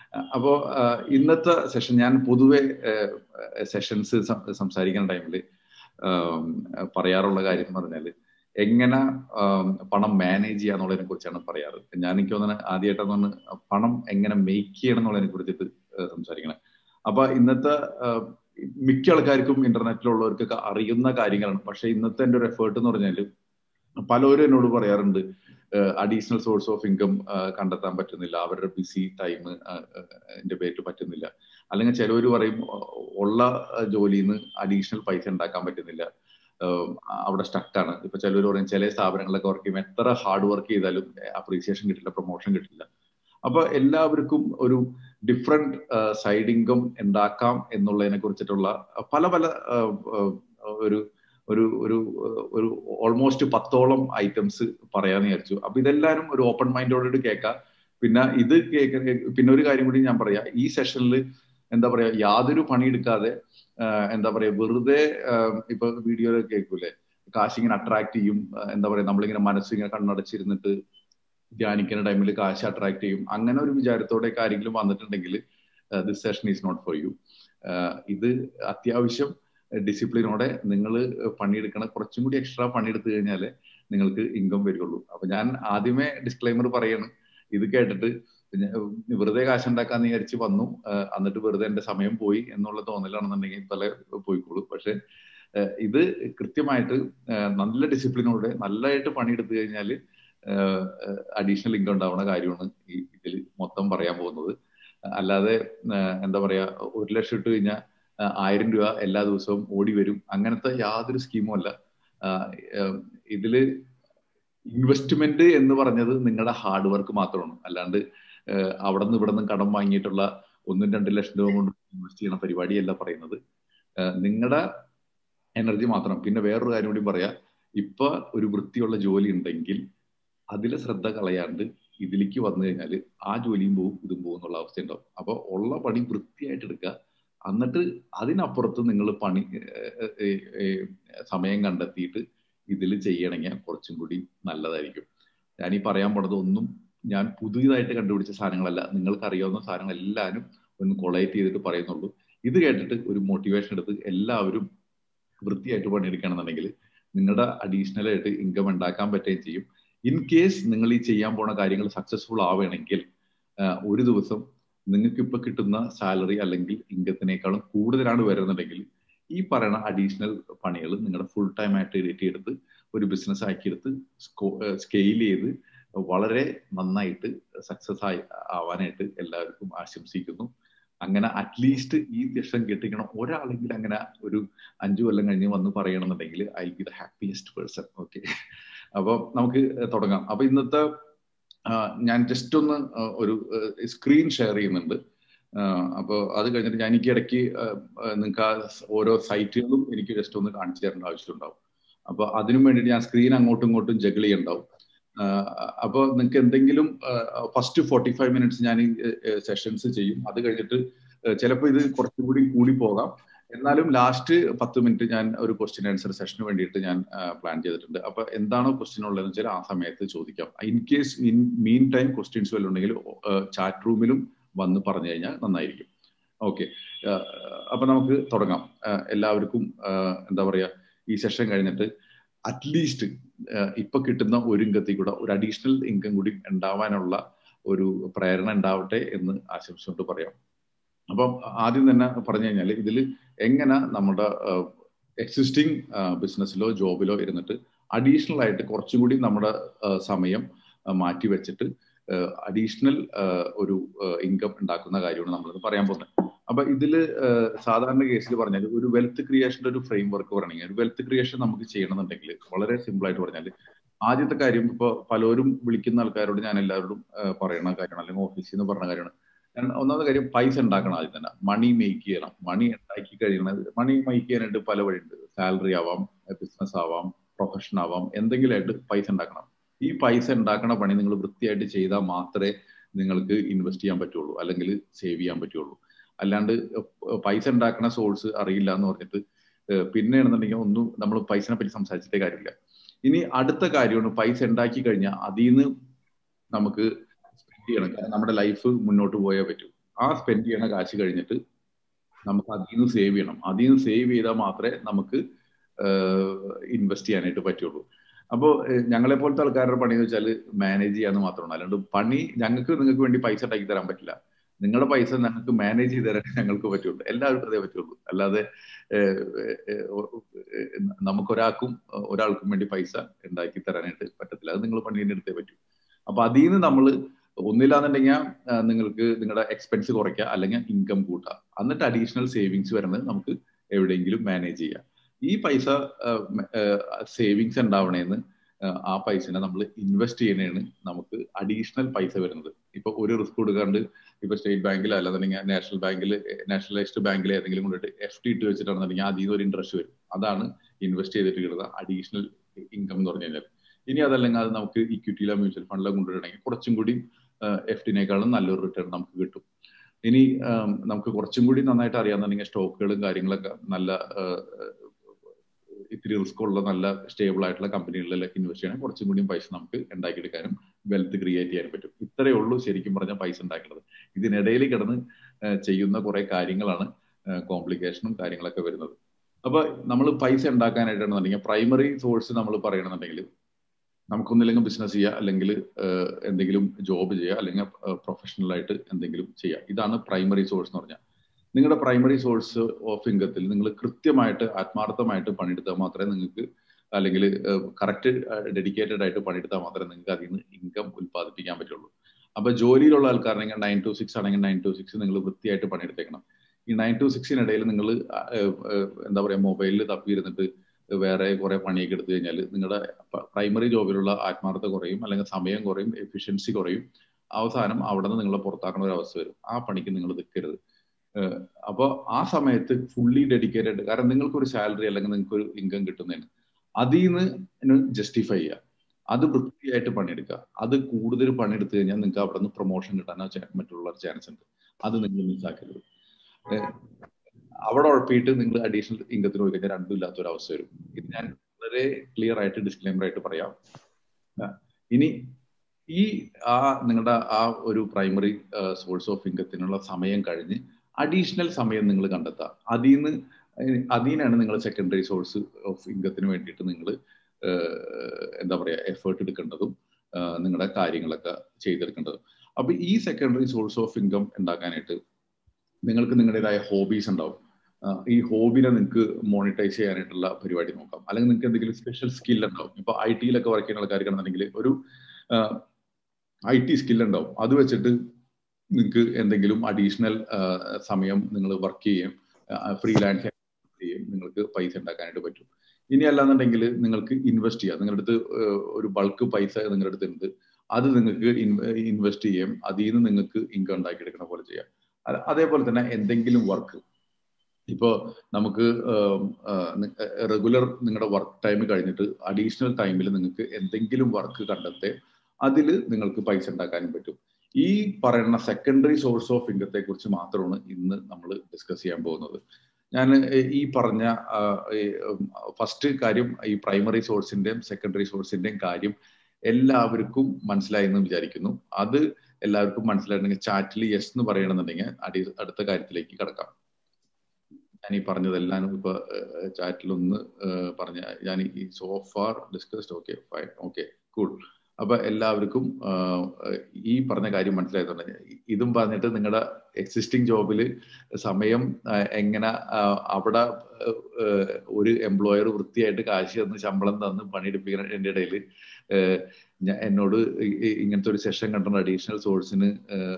അപ്പോ ഇന്നത്തെ സെഷൻ ഞാൻ പൊതുവെ സെഷൻസ് സംസാരിക്കുന്ന ടൈമിൽ പറയാറുള്ള കാര്യം എന്ന് പറഞ്ഞാൽ എങ്ങനെ പണം മാനേജ് ചെയ്യാന്നുള്ളതിനെ കുറിച്ചാണ് പറയാറ് ഞാൻ എനിക്ക് തോന്നുന്നത് ആദ്യമായിട്ടാണ് പണം എങ്ങനെ മേക്ക് ചെയ്യണം എന്നുള്ളതിനെ കുറിച്ചിട്ട് സംസാരിക്കണം അപ്പൊ ഇന്നത്തെ മിക്ക ആൾക്കാർക്കും ഇന്റർനെറ്റിലുള്ളവർക്കൊക്കെ അറിയുന്ന കാര്യങ്ങളാണ് പക്ഷെ ഇന്നത്തെ എൻ്റെ ഒരു എഫേർട്ട് എന്ന് പറഞ്ഞാൽ പലരും എന്നോട് പറയാറുണ്ട് അഡീഷണൽ സോഴ്സ് ഓഫ് ഇൻകം കണ്ടെത്താൻ പറ്റുന്നില്ല അവരുടെ ബിസി ടൈം എന്റെ പേരിൽ പറ്റുന്നില്ല അല്ലെങ്കിൽ ചിലവർ പറയും ഉള്ള ജോലിയിൽ നിന്ന് അഡീഷണൽ പൈസ ഉണ്ടാക്കാൻ പറ്റുന്നില്ല അവിടെ സ്റ്റക്കാണ് ഇപ്പൊ ചിലവർ പറയും ചില സ്ഥാപനങ്ങളൊക്കെ വർക്ക് ചെയ്യുമ്പോൾ എത്ര ഹാർഡ് വർക്ക് ചെയ്താലും അപ്രീസിയേഷൻ കിട്ടില്ല പ്രൊമോഷൻ കിട്ടില്ല അപ്പൊ എല്ലാവർക്കും ഒരു ഡിഫറെന്റ് സൈഡ് ഇൻകം ഉണ്ടാക്കാം എന്നുള്ളതിനെ കുറിച്ചിട്ടുള്ള പല പല ഒരു ഒരു ഒരു ഒരു ഓൾമോസ്റ്റ് പത്തോളം ഐറ്റംസ് പറയാന്ന് വിചാരിച്ചു അപ്പൊ ഇതെല്ലാരും ഒരു ഓപ്പൺ മൈൻഡോട് കേൾക്കാം പിന്നെ ഇത് കേൾക്ക പിന്നെ ഒരു കാര്യം കൂടി ഞാൻ പറയാം ഈ സെഷനിൽ എന്താ പറയാ യാതൊരു പണിയെടുക്കാതെ എന്താ പറയാ വെറുതെ ഇപ്പൊ വീഡിയോ കേൾക്കൂലേ കാശിങ്ങനെ അട്രാക്ട് ചെയ്യും എന്താ പറയാ നമ്മളിങ്ങനെ മനസ്സിങ്ങനെ കണ്ണടച്ചിരുന്നിട്ട് ധ്യാനിക്കുന്ന ടൈമിൽ കാശ് അട്രാക്ട് ചെയ്യും അങ്ങനെ ഒരു വിചാരത്തോടെ ആരെങ്കിലും വന്നിട്ടുണ്ടെങ്കിൽ this session is not for you ഇത് അത്യാവശ്യം ഡിസിപ്ലിനോടെ നിങ്ങൾ പണിയെടുക്കണ കുറച്ചും കൂടി എക്സ്ട്രാ പണിയെടുത്തു കഴിഞ്ഞാൽ നിങ്ങൾക്ക് ഇൻകം വരികയുള്ളൂ അപ്പൊ ഞാൻ ആദ്യമേ ഡിസ്ക്ലൈമർ പറയാണ് ഇത് കേട്ടിട്ട് വെറുതെ കാശുണ്ടാക്കാന്ന് വിചാരിച്ച് വന്നു എന്നിട്ട് വെറുതെ എന്റെ സമയം പോയി എന്നുള്ള തോന്നലാണെന്നുണ്ടെങ്കിൽ പല പോയിക്കോളൂ പക്ഷെ ഇത് കൃത്യമായിട്ട് നല്ല ഡിസിപ്ലിനോടെ നല്ലതായിട്ട് പണിയെടുത്തു കഴിഞ്ഞാൽ അഡീഷണൽ ഇൻകം ഉണ്ടാവുന്ന കാര്യമാണ് ഈ ഇതിൽ മൊത്തം പറയാൻ പോകുന്നത് അല്ലാതെ എന്താ പറയാ ഒരു ലക്ഷം ഇട്ട് കഴിഞ്ഞാൽ ആയിരം രൂപ എല്ലാ ദിവസവും ഓടി വരും അങ്ങനത്തെ യാതൊരു സ്കീമും അല്ല ഇതില് ഇൻവെസ്റ്റ്മെന്റ് എന്ന് പറഞ്ഞത് നിങ്ങളുടെ ഹാർഡ് വർക്ക് മാത്രമാണ് അല്ലാണ്ട് അവിടെ നിന്ന് ഇവിടെ നിന്ന് കടം വാങ്ങിയിട്ടുള്ള ഒന്നും രണ്ട് ലക്ഷം രൂപ കൊണ്ട് ഇൻവെസ്റ്റ് ചെയ്യുന്ന പരിപാടിയല്ല പറയുന്നത് നിങ്ങളുടെ എനർജി മാത്രം പിന്നെ വേറൊരു കാര്യം കൂടി പറയാ ഇപ്പൊ ഒരു വൃത്തിയുള്ള ജോലി ഉണ്ടെങ്കിൽ അതിൽ ശ്രദ്ധ കളയാണ്ട് ഇതിലേക്ക് വന്നു കഴിഞ്ഞാൽ ആ ജോലിയും പോവും ഇതും പോകും എന്നുള്ള അവസ്ഥ ഉണ്ടാവും അപ്പൊ ഉള്ള പണി വൃത്തിയായിട്ട് എടുക്കുക എന്നിട്ട് അതിനപ്പുറത്ത് നിങ്ങൾ പണി സമയം കണ്ടെത്തിയിട്ട് ഇതിൽ ചെയ്യണമെങ്കിൽ കുറച്ചും കൂടി നല്ലതായിരിക്കും ഞാൻ ഈ പറയാൻ പോണത് ഒന്നും ഞാൻ പുതിയതായിട്ട് കണ്ടുപിടിച്ച സാധനങ്ങളല്ല നിങ്ങൾക്ക് അറിയാവുന്ന സാധനങ്ങൾ എല്ലാവരും ഒന്ന് കൊളൈറ്റ് ചെയ്തിട്ട് പറയുന്നുള്ളൂ ഇത് കേട്ടിട്ട് ഒരു മോട്ടിവേഷൻ എടുത്ത് എല്ലാവരും വൃത്തിയായിട്ട് പണിയെടുക്കുകയാണെന്നുണ്ടെങ്കിൽ നിങ്ങളുടെ അഡീഷണൽ ആയിട്ട് ഇൻകം ഉണ്ടാക്കാൻ പറ്റുകയും ചെയ്യും ഇൻ കേസ് നിങ്ങൾ ഈ ചെയ്യാൻ പോണ കാര്യങ്ങൾ സക്സസ്ഫുൾ ആവുകയാണെങ്കിൽ ഒരു ദിവസം നിങ്ങൾക്ക് ഇപ്പൊ കിട്ടുന്ന സാലറി അല്ലെങ്കിൽ ഇൻകത്തിനേക്കാളും കൂടുതലാണ് വരുന്നുണ്ടെങ്കിൽ ഈ പറയുന്ന അഡീഷണൽ പണികൾ നിങ്ങളുടെ ഫുൾ ടൈം ആയിട്ട് എടുത്ത് ഒരു ബിസിനസ് ആക്കിയെടുത്ത് സ്കെയിൽ ചെയ്ത് വളരെ നന്നായിട്ട് സക്സസ് ആയി ആവാനായിട്ട് എല്ലാവർക്കും ആശംസിക്കുന്നു അങ്ങനെ അറ്റ്ലീസ്റ്റ് ഈ ലക്ഷം കെട്ടിക്കണം ഒരാളെങ്കിലും അങ്ങനെ ഒരു അഞ്ചു കൊല്ലം കഴിഞ്ഞ് വന്ന് പറയണമെന്നുണ്ടെങ്കിൽ I be the happiest person okay അപ്പൊ നമുക്ക് തുടങ്ങാം അപ്പൊ ഇന്നത്തെ ഞാൻ ജസ്റ്റ് ഒന്ന് ഒരു സ്ക്രീൻ ഷെയർ ചെയ്യുന്നുണ്ട് അപ്പോൾ അത് കഴിഞ്ഞിട്ട് ഞാൻ എനിക്ക് ഇടയ്ക്ക് നിങ്ങൾക്ക് ആ ഓരോ സൈറ്റുകളും എനിക്ക് ജസ്റ്റ് ഒന്ന് കാണിച്ചു തരേണ്ട ആവശ്യമുണ്ടാവും അപ്പൊ അതിനു വേണ്ടിയിട്ട് ഞാൻ സ്ക്രീൻ അങ്ങോട്ടും ഇങ്ങോട്ടും ജഗിൾ ചെയ്യണ്ടാവും അപ്പോൾ നിങ്ങൾക്ക് എന്തെങ്കിലും ഫസ്റ്റ് ഫോർട്ടി ഫൈവ് മിനിറ്റ്സ് ഞാൻ ഈ സെഷൻസ് ചെയ്യും അത് കഴിഞ്ഞിട്ട് ചിലപ്പോൾ ഇത് കുറച്ചും കൂടി കൂടി പോകാം എന്നാലും ലാസ്റ്റ് പത്ത് മിനിറ്റ് ഞാൻ ഒരു ക്വസ്റ്റ്യൻ ആൻസർ സെഷന് വേണ്ടിയിട്ട് ഞാൻ പ്ലാൻ ചെയ്തിട്ടുണ്ട് അപ്പൊ എന്താണോ ക്വസ്റ്റ്യൻ ഉള്ളതെന്ന് വെച്ചാൽ ആ സമയത്ത് ചോദിക്കാം in case in meantime questions വല്ലതും ഉണ്ടെങ്കിൽ ചാറ്റ് റൂമിലും വന്ന് പറഞ്ഞു കഴിഞ്ഞാൽ നന്നായിരിക്കും ഓക്കെ അപ്പൊ നമുക്ക് തുടങ്ങാം എല്ലാവർക്കും എന്താ പറയാ ഈ സെഷൻ കഴിഞ്ഞിട്ട് അറ്റ്ലീസ്റ്റ് ഇപ്പൊ കിട്ടുന്ന ഒരു ഇൻകത്തിൽ കൂടെ ഒരു അഡീഷണൽ ഇൻകം കൂടി ഉണ്ടാവാനുള്ള ഒരു പ്രേരണ ഉണ്ടാവട്ടെ എന്ന് ആശംസിച്ചുകൊണ്ട് പറയാം അപ്പം ആദ്യം തന്നെ പറഞ്ഞു കഴിഞ്ഞാൽ ഇതിൽ എങ്ങനെ നമ്മുടെ എക്സിസ്റ്റിംഗ് ബിസിനസ്സിലോ ജോബിലോ ഇരുന്നിട്ട് അഡീഷണൽ ആയിട്ട് കുറച്ചും കൂടി നമ്മുടെ സമയം മാറ്റി വെച്ചിട്ട് അഡീഷണൽ ഒരു ഇൻകം ഉണ്ടാക്കുന്ന കാര്യമാണ് നമ്മളിത് പറയാൻ പോകുന്നത് അപ്പൊ ഇതില് സാധാരണ കേസിൽ പറഞ്ഞാൽ ഒരു വെൽത്ത് ക്രിയേഷന്റെ ഒരു ഫ്രെയിം വർക്ക് പറയണമെങ്കിൽ ഒരു വെൽത്ത് ക്രിയേഷൻ നമുക്ക് ചെയ്യണമെന്നുണ്ടെങ്കിൽ വളരെ സിമ്പിൾ ആയിട്ട് പറഞ്ഞാൽ ആദ്യത്തെ കാര്യം ഇപ്പൊ പലരും വിളിക്കുന്ന ആൾക്കാരോട് ഞാൻ എല്ലാവരോടും പറയുന്ന കാര്യമാണ് അല്ലെങ്കിൽ ഓഫീസിൽ നിന്ന് പറഞ്ഞ കാര്യമാണ് ഒന്നാമത്തെ കാര്യം പൈസ ഉണ്ടാക്കണം ആദ്യം തന്നെ മണി മേക്ക് ചെയ്യണം മണി ഉണ്ടാക്കി കഴിയണത് മണി മേക്ക് ചെയ്യാനായിട്ട് പല വഴിയുണ്ട് സാലറി ആവാം ബിസിനസ് ആവാം പ്രൊഫഷൻ ആവാം എന്തെങ്കിലും ആയിട്ട് പൈസ ഉണ്ടാക്കണം ഈ പൈസ ഉണ്ടാക്കണ പണി നിങ്ങൾ വൃത്തിയായിട്ട് ചെയ്താൽ മാത്രമേ നിങ്ങൾക്ക് ഇൻവെസ്റ്റ് ചെയ്യാൻ പറ്റുള്ളൂ അല്ലെങ്കിൽ സേവ് ചെയ്യാൻ പറ്റുള്ളൂ അല്ലാണ്ട് പൈസ ഉണ്ടാക്കുന്ന സോഴ്സ് അറിയില്ല എന്ന് പറഞ്ഞിട്ട് പിന്നെയാണെന്നുണ്ടെങ്കിൽ ഒന്നും നമ്മൾ പൈസനെ പറ്റി സംസാരിച്ചിട്ടേ കാര്യമില്ല ഇനി അടുത്ത കാര്യമാണ് പൈസ ഉണ്ടാക്കി കഴിഞ്ഞാൽ അതിൽ നിന്ന് നമുക്ക് സ്പെൻഡ് ചെയ്യണം കാരണം നമ്മുടെ ലൈഫ് മുന്നോട്ട് പോയേ പറ്റൂ ആ സ്പെൻഡ് ചെയ്യണ കാശ് കഴിഞ്ഞിട്ട് നമുക്ക് അതിൽ നിന്ന് സേവ് ചെയ്യണം അതിൽ നിന്ന് സേവ് ചെയ്താൽ മാത്രമേ നമുക്ക് ഇൻവെസ്റ്റ് ചെയ്യാനായിട്ട് പറ്റുള്ളൂ അപ്പോൾ ഞങ്ങളെ പോലത്തെ ആൾക്കാരുടെ പണി എന്ന് വെച്ചാൽ മാനേജ് ചെയ്യാന്ന് മാത്രമാണ് അല്ലാണ്ട് പണി ഞങ്ങൾക്ക് നിങ്ങൾക്ക് വേണ്ടി പൈസ ഉണ്ടാക്കി തരാൻ പറ്റില്ല നിങ്ങളുടെ പൈസ ഞങ്ങൾക്ക് മാനേജ് ചെയ്ത് തരാൻ ഞങ്ങൾക്ക് പറ്റുള്ളൂ എല്ലാവർക്കും അതേ പറ്റുള്ളൂ അല്ലാതെ നമുക്കൊരാൾക്കും ഒരാൾക്കും വേണ്ടി പൈസ ഉണ്ടാക്കി തരാനായിട്ട് പറ്റത്തില്ല അത് നിങ്ങൾ പണി തന്നെ എടുത്തേ പറ്റൂ അപ്പൊ അതിൽ നിന്ന് നമ്മൾ ഒന്നില്ലാന്നുണ്ടെങ്കിൽ നിങ്ങൾക്ക് നിങ്ങളുടെ എക്സ്പെൻസ് കുറയ്ക്കുക അല്ലെങ്കിൽ ഇൻകം കൂട്ടുക എന്നിട്ട് അഡീഷണൽ സേവിങ്സ് വരുന്നത് നമുക്ക് എവിടെയെങ്കിലും മാനേജ് ചെയ്യാം ഈ പൈസ സേവിങ്സ് ഉണ്ടാവണേന്ന് ആ പൈസനെ നമ്മൾ ഇൻവെസ്റ്റ് ചെയ്യണേണ് നമുക്ക് അഡീഷണൽ പൈസ വരുന്നത് ഇപ്പൊ ഒരു റിസ്ക് കൊടുക്കാണ്ട് ഇപ്പൊ സ്റ്റേറ്റ് ബാങ്കിൽ അല്ലാന്നുണ്ടെങ്കിൽ നാഷണൽ ബാങ്കിൽ നാഷണലൈസ്ഡ് ബാങ്കിൽ ഏതെങ്കിലും കൊണ്ടിട്ട് എഫ് ടി ഇട്ട് വെച്ചിട്ടാണെന്നുണ്ടെങ്കിൽ അതിൽ നിന്ന് ഒരു ഇൻട്രസ്റ്റ് വരും അതാണ് ഇൻവെസ്റ്റ് ചെയ്തിട്ട് കിട്ടുന്ന അഡീഷണൽ ഇൻകം എന്ന് പറഞ്ഞു കഴിഞ്ഞാൽ ഇനി അതല്ലെങ്കിൽ അത് നമുക്ക് ഇക്വിറ്റിയിലോ മ്യൂച്വൽ ഫണ്ടിലോ കൊണ്ടുവരണമെങ്കിൽ കുറച്ചും കൂടി എഫ് ടിനേക്കാളും നല്ലൊരു റിട്ടേൺ നമുക്ക് കിട്ടും ഇനി നമുക്ക് കുറച്ചും കൂടി നന്നായിട്ട് അറിയാന്നുണ്ടെങ്കിൽ സ്റ്റോക്കുകളും കാര്യങ്ങളൊക്കെ നല്ല ഇത്തിരി റിസ്ക് ഉള്ള നല്ല സ്റ്റേബിൾ ആയിട്ടുള്ള കമ്പനികളിലൊക്കെ ഇൻവെസ്റ്റ് ചെയ്യണം കുറച്ചും കൂടി പൈസ നമുക്ക് ഉണ്ടാക്കിയെടുക്കാനും വെൽത്ത് ക്രിയേറ്റ് ചെയ്യാനും പറ്റും ഇത്രയേ ഉള്ളൂ ശരിക്കും പറഞ്ഞാൽ പൈസ ഉണ്ടാക്കേണ്ടത് ഇതിനിടയിൽ കിടന്ന് ചെയ്യുന്ന കുറെ കാര്യങ്ങളാണ് കോംപ്ലിക്കേഷനും കാര്യങ്ങളൊക്കെ വരുന്നത് അപ്പൊ നമ്മൾ പൈസ ഉണ്ടാക്കാനായിട്ടാണെന്നുണ്ടെങ്കിൽ പ്രൈമറി സോഴ്സ് നമ്മൾ പറയണമെന്നുണ്ടെങ്കിൽ നമുക്കൊന്നില്ലെങ്കിൽ ബിസിനസ് ചെയ്യുക അല്ലെങ്കിൽ എന്തെങ്കിലും ജോബ് ചെയ്യുക അല്ലെങ്കിൽ പ്രൊഫഷണൽ ആയിട്ട് എന്തെങ്കിലും ചെയ്യുക ഇതാണ് പ്രൈമറി സോഴ്സ് എന്ന് പറഞ്ഞാൽ നിങ്ങളുടെ പ്രൈമറി സോഴ്സ് ഓഫ് ഇൻകത്തിൽ നിങ്ങൾ കൃത്യമായിട്ട് ആത്മാർത്ഥമായിട്ട് പണിയെടുത്താൽ മാത്രമേ നിങ്ങൾക്ക് അല്ലെങ്കിൽ കറക്റ്റ് ഡെഡിക്കേറ്റഡ് ആയിട്ട് പണിയെടുത്താൽ മാത്രമേ നിങ്ങൾക്ക് അതിൽ നിന്ന് ഇൻകം ഉത്പാദിപ്പിക്കാൻ പറ്റുള്ളൂ അപ്പൊ ജോലിയിലുള്ള ആൾക്കാരാണെങ്കിൽ നയൻ ടു സിക്സ് ആണെങ്കിൽ നയൻ ടു സിക്സ് നിങ്ങൾ വൃത്തിയായിട്ട് പണിയെടുത്തേക്കണം ഈ നയൻ ടു സിക്സിനിടയിൽ നിങ്ങൾ എന്താ പറയുക മൊബൈലിൽ തപ്പിയിരുന്നിട്ട് വേറെ കുറെ പണിയൊക്കെ എടുത്തു കഴിഞ്ഞാൽ നിങ്ങളുടെ പ്രൈമറി ജോബിലുള്ള ആത്മാർത്ഥത കുറയും അല്ലെങ്കിൽ സമയം കുറയും എഫിഷ്യൻസി കുറയും അവസാനം അവിടെ നിന്ന് നിങ്ങളെ പുറത്താക്കുന്ന ഒരു അവസ്ഥ വരും ആ പണിക്ക് നിങ്ങൾ നിൽക്കരുത് അപ്പോൾ ആ സമയത്ത് ഫുള്ളി ഡെഡിക്കേറ്റഡ് കാരണം നിങ്ങൾക്ക് ഒരു സാലറി അല്ലെങ്കിൽ നിങ്ങൾക്ക് ഒരു ഇൻകം കിട്ടുന്നതിന് അതിൽ നിന്ന് ജസ്റ്റിഫൈ ചെയ്യുക അത് വൃത്തിയായിട്ട് പണിയെടുക്കുക അത് കൂടുതൽ പണിയെടുത്തു കഴിഞ്ഞാൽ നിങ്ങൾക്ക് അവിടെ നിന്ന് പ്രൊമോഷൻ കിട്ടാനോ മറ്റുള്ള ചാൻസ് ഉണ്ട് അത് നിങ്ങൾ മിസ്സാക്കരുത് അവിടെ ഉഴപ്പിയിട്ട് നിങ്ങൾ അഡീഷണൽ ഇൻകത്തിന് പോയി കഴിഞ്ഞാൽ രണ്ടും ഇല്ലാത്ത ഒരു അവസ്ഥ വരും ഇത് ഞാൻ വളരെ ക്ലിയർ ആയിട്ട് ഡിസ്ക്ലെയിമർ ആയിട്ട് പറയാം ഇനി ഈ ആ നിങ്ങളുടെ ആ ഒരു പ്രൈമറി സോഴ്സ് ഓഫ് ഇൻകത്തിനുള്ള സമയം കഴിഞ്ഞ് അഡീഷണൽ സമയം നിങ്ങൾ കണ്ടെത്തുക അതിൽ നിന്ന് അതിൽ നിന്നാണ് നിങ്ങൾ സെക്കൻഡറി സോഴ്സ് ഓഫ് ഇൻകത്തിന് വേണ്ടിയിട്ട് നിങ്ങൾ എന്താ പറയുക എഫേർട്ട് എടുക്കേണ്ടതും നിങ്ങളുടെ കാര്യങ്ങളൊക്കെ ചെയ്തെടുക്കേണ്ടതും അപ്പൊ ഈ സെക്കൻഡറി സോഴ്സ് ഓഫ് ഇൻകം ഉണ്ടാക്കാനായിട്ട് നിങ്ങൾക്ക് നിങ്ങളുടേതായ ഹോബീസ് ഉണ്ടാവും ഈ ഹോബിനെ നിങ്ങൾക്ക് മോണിറ്റൈസ് ചെയ്യാനായിട്ടുള്ള പരിപാടി നോക്കാം അല്ലെങ്കിൽ നിങ്ങൾക്ക് എന്തെങ്കിലും സ്പെഷ്യൽ സ്കിൽ ഉണ്ടാവും ഇപ്പൊ ഐ ടിയിലൊക്കെ വർക്ക് ചെയ്യുന്ന ആൾക്കാർക്കാണെന്നുണ്ടെങ്കിൽ ഒരു ഐ ടി സ്കിൽ ഉണ്ടാവും അത് വെച്ചിട്ട് നിങ്ങൾക്ക് എന്തെങ്കിലും അഡീഷണൽ സമയം നിങ്ങൾ വർക്ക് ചെയ്യും ഫ്രീലാൻസ് ചെയ്യും നിങ്ങൾക്ക് പൈസ ഉണ്ടാക്കാനായിട്ട് പറ്റും ഇനി അല്ലാന്നുണ്ടെങ്കിൽ നിങ്ങൾക്ക് ഇൻവെസ്റ്റ് ചെയ്യാം നിങ്ങളുടെ അടുത്ത് ഒരു ബൾക്ക് പൈസ നിങ്ങളുടെ അടുത്ത് ഉണ്ട് അത് നിങ്ങൾക്ക് ഇൻവെസ്റ്റ് ചെയ്യാം അതിൽ നിന്ന് നിങ്ങൾക്ക് ഇൻകം ഉണ്ടാക്കിയെടുക്കുന്ന പോലെ ചെയ്യാം അതേപോലെ തന്നെ എന്തെങ്കിലും വർക്ക് ഇപ്പോൾ നമുക്ക് റെഗുലർ നിങ്ങളുടെ വർക്ക് ടൈം കഴിഞ്ഞിട്ട് അഡീഷണൽ ടൈമിൽ നിങ്ങൾക്ക് എന്തെങ്കിലും വർക്ക് കണ്ടെത്തേ അതിൽ നിങ്ങൾക്ക് പൈസ ഉണ്ടാക്കാനും പറ്റും ഈ പറയുന്ന സെക്കൻഡറി സോഴ്സ് ഓഫ് ഇൻകത്തെ കുറിച്ച് മാത്രമാണ് ഇന്ന് നമ്മൾ ഡിസ്കസ് ചെയ്യാൻ പോകുന്നത് ഞാൻ ഈ പറഞ്ഞ ഫസ്റ്റ് കാര്യം ഈ പ്രൈമറി സോഴ്സിന്റെയും സെക്കൻഡറി സോഴ്സിന്റെയും കാര്യം എല്ലാവർക്കും മനസ്സിലായി എന്ന് വിചാരിക്കുന്നു അത് എല്ലാവർക്കും മനസ്സിലായിട്ടുണ്ടെങ്കിൽ ചാറ്റിൽ യെസ് എന്ന് പറയണമെന്നുണ്ടെങ്കിൽ അടി അടുത്ത കാര്യത്തിലേക്ക് കിടക്കാം ഞാൻ ഈ പറഞ്ഞതെല്ലാം ഇപ്പൊ ചാറ്റിൽ ഒന്ന് പറഞ്ഞ ഞാൻ ഈ so far discussed okay fine okay cool അപ്പൊ എല്ലാവർക്കും ഈ പറഞ്ഞ കാര്യം മനസ്സിലായതുകൊണ്ട് ഇതും പറഞ്ഞിട്ട് നിങ്ങളുടെ എക്സിസ്റ്റിംഗ് ജോബിൽ സമയം എങ്ങനെ അവിടെ ഒരു എംപ്ലോയർ വൃത്തിയായിട്ട് കാശ് തന്ന് ശമ്പളം തന്ന് പണിയെടുപ്പിക്കുന്നതിൻ്റെ ഇടയിൽ എന്നോട് ഇങ്ങനത്തെ ഒരു സെഷൻ കണ്ടുള്ള അഡീഷണൽ സോഴ്സിന്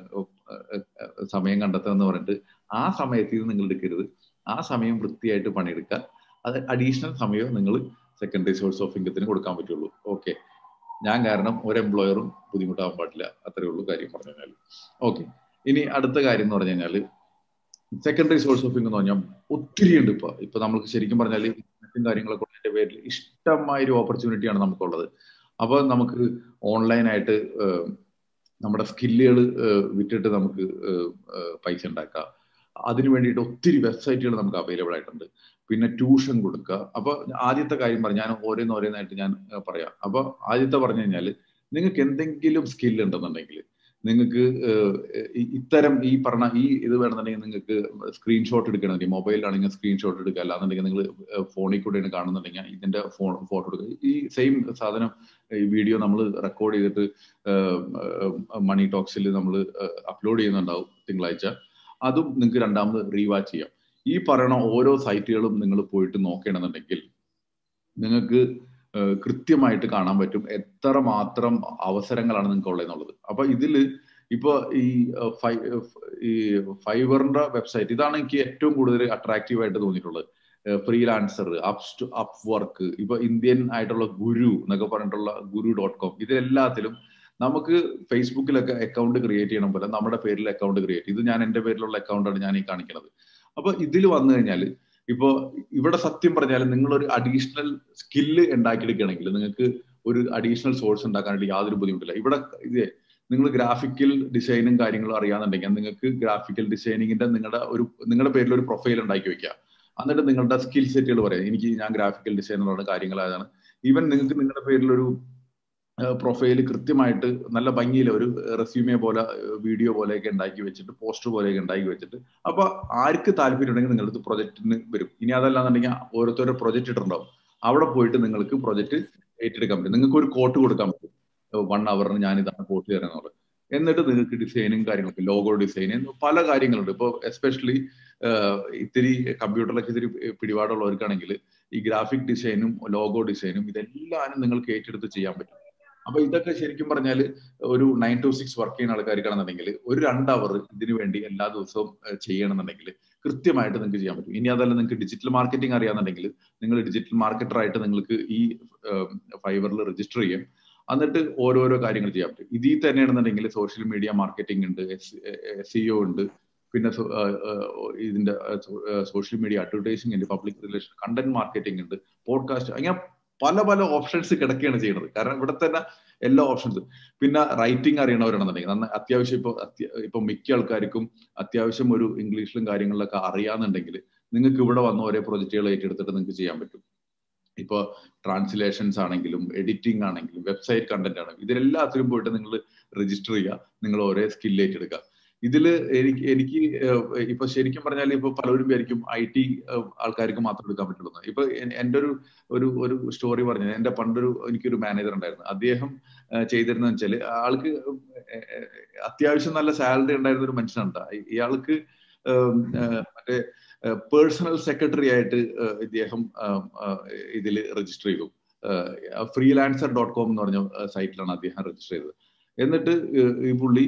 സമയം കണ്ടെത്തുക പറഞ്ഞിട്ട് ആ സമയത്ത് ഇത് നിങ്ങൾ എടുക്കരുത് ആ സമയം വൃത്തിയായിട്ട് പണിയെടുക്കുക അത് അഡീഷണൽ സമയം നിങ്ങൾ സെക്കൻഡറി സോഴ്സ് ഓഫ് ഇൻകത്തിന് കൊടുക്കാൻ പറ്റുള്ളൂ ഓക്കെ ഞാൻ കാരണം ഒരു എംപ്ലോയറും ബുദ്ധിമുട്ടാവാൻ പാടില്ല അത്രേ ഉള്ളൂ കാര്യം പറഞ്ഞു കഴിഞ്ഞാൽ ഓക്കെ ഇനി അടുത്ത കാര്യം എന്ന് പറഞ്ഞു കഴിഞ്ഞാൽ സെക്കൻഡറി സോഴ്സ് ഓഫ് ഇൻകം എന്ന് പറഞ്ഞാൽ ഒത്തിരി ഉണ്ട് ഇപ്പൊ ഇപ്പൊ നമുക്ക് ശരിക്കും പറഞ്ഞാൽ മറ്റും കാര്യങ്ങളൊക്കെ ഉള്ളതിന്റെ പേരിൽ ഇഷ്ടമായ ഒരു ഓപ്പർച്യൂണിറ്റിയാണ് നമുക്കുള്ളത് അപ്പൊ നമുക്ക് ഓൺലൈനായിട്ട് നമ്മുടെ സ്കില്ലുകൾ വിറ്റിട്ട് നമുക്ക് പൈസ ഉണ്ടാക്കാം അതിനു വേണ്ടിയിട്ട് ഒത്തിരി വെബ്സൈറ്റുകൾ നമുക്ക് അവൈലബിൾ ആയിട്ടുണ്ട് പിന്നെ ട്യൂഷൻ കൊടുക്കുക അപ്പൊ ആദ്യത്തെ കാര്യം പറഞ്ഞു ഞാൻ ഓരോന്ന് ഓരോന്നായിട്ട് ഞാൻ പറയാം അപ്പൊ ആദ്യത്തെ പറഞ്ഞു കഴിഞ്ഞാൽ നിങ്ങൾക്ക് എന്തെങ്കിലും സ്കിൽ ഉണ്ടെന്നുണ്ടെങ്കിൽ നിങ്ങൾക്ക് ഇത്തരം ഈ പറഞ്ഞ ഈ ഇത് വേണമെന്നുണ്ടെങ്കിൽ നിങ്ങൾക്ക് സ്ക്രീൻഷോട്ട് എടുക്കണമെങ്കിൽ മൊബൈലിലാണെങ്കിൽ സ്ക്രീൻഷോട്ട് എടുക്കുക അല്ലാന്നുണ്ടെങ്കിൽ നിങ്ങൾ ഫോണിൽ കൂടെയാണ് കാണുന്നുണ്ടെങ്കിൽ ഇതിന്റെ ഫോൺ ഫോട്ടോ എടുക്കുക ഈ സെയിം സാധനം ഈ വീഡിയോ നമ്മൾ റെക്കോർഡ് ചെയ്തിട്ട് മണി ടോക്സിൽ നമ്മൾ അപ്ലോഡ് ചെയ്യുന്നുണ്ടാവും തിങ്കളാഴ്ച അതും നിങ്ങൾക്ക് രണ്ടാമത് റീവാച്ച് ചെയ്യാം ഈ പറയണ ഓരോ സൈറ്റുകളും നിങ്ങൾ പോയിട്ട് നോക്കണമെന്നുണ്ടെങ്കിൽ നിങ്ങൾക്ക് കൃത്യമായിട്ട് കാണാൻ പറ്റും എത്ര മാത്രം അവസരങ്ങളാണ് നിങ്ങൾക്ക് ഉള്ളതെന്നുള്ളത് അപ്പൊ ഇതില് ഇപ്പൊ ഈ ഈ ഫൈബറിന്റെ വെബ്സൈറ്റ് ഇതാണ് എനിക്ക് ഏറ്റവും കൂടുതൽ അട്രാക്റ്റീവ് ആയിട്ട് തോന്നിയിട്ടുള്ളത് ഫ്രീലാൻസർ അപ് അപ്പ് വർക്ക് ഇപ്പൊ ഇന്ത്യൻ ആയിട്ടുള്ള ഗുരു എന്നൊക്കെ പറഞ്ഞിട്ടുള്ള ഗുരു ഡോട്ട് കോം ഇതിലെല്ലാത്തിലും നമുക്ക് ഫേസ്ബുക്കിലൊക്കെ അക്കൗണ്ട് ക്രിയേറ്റ് ചെയ്യണം പോലെ നമ്മുടെ പേരിൽ അക്കൗണ്ട് ക്രിയേറ്റ് ഇത് ഞാൻ എന്റെ പേരിലുള്ള അക്കൗണ്ടാണ് ഞാൻ ഈ കാണിക്കുന്നത് അപ്പൊ ഇതിൽ വന്നു കഴിഞ്ഞാൽ ഇപ്പോ ഇവിടെ സത്യം പറഞ്ഞാൽ നിങ്ങൾ ഒരു അഡീഷണൽ സ്കില്ല് ഉണ്ടാക്കിയെടുക്കുകയാണെങ്കിൽ നിങ്ങൾക്ക് ഒരു അഡീഷണൽ സോഴ്സ് ഉണ്ടാക്കാനായിട്ട് യാതൊരു ബുദ്ധിമുട്ടില്ല ഇവിടെ ഇത് നിങ്ങൾ ഗ്രാഫിക്കൽ ഡിസൈനും കാര്യങ്ങളും അറിയാന്നുണ്ടെങ്കിൽ നിങ്ങൾക്ക് ഗ്രാഫിക്കൽ ഡിസൈനിങ്ങിന്റെ നിങ്ങളുടെ ഒരു നിങ്ങളുടെ പേരിൽ ഒരു പ്രൊഫൈൽ ഉണ്ടാക്കി വെക്കുക എന്നിട്ട് നിങ്ങളുടെ സ്കിൽ സെറ്റുകൾ പറയാം എനിക്ക് ഞാൻ ഗ്രാഫിക്കൽ ഡിസൈനറാണ് കാര്യങ്ങളായതാണ് ഈവൻ നിങ്ങൾക്ക് നിങ്ങളുടെ പേരിൽ ഒരു പ്രൊഫൈൽ കൃത്യമായിട്ട് നല്ല ഭംഗിയിൽ ഒരു റെസ്യൂമെ പോലെ വീഡിയോ പോലെയൊക്കെ ഉണ്ടാക്കി വെച്ചിട്ട് പോസ്റ്റർ പോലെയൊക്കെ ഉണ്ടാക്കി വെച്ചിട്ട് അപ്പൊ ആർക്ക് താല്പര്യം ഉണ്ടെങ്കിൽ നിങ്ങളത് പ്രൊജക്റ്റിന് വരും ഇനി അതല്ലാന്നുണ്ടെങ്കിൽ ഓരോരുത്തരുടെ പ്രൊജക്ട് ഇട്ടുണ്ടാവും അവിടെ പോയിട്ട് നിങ്ങൾക്ക് പ്രൊജക്ട് ഏറ്റെടുക്കാൻ പറ്റും നിങ്ങൾക്ക് ഒരു കോട്ട് കൊടുക്കാൻ പറ്റും വൺ അവറിന് ഞാൻ ഇതാണ് കോട്ട് തരുന്നത് എന്നിട്ട് നിങ്ങൾക്ക് ഡിസൈനും കാര്യങ്ങളൊക്കെ ലോഗോ ഡിസൈൻ പല കാര്യങ്ങളുണ്ട് ഇപ്പോൾ എസ്പെഷ്യലി ഇത്തിരി കമ്പ്യൂട്ടറിലൊക്കെ ഇത്തിരി പിടിപാടുള്ളവർക്കാണെങ്കിൽ ഈ ഗ്രാഫിക് ഡിസൈനും ലോഗോ ഡിസൈനും ഇതെല്ലാം നിങ്ങൾക്ക് ഏറ്റെടുത്ത് ചെയ്യാൻ പറ്റും അപ്പൊ ഇതൊക്കെ ശരിക്കും പറഞ്ഞാൽ ഒരു നയൻ ടു സിക്സ് വർക്ക് ചെയ്യുന്ന ആൾക്കാർക്കാണെന്നുണ്ടെങ്കിൽ ഒരു രണ്ട് അവർ ഇതിനു വേണ്ടി എല്ലാ ദിവസവും ചെയ്യണമെന്നുണ്ടെങ്കിൽ കൃത്യമായിട്ട് നിങ്ങൾക്ക് ചെയ്യാൻ പറ്റും ഇനി അതല്ല നിങ്ങൾക്ക് ഡിജിറ്റൽ മാർക്കറ്റിംഗ് അറിയാന്നുണ്ടെങ്കിൽ നിങ്ങൾ ഡിജിറ്റൽ മാർക്കറ്ററായിട്ട് നിങ്ങൾക്ക് ഈ ഫൈബറിൽ രജിസ്റ്റർ ചെയ്യാം എന്നിട്ട് ഓരോരോ കാര്യങ്ങൾ ചെയ്യാൻ പറ്റും ഇതിൽ തന്നെയാണെന്നുണ്ടെങ്കിൽ സോഷ്യൽ മീഡിയ മാർക്കറ്റിംഗ് ഉണ്ട് എസ് ഇഒ ഉണ്ട് പിന്നെ ഇതിന്റെ സോഷ്യൽ മീഡിയ അഡ്വർടൈസിംഗ് ഉണ്ട് പബ്ലിക് റിലേഷൻ കണ്ടന്റ് മാർക്കറ്റിംഗ് ഉണ്ട് പോഡ്കാസ്റ്റ് അങ്ങനെ പല പല ഓപ്ഷൻസ് കിടക്കുകയാണ് ചെയ്യുന്നത് കാരണം ഇവിടെ തന്നെ എല്ലാ ഓപ്ഷൻസും പിന്നെ റൈറ്റിംഗ് അറിയണവരാണെന്നുണ്ടെങ്കിൽ നന്നായി അത്യാവശ്യം ഇപ്പൊ ഇപ്പൊ മിക്ക ആൾക്കാർക്കും അത്യാവശ്യം ഒരു ഇംഗ്ലീഷിലും കാര്യങ്ങളിലൊക്കെ അറിയാന്നുണ്ടെങ്കിൽ നിങ്ങൾക്ക് ഇവിടെ വന്ന ഓരോ പ്രൊജക്റ്റുകൾ ഏറ്റെടുത്തിട്ട് നിങ്ങൾക്ക് ചെയ്യാൻ പറ്റും ഇപ്പൊ ട്രാൻസ്ലേഷൻസ് ആണെങ്കിലും എഡിറ്റിംഗ് ആണെങ്കിലും വെബ്സൈറ്റ് കണ്ടന്റ് ആണെങ്കിലും ഇതിലെല്ലാത്തിലും പോയിട്ട് നിങ്ങൾ രജിസ്റ്റർ ചെയ്യുക നിങ്ങൾ ഓരോ സ്കില്ല് ഏറ്റെടുക്കുക ഇതില് എനിക്ക് എനിക്ക് ഇപ്പൊ ശരിക്കും പറഞ്ഞാൽ ഇപ്പൊ പലരും വിചാരിക്കും ഐ ടി ആൾക്കാർക്ക് മാത്രം എടുക്കാൻ പറ്റുള്ളൂ ഇപ്പൊ എന്റെ ഒരു ഒരു ഒരു സ്റ്റോറി പറഞ്ഞത് എന്റെ പണ്ടൊരു എനിക്കൊരു മാനേജർ ഉണ്ടായിരുന്നു അദ്ദേഹം ചെയ്തിരുന്ന വെച്ചാല് ആൾക്ക് അത്യാവശ്യം നല്ല സാലറി ഉണ്ടായിരുന്ന ഒരു മനുഷ്യനുണ്ട് ഇയാൾക്ക് മറ്റേ പേഴ്സണൽ സെക്രട്ടറി ആയിട്ട് ഇദ്ദേഹം ഇതിൽ രജിസ്റ്റർ ചെയ്തു ഫ്രീലാൻസർ ഡോട്ട് കോം എന്ന് പറഞ്ഞ സൈറ്റിലാണ് അദ്ദേഹം രജിസ്റ്റർ ചെയ്തത് എന്നിട്ട് ഈ പുള്ളി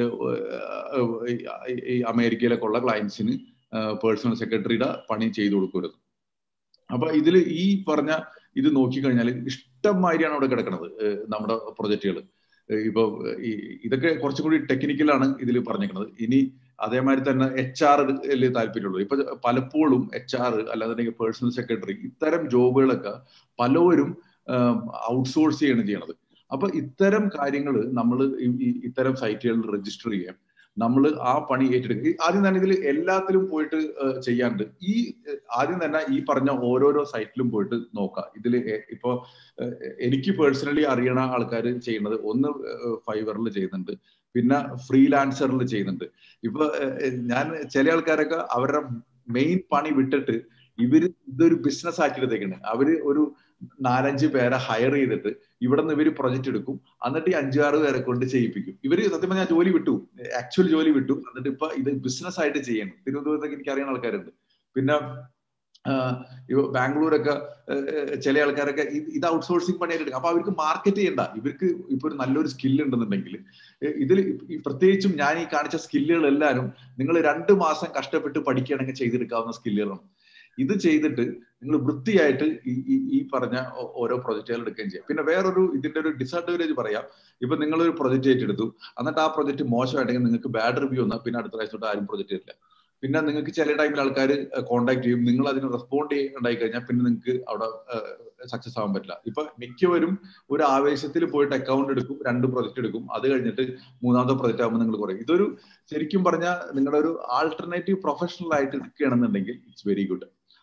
ഈ അമേരിക്കയിലൊക്കെ ഉള്ള ക്ലയൻസിന് പേഴ്സണൽ സെക്രട്ടറിയുടെ പണി ചെയ്തു കൊടുക്കരുത് അപ്പൊ ഇതിൽ ഈ പറഞ്ഞ ഇത് നോക്കിക്കഴിഞ്ഞാൽ ഇഷ്ടം മാതിരിയാണ് അവിടെ കിടക്കുന്നത് നമ്മുടെ പ്രൊജക്റ്റുകൾ ഇപ്പൊ ഇതൊക്കെ കുറച്ചും കൂടി ടെക്നിക്കലാണ് ഇതിൽ പറഞ്ഞിരിക്കുന്നത് ഇനി അതേമാതിരി തന്നെ എച്ച് ആറിൽ താല്പര്യമുള്ളൂ ഇപ്പൊ പലപ്പോഴും എച്ച് ആർ അല്ലാതെ പേഴ്സണൽ സെക്രട്ടറി ഇത്തരം ജോബുകളൊക്കെ പലവരും ഔട്ട്സോഴ്സ് ചെയ്യാണ് ചെയ്യണത് അപ്പൊ ഇത്തരം കാര്യങ്ങൾ നമ്മൾ ഇത്തരം സൈറ്റുകളിൽ രജിസ്റ്റർ ചെയ്യാം നമ്മൾ ആ പണി ഏറ്റെടുക്കുക ആദ്യം തന്നെ ഇതിൽ എല്ലാത്തിലും പോയിട്ട് ചെയ്യാണ്ട് ഈ ആദ്യം തന്നെ ഈ പറഞ്ഞ ഓരോരോ സൈറ്റിലും പോയിട്ട് നോക്കാം ഇതിൽ ഇപ്പോ എനിക്ക് പേഴ്സണലി അറിയണ ആൾക്കാർ ചെയ്യുന്നത് ഒന്ന് ഫൈവറിൽ ചെയ്യുന്നുണ്ട് പിന്നെ ഫ്രീലാൻസറിൽ ചെയ്യുന്നുണ്ട് ഇപ്പൊ ഞാൻ ചില ആൾക്കാരൊക്കെ അവരുടെ മെയിൻ പണി വിട്ടിട്ട് ഇവര് ഇതൊരു ബിസിനസ് ആക്കി എടുത്തേക്കുന്നത് അവര് ഒരു നാലഞ്ച് പേരെ ഹയർ ചെയ്തിട്ട് ഇവിടെ നിന്ന് ഇവര് പ്രൊജക്ട് എടുക്കും എന്നിട്ട് ഈ അഞ്ചാറ് പേരെ കൊണ്ട് ചെയ്യിപ്പിക്കും ഇവര് സത്യം പറഞ്ഞാൽ ജോലി വിട്ടു ആക്ച്വൽ ജോലി വിട്ടു എന്നിട്ട് ഇപ്പൊ ഇത് ബിസിനസ് ആയിട്ട് ചെയ്യണം തിരുവനന്തപുരത്തൊക്കെ എനിക്ക് അറിയുന്ന ആൾക്കാരുണ്ട് പിന്നെ ബാംഗ്ലൂരൊക്കെ ചില ആൾക്കാരൊക്കെ ഇത് ഔട്ട്സോഴ്സിംഗ് പണിയായിട്ട് എടുക്കും അപ്പൊ അവർക്ക് മാർക്കറ്റ് ചെയ്യണ്ട ഇവർക്ക് ഇപ്പൊ ഒരു നല്ലൊരു സ്കില്ല് ഉണ്ടെന്നുണ്ടെങ്കിൽ ഇതിൽ പ്രത്യേകിച്ചും ഞാൻ ഈ കാണിച്ച സ്കില്ലുകൾ എല്ലാവരും നിങ്ങൾ രണ്ട് മാസം കഷ്ടപ്പെട്ട് പഠിക്കുകയാണെങ്കിൽ ചെയ്തെടുക്കാവുന്ന സ്കില്ലുകളാണ് ഇത് ചെയ്തിട്ട് നിങ്ങൾ വൃത്തിയായിട്ട് ഈ ഈ പറഞ്ഞ ഓരോ പ്രൊജക്റ്റുകൾ എടുക്കുകയും ചെയ്യാം പിന്നെ വേറൊരു ഇതിന്റെ ഒരു ഡിസഡ്വാൻറ്റേജ് പറയാം ഇപ്പൊ നിങ്ങൾ ഒരു പ്രൊജക്ട് ഏറ്റെടുത്തു എന്നിട്ട് ആ പ്രൊജക്ട് മോശമായിട്ടെങ്കിൽ നിങ്ങൾക്ക് ബാഡ് റിവ്യൂ വന്നാൽ പിന്നെ അടുത്ത പ്രാവശ്യം തൊട്ട് ആരും പ്രൊജക്ട് ചെയ്യില്ല പിന്നെ നിങ്ങൾക്ക് ചില ടൈമിൽ ആൾക്കാർ കോൺടാക്ട് ചെയ്യും നിങ്ങൾ അതിന് റെസ്പോണ്ട് ഉണ്ടായി കഴിഞ്ഞാൽ പിന്നെ നിങ്ങൾക്ക് അവിടെ സക്സസ് ആവാൻ പറ്റില്ല ഇപ്പൊ മിക്കവരും ഒരു ആവേശത്തിൽ പോയിട്ട് അക്കൗണ്ട് എടുക്കും രണ്ട് പ്രൊജക്ട് എടുക്കും അത് കഴിഞ്ഞിട്ട് മൂന്നാമത്തെ പ്രൊജക്ട് ആകുമ്പോൾ നിങ്ങൾ കുറയും ഇതൊരു ശരിക്കും പറഞ്ഞാൽ നിങ്ങളുടെ ഒരു ആൾട്ടർനേറ്റീവ് പ്രൊഫഷണൽ ആയിട്ട് എടുക്കുകയാണെന്നുണ്ടെങ്കിൽ ഇറ്റ്സ് വെരി ഗുഡ്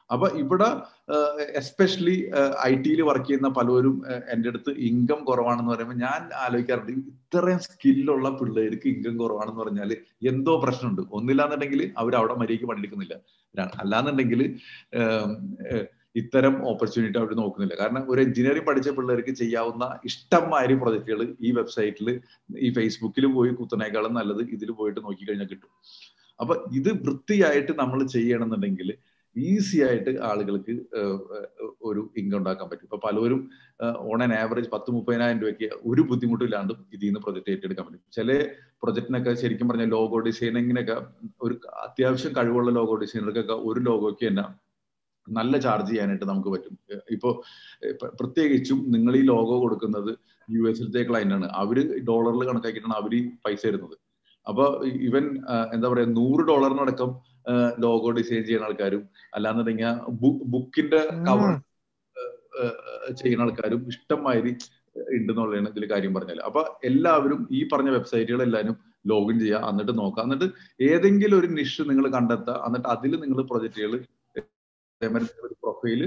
അപ്പൊ ഇവിടെ എസ്പെഷ്യലി ഐ ടിയിൽ വർക്ക് ചെയ്യുന്ന പലരും എൻ്റെ അടുത്ത് ഇൻകം കുറവാണെന്ന് പറയുമ്പോൾ ഞാൻ ആലോചിക്കാറുണ്ട് ഇത്രയും സ്കില്ലുള്ള പിള്ളേർക്ക് ഇൻകം കുറവാണെന്ന് പറഞ്ഞാൽ എന്തോ പ്രശ്നമുണ്ട് ഒന്നില്ലാന്നുണ്ടെങ്കിൽ അവർ അവിടെ മര്യാദയ്ക്ക് പണിയെടുക്കുന്നില്ല അല്ലാന്നുണ്ടെങ്കിൽ ഇത്തരം ഓപ്പർച്യൂണിറ്റി അവർ നോക്കുന്നില്ല കാരണം ഒരു എഞ്ചിനീയറിംഗ് പഠിച്ച പിള്ളേർക്ക് ചെയ്യാവുന്ന ഇഷ്ടംമാതിരി പ്രൊജക്റ്റുകൾ ഈ വെബ്സൈറ്റിൽ ഈ ഫേസ്ബുക്കിൽ പോയി കുത്തുന്നേക്കാളും നല്ലത് ഇതിൽ പോയിട്ട് നോക്കിക്കഴിഞ്ഞാൽ കിട്ടും അപ്പൊ ഇത് വൃത്തിയായിട്ട് നമ്മൾ ചെയ്യണമെന്നുണ്ടെങ്കിൽ ഈസി ആയിട്ട് ആളുകൾക്ക് ഒരു ഇൻകം ഉണ്ടാക്കാൻ പറ്റും ഇപ്പൊ പലരും ഓൺ ആൻ ആവറേജ് പത്ത് മുപ്പതിനായിരം രൂപയ്ക്ക് ഒരു ബുദ്ധിമുട്ടില്ലാണ്ടും ഇതിൽ നിന്ന് പ്രൊജക്ട് ഏറ്റെടുക്കാൻ പറ്റും ചില പ്രൊജക്ടിനൊക്കെ ശരിക്കും പറഞ്ഞാൽ ലോഗോ ഡിസൈനിങ്ങിനൊക്കെ ഒരു അത്യാവശ്യം കഴിവുള്ള ലോഗോ ഡിസൈനർക്കൊക്കെ ഒരു ലോഗോയ്ക്ക് തന്നെ നല്ല ചാർജ് ചെയ്യാനായിട്ട് നമുക്ക് പറ്റും ഇപ്പോൾ പ്രത്യേകിച്ചും നിങ്ങൾ ഈ ലോഗോ കൊടുക്കുന്നത് യു എസിലത്തെ ക്ലയന്റ് ആണ് അവര് ഡോളറിൽ കണക്കാക്കിയിട്ടാണ് അവര് പൈസ തരുന്നത് അപ്പൊ ഇവൻ എന്താ പറയാ നൂറ് ഡോളറിനടക്കം ലോഗോ ഡിസൈൻ ചെയ്യുന്ന ആൾക്കാരും അല്ലാന്നുണ്ടെങ്കിൽ ബുക്കിന്റെ കവർ ചെയ്യുന്ന ആൾക്കാരും ഇഷ്ടംമാതിരി ഉണ്ടെന്നുള്ളതാണ് ഇതിൽ കാര്യം പറഞ്ഞാൽ അപ്പൊ എല്ലാവരും ഈ പറഞ്ഞ വെബ്സൈറ്റുകളെല്ലാവരും ലോഗിൻ ചെയ്യുക എന്നിട്ട് നോക്കുക എന്നിട്ട് ഏതെങ്കിലും ഒരു നിഷ് നിങ്ങൾ കണ്ടെത്തുക എന്നിട്ട് അതിൽ നിങ്ങൾ പ്രൊജക്റ്റുകൾ ഒരു പ്രൊഫൈല്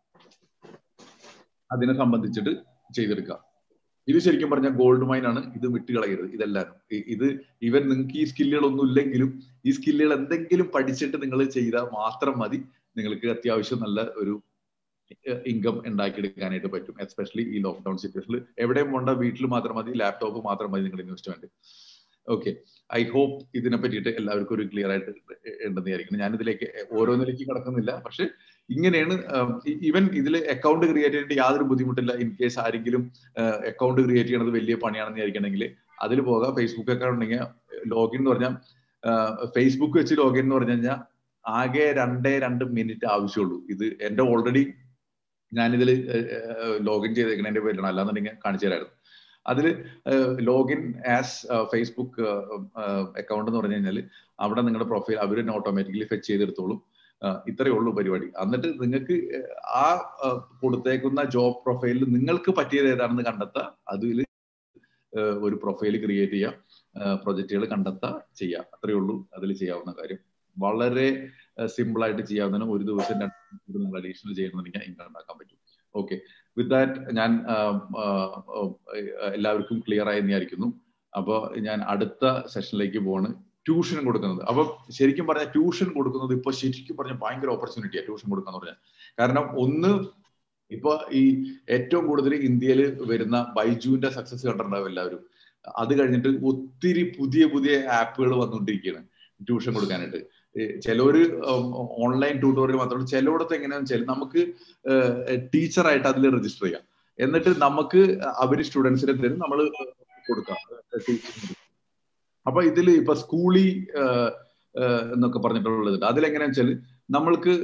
അതിനെ സംബന്ധിച്ചിട്ട് ചെയ്തെടുക്കുക ഇത് ശരിക്കും പറഞ്ഞാൽ ഗോൾഡ് മൈൻ ആണ് ഇത് വിട്ടുകളയരുത് ഇതെല്ലാവരും ഇത് ഇവൻ നിങ്ങൾക്ക് ഈ സ്കില്ലുകളൊന്നും ഇല്ലെങ്കിലും ഈ സ്കില്ലുകൾ എന്തെങ്കിലും പഠിച്ചിട്ട് നിങ്ങൾ ചെയ്താൽ മാത്രം മതി നിങ്ങൾക്ക് അത്യാവശ്യം നല്ല ഒരു ഇൻകം ഉണ്ടാക്കിയെടുക്കാനായിട്ട് പറ്റും എസ്പെഷ്യലി ഈ ലോക്ക്ഡൌൺ സിറ്റുവേഷനിൽ എവിടെയും പോണ്ട വീട്ടിൽ മാത്രം മതി ലാപ്ടോപ്പ് മാത്രം മതി നിങ്ങൾ ഇൻവെസ്റ്റ്മെന്റ് ഓക്കെ ഐ ഹോപ്പ് ഇതിനെ പറ്റിയിട്ട് എല്ലാവർക്കും ഒരു ക്ലിയർ ആയിട്ട് ഉണ്ടെന്ന് വിചാരിക്കുന്നു ഞാൻ ഇതിലേക്ക് ഓരോന്നിലേക്ക് കിടക്കുന്നില്ല പക്ഷെ ഇങ്ങനെയാണ് ഈവൻ ഇതിൽ അക്കൗണ്ട് ക്രിയേറ്റ് ചെയ്തിട്ട് യാതൊരു ബുദ്ധിമുട്ടില്ല ഇൻ കേസ് ആരെങ്കിലും അക്കൗണ്ട് ക്രിയേറ്റ് ചെയ്യണത് വലിയ പണിയാണെന്ന് വിചാരിക്കണമെങ്കിൽ അതിൽ പോകാം ഫേസ്ബുക്ക് അക്കൗണ്ട് ഉണ്ടെങ്കിൽ ലോഗിൻ എന്ന് പറഞ്ഞാൽ ഫേസ്ബുക്ക് വെച്ച് ലോഗിൻ എന്ന് പറഞ്ഞു കഴിഞ്ഞാൽ ആകെ രണ്ടേ രണ്ട് മിനിറ്റ് ആവശ്യമുള്ളൂ ഇത് എന്റെ ഓൾറെഡി ഞാനിതിൽ ലോഗിൻ ചെയ്തേക്കുന്നതിന്റെ പേരിലാണ് അല്ലാന്നുണ്ടെങ്കിൽ കാണിച്ചു തരായിരുന്നു അതിൽ ലോഗിൻ ആസ് ഫേസ്ബുക്ക് അക്കൗണ്ട് എന്ന് പറഞ്ഞു കഴിഞ്ഞാൽ അവിടെ നിങ്ങളുടെ പ്രൊഫൈൽ അവർ തന്നെ ഓട്ടോമാറ്റിക്കലി ഫെച്ച് ചെയ്തെടുത്തോളും ഇത്രയേ ഉള്ളൂ പരിപാടി എന്നിട്ട് നിങ്ങൾക്ക് ആ കൊടുത്തേക്കുന്ന ജോബ് പ്രൊഫൈലിൽ നിങ്ങൾക്ക് പറ്റിയത് ഏതാണെന്ന് കണ്ടെത്തുക അതിൽ ഒരു പ്രൊഫൈൽ ക്രിയേറ്റ് ചെയ്യാം പ്രൊജക്റ്റുകൾ കണ്ടെത്തുക ചെയ്യാം അത്രയേ ഉള്ളൂ അതിൽ ചെയ്യാവുന്ന കാര്യം വളരെ സിമ്പിൾ ആയിട്ട് ചെയ്യാവുന്നതിന് ഒരു ദിവസം രണ്ട് മണിക്കൂർ നിങ്ങൾ അഡീഷണൽ ചെയ്യുന്നുണ്ടെങ്കിൽ ഇൻകം ഉണ്ടാക്കാൻ പറ്റും ഓക്കെ വിത്ത് ദാറ്റ് ഞാൻ എല്ലാവർക്കും ക്ലിയർ ആയി വിചാരിക്കുന്നു അപ്പോൾ ഞാൻ അടുത്ത സെഷനിലേക്ക് പോവാണ് ട്യൂഷൻ കൊടുക്കുന്നത് അപ്പൊ ശരിക്കും പറഞ്ഞാൽ ട്യൂഷൻ കൊടുക്കുന്നത് ഇപ്പൊ ശരിക്കും പറഞ്ഞാൽ ഭയങ്കര ഓപ്പർച്യൂണിറ്റിയാണ് ട്യൂഷൻ കൊടുക്കാന്ന് പറഞ്ഞാൽ കാരണം ഒന്ന് ഇപ്പൊ ഈ ഏറ്റവും കൂടുതൽ ഇന്ത്യയിൽ വരുന്ന ബൈജുവിന്റെ സക്സസ് കണ്ടിട്ടുണ്ടാവും എല്ലാവരും അത് കഴിഞ്ഞിട്ട് ഒത്തിരി പുതിയ പുതിയ ആപ്പുകൾ വന്നുകൊണ്ടിരിക്കുകയാണ് ട്യൂഷൻ കൊടുക്കാനായിട്ട് ചിലവര് ഓൺലൈൻ ട്യൂട്ടോറിയൽ മാത്രമല്ല ചിലയിടത്ത് എങ്ങനെയാണെന്ന് വെച്ചാൽ നമുക്ക് ടീച്ചറായിട്ട് അതിൽ രജിസ്റ്റർ ചെയ്യാം എന്നിട്ട് നമുക്ക് അവര് സ്റ്റുഡൻസിനെ തരും നമ്മൾ കൊടുക്കാം ടീച്ചിങ് അപ്പൊ ഇതിൽ ഇപ്പൊ സ്കൂളി എന്നൊക്കെ പറഞ്ഞിട്ടുള്ളത് അതിലെങ്ങനെയാന്ന് വെച്ചാൽ നമ്മൾക്ക്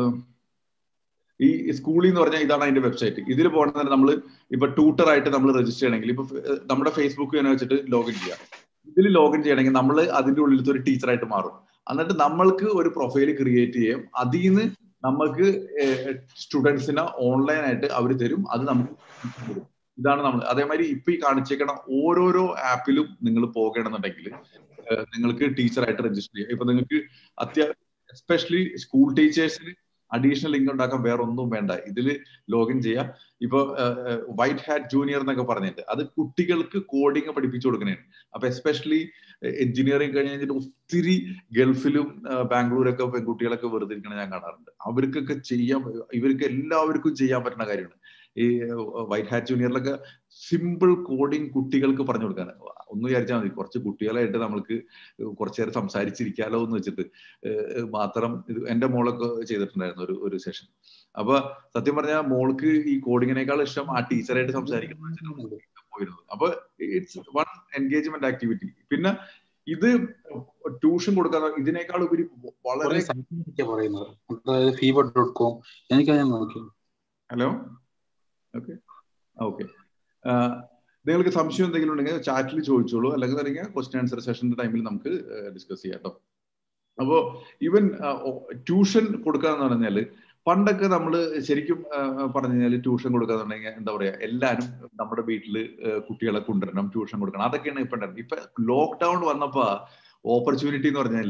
ഈ സ്കൂളിൽ എന്ന് പറഞ്ഞാൽ ഇതാണ് അതിന്റെ വെബ്സൈറ്റ് ഇതിൽ പോകണമെന്ന് നമ്മൾ ഇപ്പൊ ട്യൂട്ടർ ആയിട്ട് നമ്മൾ രജിസ്റ്റർ ചെയ്യണമെങ്കിൽ ഇപ്പൊ നമ്മുടെ ഫേസ്ബുക്ക് തന്നെ വെച്ചിട്ട് ലോഗിൻ ചെയ്യാം ഇതിൽ ലോഗിൻ ചെയ്യണമെങ്കിൽ നമ്മൾ അതിന്റെ ഉള്ളിലത്തെ ഒരു ടീച്ചറായിട്ട് മാറും എന്നിട്ട് നമ്മൾക്ക് ഒരു പ്രൊഫൈൽ ക്രിയേറ്റ് ചെയ്യാം അതിൽ നിന്ന് നമുക്ക് സ്റ്റുഡൻസിനെ ഓൺലൈൻ ആയിട്ട് അവർ തരും അത് നമുക്ക് ഇതാണ് നമ്മൾ അതേമാതിരി ഇപ്പൊ ഈ കാണിച്ചേക്കണ ഓരോരോ ആപ്പിലും നിങ്ങൾ പോകണമെന്നുണ്ടെങ്കിൽ നിങ്ങൾക്ക് ടീച്ചറായിട്ട് രജിസ്റ്റർ ചെയ്യാം ഇപ്പൊ നിങ്ങൾക്ക് അത്യാവശ്യം എസ്പെഷ്യലി സ്കൂൾ ടീച്ചേഴ്സിന് അഡീഷണൽ ഇൻകം ഉണ്ടാക്കാൻ വേറെ ഒന്നും വേണ്ട ഇതിൽ ലോഗിൻ ചെയ്യാം ഇപ്പൊ വൈറ്റ് ഹാറ്റ് ജൂനിയർ എന്നൊക്കെ പറഞ്ഞിട്ട് അത് കുട്ടികൾക്ക് കോഡിങ് പഠിപ്പിച്ചു കൊടുക്കണേണ് അപ്പൊ എസ്പെഷ്യലി എഞ്ചിനീയറിംഗ് കഴിഞ്ഞ് കഴിഞ്ഞിട്ട് ഒത്തിരി ഗൾഫിലും ബാംഗ്ലൂരൊക്കെ പെൺകുട്ടികളൊക്കെ വെറുതെ ഇരിക്കണ ഞാൻ കാണാറുണ്ട് അവർക്കൊക്കെ ചെയ്യാൻ ഇവർക്ക് എല്ലാവർക്കും ചെയ്യാൻ പറ്റുന്ന കാര്യമാണ് ഈ വൈറ്റ് ഹാറ്റ് ജൂനിയറിലൊക്കെ സിമ്പിൾ കോഡിങ് കുട്ടികൾക്ക് പറഞ്ഞു കൊടുക്കാൻ ഒന്ന് വിചാരിച്ചാൽ മതി കുറച്ച് കുട്ടികളായിട്ട് നമ്മൾക്ക് കുറച്ചു നേരം സംസാരിച്ചിരിക്കാലോ എന്ന് വെച്ചിട്ട് മാത്രം ഇത് എന്റെ മോളൊക്കെ ചെയ്തിട്ടുണ്ടായിരുന്നു ഒരു ഒരു സെഷൻ അപ്പൊ സത്യം പറഞ്ഞാൽ മോൾക്ക് ഈ കോഡിങ്ങിനേക്കാൾ ഇഷ്ടം ആ ടീച്ചറായിട്ട് സംസാരിക്കുന്നത് പോയിരുന്നത് അപ്പൊ ഇറ്റ്സ് വൺ എൻഗേജ്മെന്റ് ആക്ടിവിറ്റി പിന്നെ ഇത് ട്യൂഷൻ കൊടുക്കാൻ ഇതിനേക്കാൾ ഉപരി വളരെ പറയുന്നത് അതായത് ഫീവർ ഡോട്ട് കോം എനിക്ക് ഞാൻ നോക്കി ഹലോ ഓക്കെ ഓക്കെ നിങ്ങൾക്ക് സംശയം എന്തെങ്കിലും ഉണ്ടെങ്കിൽ ചാറ്റിൽ ചോദിച്ചോളൂ അല്ലെങ്കിൽ അല്ലെങ്കിൽ ക്വസ്റ്റ്യൻ ആൻസർ സെഷന്റെ ടൈമിൽ നമുക്ക് ഡിസ്കസ് ചെയ്യാം കേട്ടോ അപ്പോ ഈവൻ ട്യൂഷൻ കൊടുക്കുക എന്ന് പറഞ്ഞാൽ പണ്ടൊക്കെ നമ്മൾ ശരിക്കും പറഞ്ഞു കഴിഞ്ഞാൽ ട്യൂഷൻ കൊടുക്കാന്നുണ്ടെങ്കിൽ എന്താ പറയാ എല്ലാവരും നമ്മുടെ വീട്ടിൽ കുട്ടികളെ കൊണ്ടുവരണം ട്യൂഷൻ കൊടുക്കണം അതൊക്കെയാണ് ഇപ്പൊ ഉണ്ടായിരുന്നത് ഇപ്പൊ ലോക്ക്ഡൌൺ വന്നപ്പോ ഓപ്പർച്യൂണിറ്റി എന്ന് പറഞ്ഞാൽ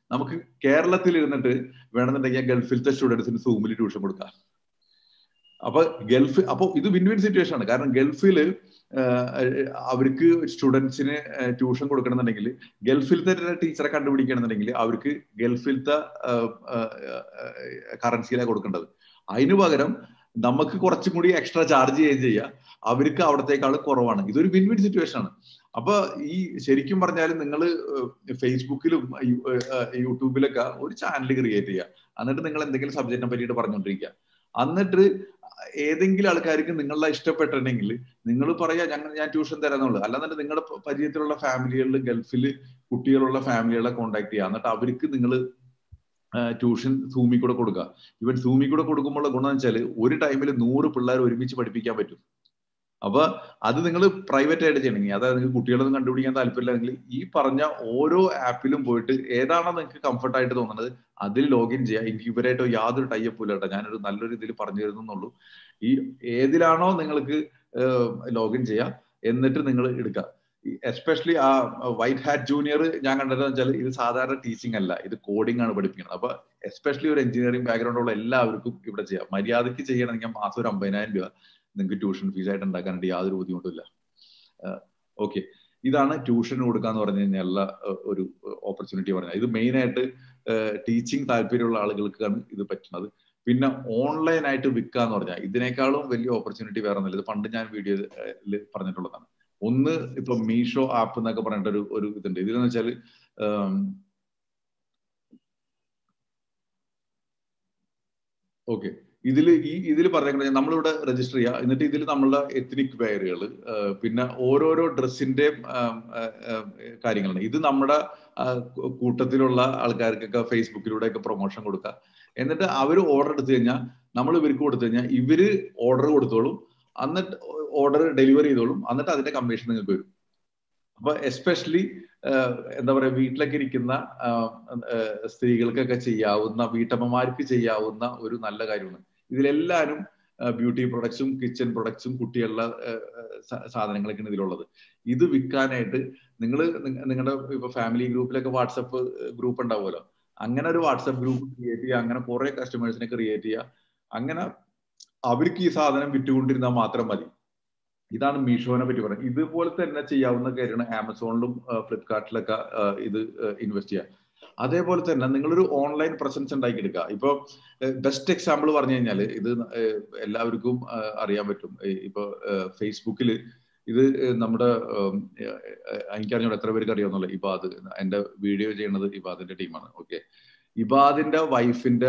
നമുക്ക് കേരളത്തിൽ ഇരുന്നിട്ട് വേണമെന്നുണ്ടെങ്കിൽ ഗൾഫിലത്തെ സ്റ്റുഡൻസിന് സൂമിൽ ട്യൂഷൻ കൊടുക്കാം അപ്പൊ ഗൾഫ് അപ്പൊ ഇത് വിൻ വിൻ സിറ്റുവേഷൻ ആണ് കാരണം ഗൾഫിൽ അവർക്ക് സ്റ്റുഡൻസിന് ട്യൂഷൻ കൊടുക്കണമെന്നുണ്ടെങ്കിൽ ഗൾഫിലത്തെ ടീച്ചറെ കണ്ടുപിടിക്കണമെന്നുണ്ടെങ്കിൽ അവർക്ക് ഗൾഫിലത്തെ കറൻസിയിലാണ് കൊടുക്കേണ്ടത് അതിനു പകരം നമുക്ക് കുറച്ചും കൂടി എക്സ്ട്രാ ചാർജ് ചെയ്യുകയും ചെയ്യാം അവർക്ക് അവിടത്തേക്കാൾ കുറവാണ് ഇതൊരു വിൻ വിൻ സിറ്റുവേഷൻ ആണ് അപ്പൊ ഈ ശരിക്കും പറഞ്ഞാൽ നിങ്ങൾ ഫേസ്ബുക്കിലും യൂട്യൂബിലൊക്കെ ഒരു ചാനൽ ക്രിയേറ്റ് ചെയ്യുക എന്നിട്ട് നിങ്ങൾ എന്തെങ്കിലും സബ്ജക്റ്റിനെ പറ്റിയിട്ട് പറഞ്ഞുകൊണ്ടിരിക്കുക എന്നിട്ട് ഏതെങ്കിലും ആൾക്കാർക്ക് നിങ്ങളെ ഇഷ്ടപ്പെട്ടിട്ടുണ്ടെങ്കിൽ നിങ്ങൾ പറയാ ഞങ്ങൾ ഞാൻ ട്യൂഷൻ തരാന്നുള്ളൂ അല്ലാതെ നിങ്ങളുടെ പരിചയത്തിലുള്ള ഫാമിലികളിൽ ഗൾഫിൽ കുട്ടികളുള്ള ഫാമിലികളെ കോണ്ടാക്ട് ചെയ്യുക എന്നിട്ട് അവർക്ക് നിങ്ങൾ ട്യൂഷൻ സൂമിൽ കൂടെ കൊടുക്കുക ഇവൻ സൂമിൽ കൂടെ കൊടുക്കുമ്പോൾ ഗുണം വെച്ചാൽ ഒരു ടൈമിൽ നൂറ് പിള്ളേർ ഒരുമിച്ച് പഠിപ്പിക്കാൻ പറ്റും അപ്പൊ അത് നിങ്ങൾ പ്രൈവറ്റ് ആയിട്ട് ചെയ്യണമെങ്കിൽ അതായത് നിങ്ങൾക്ക് കുട്ടികളൊന്നും കണ്ടുപിടിക്കാൻ താല്പര്യമില്ലെങ്കിൽ ഈ പറഞ്ഞ ഓരോ ആപ്പിലും പോയിട്ട് ഏതാണോ നിങ്ങൾക്ക് കംഫർട്ട് ആയിട്ട് തോന്നുന്നത് അതിൽ ലോഗിൻ ചെയ്യുക എനിക്ക് ഇവരായിട്ട് യാതൊരു ടൈപ്പ് ഇല്ല കേട്ടോ ഞാനൊരു നല്ലൊരു ഇതിൽ പറഞ്ഞു തരുന്നുള്ളൂ ഈ ഏതിലാണോ നിങ്ങൾക്ക് ലോഗിൻ ചെയ്യുക എന്നിട്ട് നിങ്ങൾ എടുക്കുക എസ്പെഷ്യലി ആ വൈറ്റ് ഹാറ്റ് ജൂനിയർ ഞാൻ കണ്ടതെന്ന് വെച്ചാൽ ഇത് സാധാരണ ടീച്ചിങ് അല്ല ഇത് കോഡിംഗ് ആണ് പഠിപ്പിക്കുന്നത് അപ്പൊ എസ്പെഷ്യലി ഒരു എഞ്ചിനീയറിംഗ് ബാക്ക്ഗ്രൗണ്ട് ഉള്ള എല്ലാവർക്കും ഇവിടെ ചെയ്യാം മര്യാദയ്ക്ക് ചെയ്യണമെങ്കിൽ മാസം ഒരു അമ്പതിനായിരം രൂപ നിങ്ങൾക്ക് ട്യൂഷൻ ഫീസ് ആയിട്ട് ഉണ്ടാക്കാനായിട്ട് യാതൊരു ബുദ്ധിമുട്ടില്ല ഓക്കെ ഇതാണ് ട്യൂഷൻ കൊടുക്കുക എന്ന് പറഞ്ഞു കഴിഞ്ഞാൽ ഒരു ഓപ്പർച്യൂണിറ്റി പറഞ്ഞത് ഇത് മെയിൻ ആയിട്ട് ടീച്ചിങ് താല്പര്യമുള്ള ആളുകൾക്കാണ് ഇത് പറ്റുന്നത് പിന്നെ ഓൺലൈൻ ആയിട്ട് വിൽക്കുക എന്ന് പറഞ്ഞാൽ ഇതിനേക്കാളും വലിയ ഓപ്പർച്യൂണിറ്റി വേറെ ഒന്നുമില്ല ഇത് പണ്ട് ഞാൻ വീഡിയോയിൽ പറഞ്ഞിട്ടുള്ളതാണ് ഒന്ന് ഇപ്പൊ മീഷോ ആപ്പ് എന്നൊക്കെ പറഞ്ഞിട്ട് ഒരു ഒരു ഇതുണ്ട് ഇതിലെന്ന് വെച്ചാൽ ഓക്കെ ഇതിൽ ഈ ഇതിൽ പറഞ്ഞേക്കുന്നത് നമ്മളിവിടെ രജിസ്റ്റർ ചെയ്യുക എന്നിട്ട് ഇതിൽ നമ്മളുടെ എത്നിക് വെയറുകൾ പിന്നെ ഓരോരോ ഡ്രസ്സിന്റെയും കാര്യങ്ങളാണ് ഇത് നമ്മുടെ കൂട്ടത്തിലുള്ള ആൾക്കാർക്കൊക്കെ ഫേസ്ബുക്കിലൂടെ ഒക്കെ പ്രൊമോഷൻ കൊടുക്കുക എന്നിട്ട് അവർ ഓർഡർ എടുത്തു കഴിഞ്ഞാൽ നമ്മൾ ഇവർക്ക് കൊടുത്തു കഴിഞ്ഞാൽ ഇവര് ഓർഡർ കൊടുത്തോളും എന്നിട്ട് ഓർഡർ ഡെലിവറി ചെയ്തോളും എന്നിട്ട് അതിന്റെ കമ്മീഷൻ നിങ്ങൾക്ക് വരും അപ്പൊ എസ്പെഷ്യലി എന്താ പറയാ വീട്ടിലൊക്കെ ഇരിക്കുന്ന സ്ത്രീകൾക്കൊക്കെ ചെയ്യാവുന്ന വീട്ടമ്മമാർക്ക് ചെയ്യാവുന്ന ഒരു നല്ല കാര്യമാണ് ഇതിലെല്ലാവരും ബ്യൂട്ടി പ്രൊഡക്ട്സും കിച്ചൺ പ്രൊഡക്ട്സും കുട്ടികളുടെ സാധനങ്ങളൊക്കെയാണ് ഇതിലുള്ളത് ഇത് വിൽക്കാനായിട്ട് നിങ്ങൾ നിങ്ങളുടെ ഇപ്പൊ ഫാമിലി ഗ്രൂപ്പിലൊക്കെ വാട്സപ്പ് ഗ്രൂപ്പ് ഉണ്ടാവുമല്ലോ അങ്ങനെ ഒരു വാട്സപ്പ് ഗ്രൂപ്പ് ക്രിയേറ്റ് ചെയ്യുക അങ്ങനെ കുറെ കസ്റ്റമേഴ്സിനെ ക്രിയേറ്റ് ചെയ്യുക അങ്ങനെ അവർക്ക് ഈ സാധനം വിറ്റുകൊണ്ടിരുന്നാൽ മാത്രം മതി ഇതാണ് മീഷോനെ പറ്റി പറയുന്നത് ഇതുപോലെ തന്നെ ചെയ്യാവുന്ന കാര്യമാണ് ആമസോണിലും ഫ്ലിപ്കാർട്ടിലൊക്കെ ഇത് ഇൻവെസ്റ്റ് ചെയ്യുക അതേപോലെ തന്നെ നിങ്ങളൊരു ഓൺലൈൻ പ്രസൻസ് ഉണ്ടാക്കിയെടുക്കുക ഇപ്പൊ ബെസ്റ്റ് എക്സാമ്പിൾ പറഞ്ഞു കഴിഞ്ഞാൽ ഇത് എല്ലാവർക്കും അറിയാൻ പറ്റും ഇപ്പൊ ഫേസ്ബുക്കിൽ ഇത് നമ്മുടെ എനിക്കറിഞ്ഞോളൂ എത്ര പേർക്ക് അറിയാവുന്നല്ലോ ഇബാദ് എന്റെ വീഡിയോ ചെയ്യുന്നത് ഇബാദിന്റെ ടീമാണ് ഓക്കെ ഇബാദിന്റെ വൈഫിന്റെ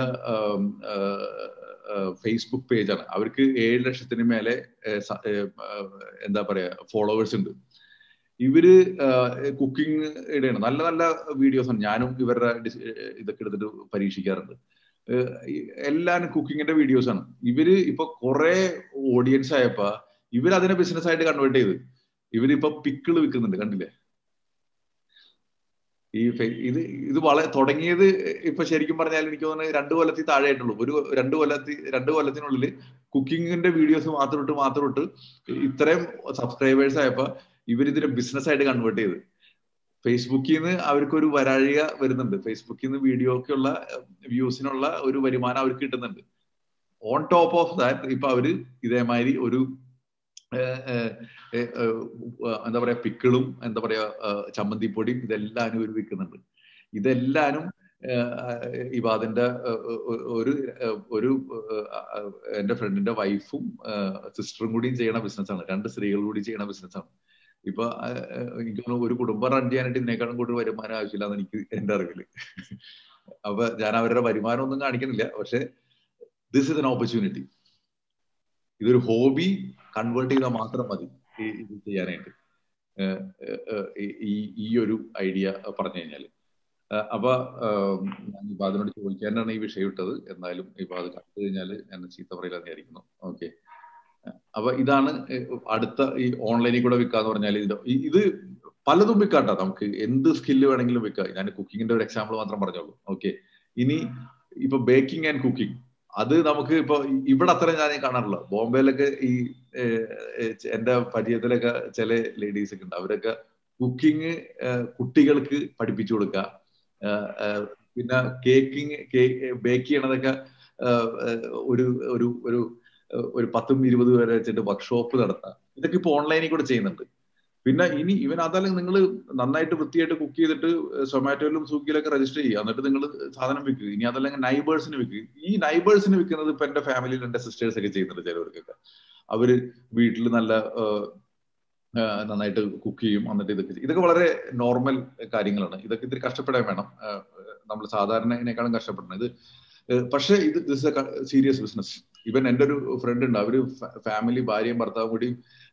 ഫേസ്ബുക്ക് പേജാണ് അവർക്ക് ഏഴ് ലക്ഷത്തിന് മേലെ എന്താ പറയാ ഫോളോവേഴ്സ് ഉണ്ട് ഇവര് കുക്കിംഗ് ഇടയാണ് നല്ല നല്ല വീഡിയോസ് ആണ് ഞാനും ഇവരുടെ ഇതൊക്കെ എടുത്തിട്ട് പരീക്ഷിക്കാറുണ്ട് എല്ലാരും കുക്കിങ്ങിന്റെ വീഡിയോസ് ആണ് ഇവര് ഇപ്പൊ കുറെ ഓഡിയൻസ് ആയപ്പോ ഇവർ അതിനെ ബിസിനസ് ആയിട്ട് കൺവേർട്ട് ചെയ്ത് ഇവരിപ്പോ പിക്കിള് വിൽക്കുന്നുണ്ട് കണ്ടില്ലേ ഈ ഇത് ഇത് വളരെ തുടങ്ങിയത് ഇപ്പൊ ശരിക്കും പറഞ്ഞാൽ എനിക്ക് തോന്നുന്നത് രണ്ടു കൊല്ലത്തിൽ താഴെ ആയിട്ടുള്ളൂ ഒരു രണ്ട് കൊല്ലത്തി രണ്ട് കൊല്ലത്തിനുള്ളിൽ കുക്കിങ്ങിന്റെ വീഡിയോസ് മാത്രം ഇട്ട് മാത്രം ഇട്ട് ഇത്രയും സബ്സ്ക്രൈബേഴ്സ് ആയപ്പോ ഇവരിതിനെ ബിസിനസ് ആയിട്ട് കൺവേർട്ട് ചെയ്ത് ഫേസ്ബുക്കിൽ നിന്ന് അവർക്കൊരു വരാഴിക വരുന്നുണ്ട് ഫേസ്ബുക്കിൽ നിന്ന് വീഡിയോക്കുള്ള വ്യൂസിനുള്ള ഒരു വരുമാനം അവർക്ക് കിട്ടുന്നുണ്ട് ഓൺ ടോപ്പ് ഓഫ് ദാറ്റ് ഇപ്പൊ അവര് ഇതേമാതിരി ഒരു എന്താ പറയാ പിക്കിളും എന്താ പറയാ ചമ്മന്തിപ്പൊടിയും ഇതെല്ലാനും ഇവർ വിൽക്കുന്നുണ്ട് ഇതെല്ലാനും ഇബാദിന്റെ ഒരു ഒരു എന്റെ ഫ്രണ്ടിന്റെ വൈഫും സിസ്റ്ററും കൂടിയും ചെയ്യണ ബിസിനസ്സാണ് രണ്ട് സ്ത്രീകൾ കൂടി ചെയ്യണ ബിസിനസ്സാണ് ഇപ്പൊ എനിക്ക് തോന്നുന്നു ഒരു കുടുംബം റൺ ചെയ്യാനായിട്ട് ഇതിനേക്കാളും കൂടുതൽ വരുമാനം ആവശ്യമില്ലാന്ന് എനിക്ക് എന്റെ അറിവില് അപ്പൊ ഞാൻ അവരുടെ വരുമാനം ഒന്നും കാണിക്കുന്നില്ല പക്ഷെ ദിസ് ഇസ് എൻ ഓപ്പർച്യൂണിറ്റി ഇതൊരു ഹോബി കൺവേർട്ട് ചെയ്താൽ മാത്രം മതി ഇത് ചെയ്യാനായിട്ട് ഈ ഈ ഒരു ഐഡിയ പറഞ്ഞു കഴിഞ്ഞാല് അപ്പൊ ഞാൻ ഇപ്പൊ അതിനോട് ചോദിക്കാനാണ് ഈ വിഷയം ഇട്ടത് എന്നാലും ഇപ്പൊ അത് കണ്ടു കഴിഞ്ഞാൽ ഞാൻ ചീത്ത പറയില്ലെന്ന് വിചാരിക്കുന്നു ഓക്കെ അപ്പൊ ഇതാണ് അടുത്ത ഈ ഓൺലൈനിൽ കൂടെ വിൽക്കാന്ന് പറഞ്ഞാൽ ഇത് ഇത് പലതും വിൽക്കാട്ടോ നമുക്ക് എന്ത് സ്കില്ല് വേണമെങ്കിലും വിൽക്കാം ഞാൻ കുക്കിങ്ങിന്റെ ഒരു എക്സാമ്പിൾ മാത്രം പറഞ്ഞോളൂ ഓക്കെ ഇനി ഇപ്പൊ ബേക്കിംഗ് ആൻഡ് കുക്കിംഗ് അത് നമുക്ക് ഇപ്പൊ ഇവിടെ അത്ര ഞാൻ കാണാറില്ല ബോംബെയിലൊക്കെ ഈ എന്റെ പരിചയത്തിലൊക്കെ ചില ലേഡീസ് ഒക്കെ ഉണ്ട് അവരൊക്കെ കുക്കിംഗ് കുട്ടികൾക്ക് പഠിപ്പിച്ചു കൊടുക്കുക പിന്നെ കേക്കിങ് കേക്ക് ബേക്ക് ചെയ്യണതൊക്കെ ഒരു ഒരു ഒരു ഒരു പത്തും ഇരുപത് പേരെ വെച്ചിട്ട് വർക്ക്ഷോപ്പ് നടത്താം ഇതൊക്കെ ഇപ്പൊ ഓൺലൈനിൽ കൂടെ ചെയ്യുന്നുണ്ട് പിന്നെ ഇനി ഇവൻ അതല്ല നിങ്ങൾ നന്നായിട്ട് വൃത്തിയായിട്ട് കുക്ക് ചെയ്തിട്ട് സൊമാറ്റോയിലും സ്വിഗ്ഗിയിലൊക്കെ രജിസ്റ്റർ ചെയ്യുക എന്നിട്ട് നിങ്ങൾ സാധനം വിൽക്കുക ഇനി അതല്ലെങ്കിൽ നൈബേഴ്സിന് വിൽക്കുക ഈ നൈബേഴ്സിന് വിൽക്കുന്നത് ഇപ്പൊ എന്റെ ഫാമിലിയിൽ എന്റെ സിസ്റ്റേഴ്സ് ഒക്കെ ചെയ്യുന്നുണ്ട് ചിലവർക്കൊക്കെ അവര് വീട്ടിൽ നല്ല നന്നായിട്ട് കുക്ക് ചെയ്യും എന്നിട്ട് ഇതൊക്കെ ചെയ്യും ഇതൊക്കെ വളരെ നോർമൽ കാര്യങ്ങളാണ് ഇതൊക്കെ ഇത്തിരി കഷ്ടപ്പെടാൻ വേണം നമ്മൾ സാധാരണ കഷ്ടപ്പെടണം ഇത് പക്ഷേ ഇത് ദിസ് എ സീരിയസ് ബിസിനസ് ഇവൻ എൻ്റെ ഒരു ഫ്രണ്ട് ഉണ്ട് അവര് ഫാമിലി ഭാര്യയും ഭർത്താവും കൂടി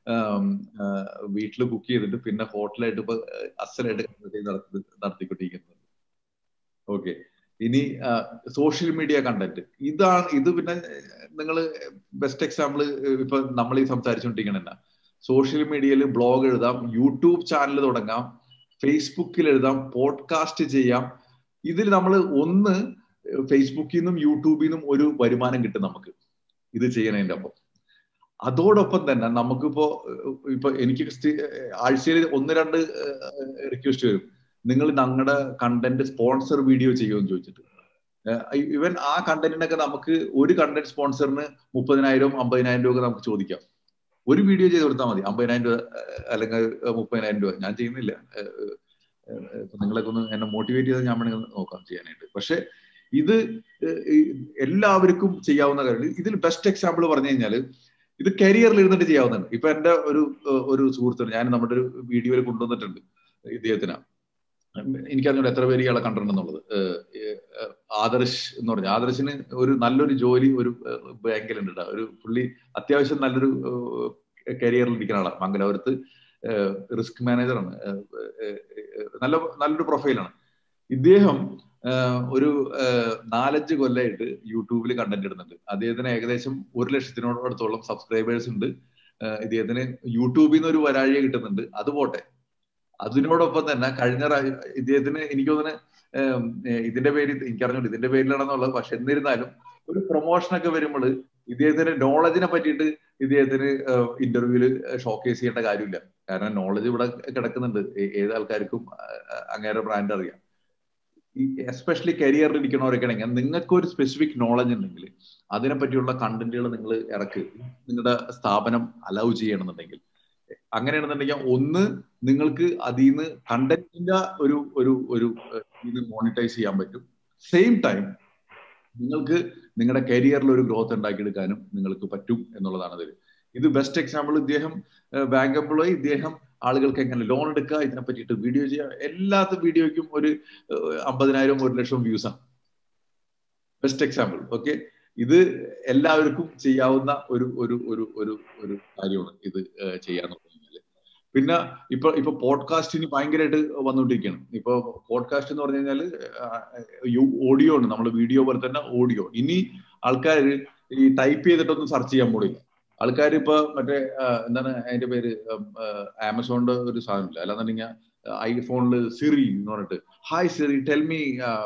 വീട്ടിൽ കുക്ക് ചെയ്തിട്ട് പിന്നെ ഹോട്ടലായിട്ട് ഇപ്പൊ അസലായിട്ട് നടത്തി നടത്തിക്കൊണ്ടിരിക്കുന്നത് ഓക്കെ ഇനി സോഷ്യൽ മീഡിയ കണ്ടന്റ് ഇതാണ് ഇത് പിന്നെ നിങ്ങൾ ബെസ്റ്റ് എക്സാമ്പിൾ ഇപ്പൊ നമ്മൾ ഈ സംസാരിച്ചുകൊണ്ടിരിക്കണ സോഷ്യൽ മീഡിയയിൽ ബ്ലോഗ് എഴുതാം യൂട്യൂബ് ചാനൽ തുടങ്ങാം ഫേസ്ബുക്കിൽ എഴുതാം പോഡ്കാസ്റ്റ് ചെയ്യാം ഇതിൽ നമ്മൾ ഒന്ന് ഫേസ്ബുക്കിൽ നിന്നും യൂട്യൂബിൽ നിന്നും ഒരു വരുമാനം കിട്ടും നമുക്ക് ഇത് ചെയ്യണതിന്റെ ഒപ്പം അതോടൊപ്പം തന്നെ നമുക്കിപ്പോ ഇപ്പൊ എനിക്ക് ആഴ്ചയിൽ ഒന്ന് രണ്ട് റിക്വസ്റ്റ് വരും നിങ്ങൾ ഞങ്ങളുടെ കണ്ടന്റ് സ്പോൺസർ വീഡിയോ ചെയ്യുമെന്ന് ചോദിച്ചിട്ട് ഇവൻ ആ കണ്ടന്റിനൊക്കെ നമുക്ക് ഒരു കണ്ടന്റ് സ്പോൺസറിന് മുപ്പതിനായിരം അമ്പതിനായിരം രൂപ നമുക്ക് ചോദിക്കാം ഒരു വീഡിയോ ചെയ്ത് കൊടുത്താൽ മതി അമ്പതിനായിരം രൂപ അല്ലെങ്കിൽ മുപ്പതിനായിരം രൂപ ഞാൻ ചെയ്യുന്നില്ല നിങ്ങളൊക്കെ ഒന്ന് എന്നെ മോട്ടിവേറ്റ് ചെയ്താൽ ഞാൻ വേണമെങ്കിൽ നോക്കാം ചെയ്യാനായിട്ട് പക്ഷെ ഇത് എല്ലാവർക്കും ചെയ്യാവുന്ന കാര്യം ഇതിൽ ബെസ്റ്റ് എക്സാമ്പിൾ പറഞ്ഞു കഴിഞ്ഞാൽ ഇത് കരിയറിൽ ഇരുന്നിട്ട് ചെയ്യാവുന്നതാണ് ഇപ്പൊ എന്റെ ഒരു ഒരു സുഹൃത്തിന് ഞാൻ നമ്മുടെ ഒരു വീഡിയോയിൽ കൊണ്ടുവന്നിട്ടുണ്ട് ഇദ്ദേഹത്തിന് എനിക്കറിഞ്ഞൂടെ എത്ര പേര് ഇയാളെ കണ്ടിട്ടുണ്ടെന്നുള്ളത് ആദർശ് എന്ന് പറഞ്ഞു ആദർശിന് ഒരു നല്ലൊരു ജോലി ഒരു ബാങ്കിലുണ്ട് ഒരു പുള്ളി അത്യാവശ്യം നല്ലൊരു കരിയറിൽ ഇരിക്കുന്ന ആളാണ് മംഗലാപുരത്ത് റിസ്ക് മാനേജറാണ് നല്ല നല്ലൊരു പ്രൊഫൈലാണ് ഇദ്ദേഹം ഒരു നാലഞ്ച് കൊല്ലമായിട്ട് യൂട്യൂബിൽ കണ്ടന്റ് ഇടുന്നുണ്ട് അദ്ദേഹത്തിന് ഏകദേശം ഒരു ലക്ഷത്തിനോടത്തോളം സബ്സ്ക്രൈബേഴ്സ് ഉണ്ട് ഇദ്ദേഹത്തിന് യൂട്യൂബിൽ നിന്ന് ഒരു വരാഴിക കിട്ടുന്നുണ്ട് അത് പോട്ടെ അതിനോടൊപ്പം തന്നെ കഴിഞ്ഞ ഇദ്ദേഹത്തിന് എനിക്ക് തോന്നുന്നു ഇതിന്റെ പേര് എനിക്കറിഞ്ഞു ഇതിന്റെ പേരിലാണെന്നുള്ളത് പക്ഷെ എന്നിരുന്നാലും ഒരു പ്രൊമോഷനൊക്കെ വരുമ്പോൾ ഇദ്ദേഹത്തിന് നോളജിനെ പറ്റിയിട്ട് ഇദ്ദേഹത്തിന് ഇന്റർവ്യൂവിൽ ഷോക്കേസ് ചെയ്യേണ്ട കാര്യമില്ല കാരണം നോളജ് ഇവിടെ കിടക്കുന്നുണ്ട് ഏത് ആൾക്കാർക്കും അങ്ങേരെ ബ്രാൻഡ് അറിയാം എസ്പെഷ്യലി കരിയറിൽ ഇരിക്കണവരൊക്കെ ആണെങ്കിൽ നിങ്ങൾക്ക് ഒരു സ്പെസിഫിക് നോളജ് ഉണ്ടെങ്കിൽ അതിനെ പറ്റിയുള്ള കണ്ടന്റുകൾ നിങ്ങൾ ഇറക്ക് നിങ്ങളുടെ സ്ഥാപനം അലൗ ചെയ്യണമെന്നുണ്ടെങ്കിൽ അങ്ങനെയാണെന്നുണ്ടെങ്കിൽ ഒന്ന് നിങ്ങൾക്ക് അതിൽ നിന്ന് കണ്ടന്റിന്റെ ഒരു ഒരു ഒരു ഇത് മോണിറ്റൈസ് ചെയ്യാൻ പറ്റും സെയിം ടൈം നിങ്ങൾക്ക് നിങ്ങളുടെ കരിയറിൽ ഒരു ഗ്രോത്ത് ഉണ്ടാക്കിയെടുക്കാനും നിങ്ങൾക്ക് പറ്റും എന്നുള്ളതാണ് ഇതിൽ ഇത് ബെസ്റ്റ് എക്സാമ്പിൾ ഇദ്ദേഹം ബാങ്ക് എംപ്ലോയി ഇദ്ദേഹം ആളുകൾക്ക് എങ്ങനെ ലോൺ എടുക്കുക ഇതിനെ പറ്റിയിട്ട് വീഡിയോ ചെയ്യുക എല്ലാത്ത വീഡിയോയ്ക്കും ഒരു അമ്പതിനായിരം ഒരു ലക്ഷം വ്യൂസാണ് ബെസ്റ്റ് എക്സാമ്പിൾ ഓക്കെ ഇത് എല്ലാവർക്കും ചെയ്യാവുന്ന ഒരു ഒരു ഒരു ഒരു ഒരു കാര്യമാണ് ഇത് ചെയ്യാന്ന് പറഞ്ഞു കഴിഞ്ഞാല് പിന്നെ ഇപ്പൊ ഇപ്പൊ പോഡ്കാസ്റ്റിന് ഭയങ്കരമായിട്ട് വന്നുകൊണ്ടിരിക്കുകയാണ് ഇപ്പൊ പോഡ്കാസ്റ്റ് എന്ന് പറഞ്ഞു കഴിഞ്ഞാല് ഓഡിയോ ഉണ്ട് നമ്മൾ വീഡിയോ പോലെ തന്നെ ഓഡിയോ ഇനി ആൾക്കാർ ഈ ടൈപ്പ് ചെയ്തിട്ടൊന്നും സെർച്ച് ചെയ്യാൻ പോടില്ല ആൾക്കാർ ഇപ്പൊ മറ്റേ എന്താണ് അതിന്റെ പേര് ആമസോണിന്റെ ഒരു സാധനമില്ല അല്ലാന്നുണ്ടെങ്കിൽ ഐഫോണില് സിറി എന്ന് പറഞ്ഞിട്ട് hi Siri tell me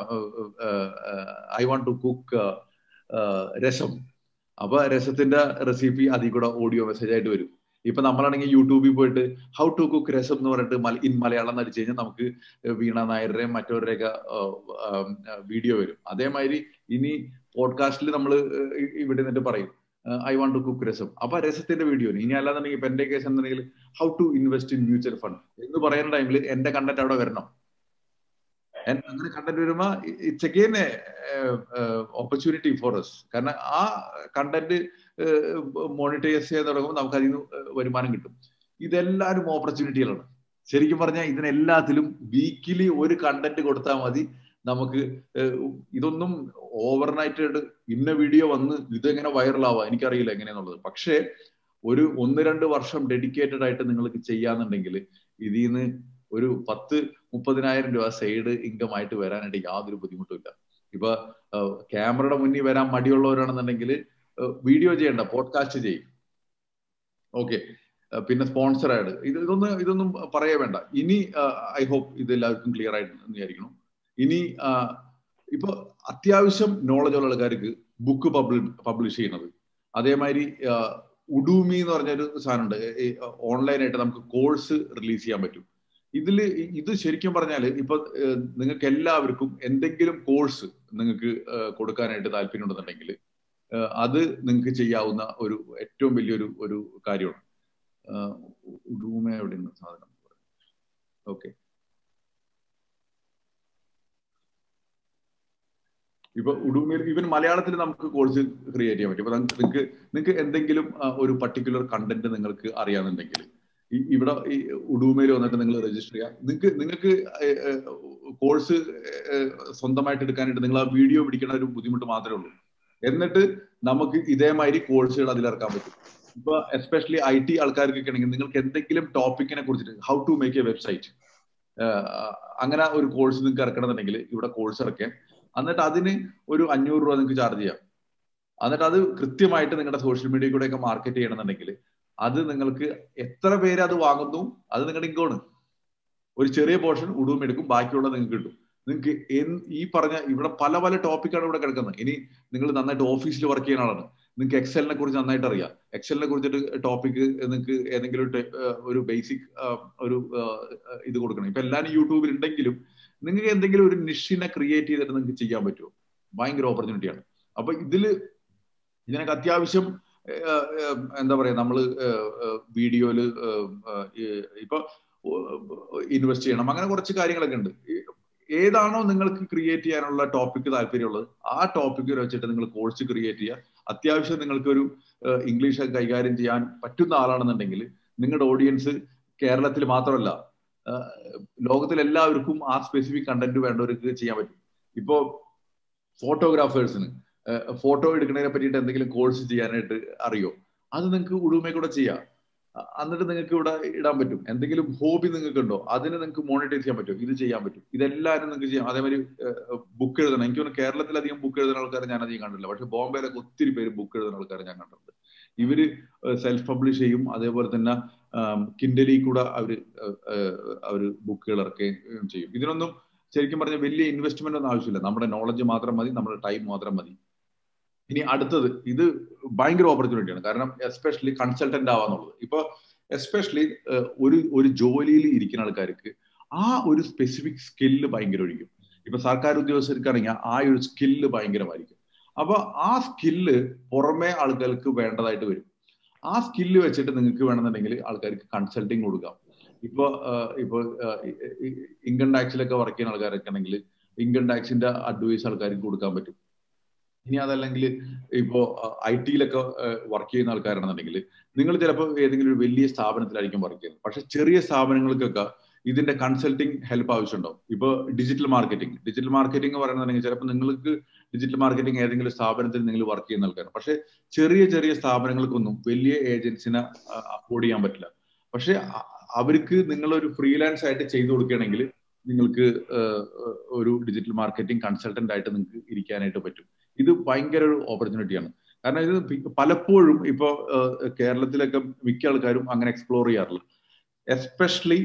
I want to cook rasam അപ്പൊ രസത്തിന്റെ റെസിപ്പി അതിൽ കൂടെ ഓഡിയോ മെസ്സേജ് ആയിട്ട് വരും ഇപ്പൊ നമ്മളാണെങ്കിൽ യൂട്യൂബിൽ പോയിട്ട് ഹൗ ടു കുക്ക് രസം എന്ന് പറഞ്ഞിട്ട് ഇൻ മലയാളം എന്ന് അടിച്ചു കഴിഞ്ഞാൽ നമുക്ക് വീണ നായരുടെയും മറ്റവരുടെയൊക്കെ വീഡിയോ വരും അതേമാതിരി ഇനി പോഡ്കാസ്റ്റിൽ നമ്മൾ ഇവിടെ നിന്നിട്ട് പറയും I want to cook rasam അപ്പൊ രസത്തിന്റെ വീഡിയോ ഇനി അല്ലാന്നുണ്ടെങ്കിൽ ഇപ്പൊ എന്റെ കേസ് എന്നുണ്ടെങ്കിൽ how to invest in mutual fund എന്ന് പറയുന്ന ടൈമിൽ എന്റെ കണ്ടന്റ് അവിടെ വരണം അങ്ങനെ കണ്ടന്റ് വരുമ്പോ it's again opportunity for us കാരണം ആ കണ്ടന്റ് മോണിറ്റൈസ് ചെയ്യാൻ തുടങ്ങുമ്പോൾ നമുക്ക് അതിൽ നിന്ന് വരുമാനം കിട്ടും ഇതെല്ലാവരും ഓപ്പർച്യൂണിറ്റികളാണ് ശരിക്കും പറഞ്ഞാൽ ഇതിനെല്ലാത്തിലും വീക്കിലി ഒരു കണ്ടന്റ് കൊടുത്താൽ മതി നമുക്ക് ഇതൊന്നും ഓവർനൈറ്റ് ഇന്ന വീഡിയോ വന്ന് ഇതെങ്ങനെ വൈറലാവാം എനിക്കറിയില്ല എങ്ങനെയാന്നുള്ളത് പക്ഷേ ഒരു ഒന്ന് രണ്ട് വർഷം ഡെഡിക്കേറ്റഡ് ആയിട്ട് നിങ്ങൾക്ക് ചെയ്യാന്നുണ്ടെങ്കിൽ ഇതിൽ നിന്ന് ഒരു പത്ത് മുപ്പതിനായിരം രൂപ സൈഡ് ഇൻകം ആയിട്ട് വരാനായിട്ട് യാതൊരു ബുദ്ധിമുട്ടുമില്ല ഇപ്പൊ ക്യാമറയുടെ മുന്നിൽ വരാൻ മടിയുള്ളവരാണെന്നുണ്ടെങ്കിൽ വീഡിയോ ചെയ്യണ്ട പോഡ്കാസ്റ്റ് ചെയ്യും ഓക്കെ പിന്നെ സ്പോൺസർ ആയിട്ട് ഇത് ഇതൊന്നും ഇതൊന്നും പറയേ വേണ്ട ഇനി ഐ ഹോപ്പ് ഇത് എല്ലാവർക്കും ക്ലിയർ ആയിട്ട് വിചാരിക്കണം ഇനി ഇപ്പൊ അത്യാവശ്യം നോളജ് ഉള്ള ആൾക്കാർക്ക് ബുക്ക് പബ്ലി പബ്ലിഷ് ചെയ്യുന്നത് അതേമാതിരി ഉഡൂമി എന്ന് പറഞ്ഞൊരു സാധനമുണ്ട് ഓൺലൈനായിട്ട് നമുക്ക് കോഴ്സ് റിലീസ് ചെയ്യാൻ പറ്റും ഇതിൽ ഇത് ശരിക്കും പറഞ്ഞാൽ ഇപ്പൊ നിങ്ങൾക്ക് എല്ലാവർക്കും എന്തെങ്കിലും കോഴ്സ് നിങ്ങൾക്ക് കൊടുക്കാനായിട്ട് താല്പര്യമുണ്ടെന്നുണ്ടെങ്കിൽ അത് നിങ്ങൾക്ക് ചെയ്യാവുന്ന ഒരു ഏറ്റവും വലിയൊരു ഒരു കാര്യമാണ് ഉഡൂമ എവിടെയാണ് സാധനം ഓക്കെ ഇപ്പൊ ഉഡൂമയിൽ ഈവൻ മലയാളത്തിൽ നമുക്ക് കോഴ്സ് ക്രിയേറ്റ് ചെയ്യാൻ പറ്റും ഇപ്പൊ നിങ്ങൾക്ക് നിങ്ങൾക്ക് എന്തെങ്കിലും ഒരു പർട്ടിക്കുലർ കണ്ടന്റ് നിങ്ങൾക്ക് അറിയാന്നുണ്ടെങ്കിൽ ഇവിടെ ഈ ഉഡൂമയിൽ വന്നിട്ട് നിങ്ങൾ രജിസ്റ്റർ ചെയ്യുക നിങ്ങൾക്ക് നിങ്ങൾക്ക് കോഴ്സ് സ്വന്തമായിട്ട് എടുക്കാനായിട്ട് നിങ്ങൾ ആ വീഡിയോ പിടിക്കുന്ന ഒരു ബുദ്ധിമുട്ട് മാത്രമേ ഉള്ളൂ എന്നിട്ട് നമുക്ക് ഇതേമാതിരി കോഴ്സുകൾ അതിൽ ഇറക്കാൻ പറ്റും ഇപ്പൊ എസ്പെഷ്യലി ഐ ടി ആൾക്കാർക്കൊക്കെ ആണെങ്കിൽ നിങ്ങൾക്ക് എന്തെങ്കിലും ടോപ്പിക്കിനെ കുറിച്ചിട്ട് how to make a website അങ്ങനെ ഒരു കോഴ്സ് നിങ്ങൾക്ക് ഇറക്കണമെന്നുണ്ടെങ്കിൽ ഇവിടെ കോഴ്സ് ഇറക്കാം എന്നിട്ട് അതിന് ഒരു അഞ്ഞൂറ് രൂപ നിങ്ങൾക്ക് ചാർജ് ചെയ്യാം എന്നിട്ട് അത് കൃത്യമായിട്ട് നിങ്ങളുടെ സോഷ്യൽ മീഡിയ കൂടെ ഒക്കെ മാർക്കറ്റ് ചെയ്യണമെന്നുണ്ടെങ്കിൽ അത് നിങ്ങൾക്ക് എത്ര പേര് അത് വാങ്ങുന്നു അത് നിങ്ങളുടെ ഇൻകോണ് ഒരു ചെറിയ പോർഷൻ ഉടുവും എടുക്കും ബാക്കിയുള്ളത് നിങ്ങൾക്ക് കിട്ടും നിങ്ങൾക്ക് ഈ പറഞ്ഞ ഇവിടെ പല പല ടോപ്പിക്കാണ് ഇവിടെ കിടക്കുന്നത് ഇനി നിങ്ങൾ നന്നായിട്ട് ഓഫീസിൽ വർക്ക് ചെയ്യുന്ന ആളാണ് നിങ്ങൾക്ക് എക്സലിനെ കുറിച്ച് നന്നായിട്ട് അറിയാം എക്സലിനെ കുറിച്ചിട്ട് ടോപ്പിക്ക് നിങ്ങൾക്ക് ഏതെങ്കിലും ഒരു ബേസിക് ഒരു ഇത് കൊടുക്കണം ഇപ്പൊ എല്ലാവരും യൂട്യൂബിൽ ഉണ്ടെങ്കിലും നിങ്ങൾക്ക് എന്തെങ്കിലും ഒരു നിഷിനെ ക്രിയേറ്റ് ചെയ്തിട്ട് നിങ്ങൾക്ക് ചെയ്യാൻ പറ്റുമോ ഭയങ്കര ഓപ്പർച്യൂണിറ്റിയാണ് അപ്പൊ ഇതില് ഇതിനൊക്കെ അത്യാവശ്യം എന്താ പറയാ നമ്മള് വീഡിയോയില് ഇപ്പൊ ഇൻവെസ്റ്റ് ചെയ്യണം അങ്ങനെ കുറച്ച് കാര്യങ്ങളൊക്കെ ഉണ്ട് ഏതാണോ നിങ്ങൾക്ക് ക്രിയേറ്റ് ചെയ്യാനുള്ള ടോപ്പിക്ക് താല്പര്യമുള്ളത് ആ ടോപ്പിക്ക് വെച്ചിട്ട് നിങ്ങൾ കോഴ്സ് ക്രിയേറ്റ് ചെയ്യുക അത്യാവശ്യം നിങ്ങൾക്ക് ഒരു ഇംഗ്ലീഷ് കൈകാര്യം ചെയ്യാൻ പറ്റുന്ന ആളാണെന്നുണ്ടെങ്കിൽ നിങ്ങളുടെ ഓഡിയൻസ് കേരളത്തിൽ മാത്രമല്ല ലോകത്തിൽ എല്ലാവർക്കും ആ സ്പെസിഫിക് കണ്ടന്റ് വേണ്ടവർക്ക് ചെയ്യാൻ പറ്റും ഇപ്പോ ഫോട്ടോഗ്രാഫേഴ്സിന് ഫോട്ടോ എടുക്കുന്നതിനെ പറ്റിയിട്ട് എന്തെങ്കിലും കോഴ്സ് ചെയ്യാനായിട്ട് അറിയോ അത് നിങ്ങൾക്ക് ഉടുമേ കൂടെ ചെയ്യാം എന്നിട്ട് നിങ്ങൾക്ക് ഇവിടെ ഇടാൻ പറ്റും എന്തെങ്കിലും ഹോബി നിങ്ങൾക്ക് ഉണ്ടോ അതിന് നിങ്ങൾക്ക് മോണിറ്റൈസ് ചെയ്യാൻ പറ്റും ഇത് ചെയ്യാൻ പറ്റും ഇതെല്ലാവരും നിങ്ങൾക്ക് ചെയ്യാം അതേമാതിരി ബുക്ക് എഴുതണം എനിക്ക് തോന്നുന്നു കേരളത്തിൽ അധികം ബുക്ക് എഴുതുന്ന ആൾക്കാരെ ഞാൻ അധികം കണ്ടില്ല പക്ഷെ ബോംബെയിലൊക്കെ ഒത്തിരി പേര് ബുക്ക് എഴുതുന്ന ആൾക്കാരെ ഞാൻ കണ്ടിട്ടുണ്ട് ഇവര് സെൽഫ് പബ്ലിഷ് ചെയ്യും അതേപോലെ തന്നെ കിൻഡലി കൂടെ അവര് അവര് ബുക്കുകൾ ഇറക്കുകയും ചെയ്യും ഇതിനൊന്നും ശരിക്കും പറഞ്ഞ വലിയ ഇൻവെസ്റ്റ്മെന്റ് ഒന്നും ആവശ്യമില്ല നമ്മുടെ നോളജ് മാത്രം മതി നമ്മുടെ ടൈം മാത്രം മതി ഇനി അടുത്തത് ഇത് ഭയങ്കര ഓപ്പർച്യൂണിറ്റിയാണ് കാരണം എസ്പെഷ്യലി കൺസൾട്ടന്റ് ആവാന്നുള്ളത് ഇപ്പൊ എസ്പെഷ്യലി ഒരു ഒരു ജോലിയിൽ ഇരിക്കുന്ന ആൾക്കാർക്ക് ആ ഒരു സ്പെസിഫിക് സ്കില്ല് ഭയങ്കര ഒഴിക്കും ഇപ്പൊ സർക്കാർ ഉദ്യോഗസ്ഥർക്കാണെങ്കിൽ ആ ഒരു സ്കില്ല് ഭയങ്കരമായിരിക്കും അപ്പൊ ആ സ്കില്ല് പുറമെ ആൾക്കാർക്ക് വേണ്ടതായിട്ട് വരും ആ സ്കില്ല് വെച്ചിട്ട് നിങ്ങൾക്ക് വേണമെന്നുണ്ടെങ്കിൽ ആൾക്കാർക്ക് കൺസൾട്ടിങ് കൊടുക്കാം ഇപ്പൊ ഇപ്പൊ ഇൻകം ടാക്സിലൊക്കെ വർക്ക് ചെയ്യുന്ന ആൾക്കാരൊക്കെ ആണെങ്കിൽ ഇൻകം ടാക്സിന്റെ അഡ്വൈസ് ആൾക്കാർക്ക് കൊടുക്കാൻ പറ്റും ഇനി അതല്ലെങ്കിൽ ഇപ്പോ ഐ ടിയിലൊക്കെ വർക്ക് ചെയ്യുന്ന ആൾക്കാരാണെന്നുണ്ടെങ്കിൽ നിങ്ങൾ ചിലപ്പോൾ ഏതെങ്കിലും ഒരു വലിയ സ്ഥാപനത്തിലായിരിക്കും വർക്ക് ചെയ്യുന്നത് പക്ഷെ ചെറിയ സ്ഥാപനങ്ങൾക്കൊക്കെ ഇതിന്റെ കൺസൾട്ടിങ് ഹെൽപ്പ് ആവശ്യമുണ്ടാവും ഇപ്പൊ ഡിജിറ്റൽ മാർക്കറ്റിംഗ് ഡിജിറ്റൽ മാർക്കറ്റിംഗ് പറയുന്നുണ്ടെങ്കിൽ ചിലപ്പോൾ നിങ്ങൾക്ക് ഡിജിറ്റൽ മാർക്കറ്റിംഗ് ഏതെങ്കിലും സ്ഥാപനത്തിൽ നിങ്ങൾ വർക്ക് ചെയ്യുന്ന ആൾക്കാരാണ് പക്ഷെ ചെറിയ ചെറിയ സ്ഥാപനങ്ങൾക്കൊന്നും വലിയ ഏജൻസിനെ അഫോർഡ് ചെയ്യാൻ പറ്റില്ല പക്ഷെ അവർക്ക് നിങ്ങൾ ഒരു ഫ്രീലാൻസ് ആയിട്ട് ചെയ്തു കൊടുക്കുകയാണെങ്കിൽ നിങ്ങൾക്ക് ഒരു ഡിജിറ്റൽ മാർക്കറ്റിംഗ് കൺസൾട്ടന്റ് ആയിട്ട് നിങ്ങൾക്ക് ഇരിക്കാനായിട്ട് പറ്റും ഇത് ഭയങ്കര ഒരു ഓപ്പർച്യൂണിറ്റിയാണ് കാരണം ഇത് പലപ്പോഴും ഇപ്പോ കേരളത്തിലൊക്കെ മിക്ക ആൾക്കാരും അങ്ങനെ എക്സ്പ്ലോർ ചെയ്യാറില്ല എസ്പെഷ്യലി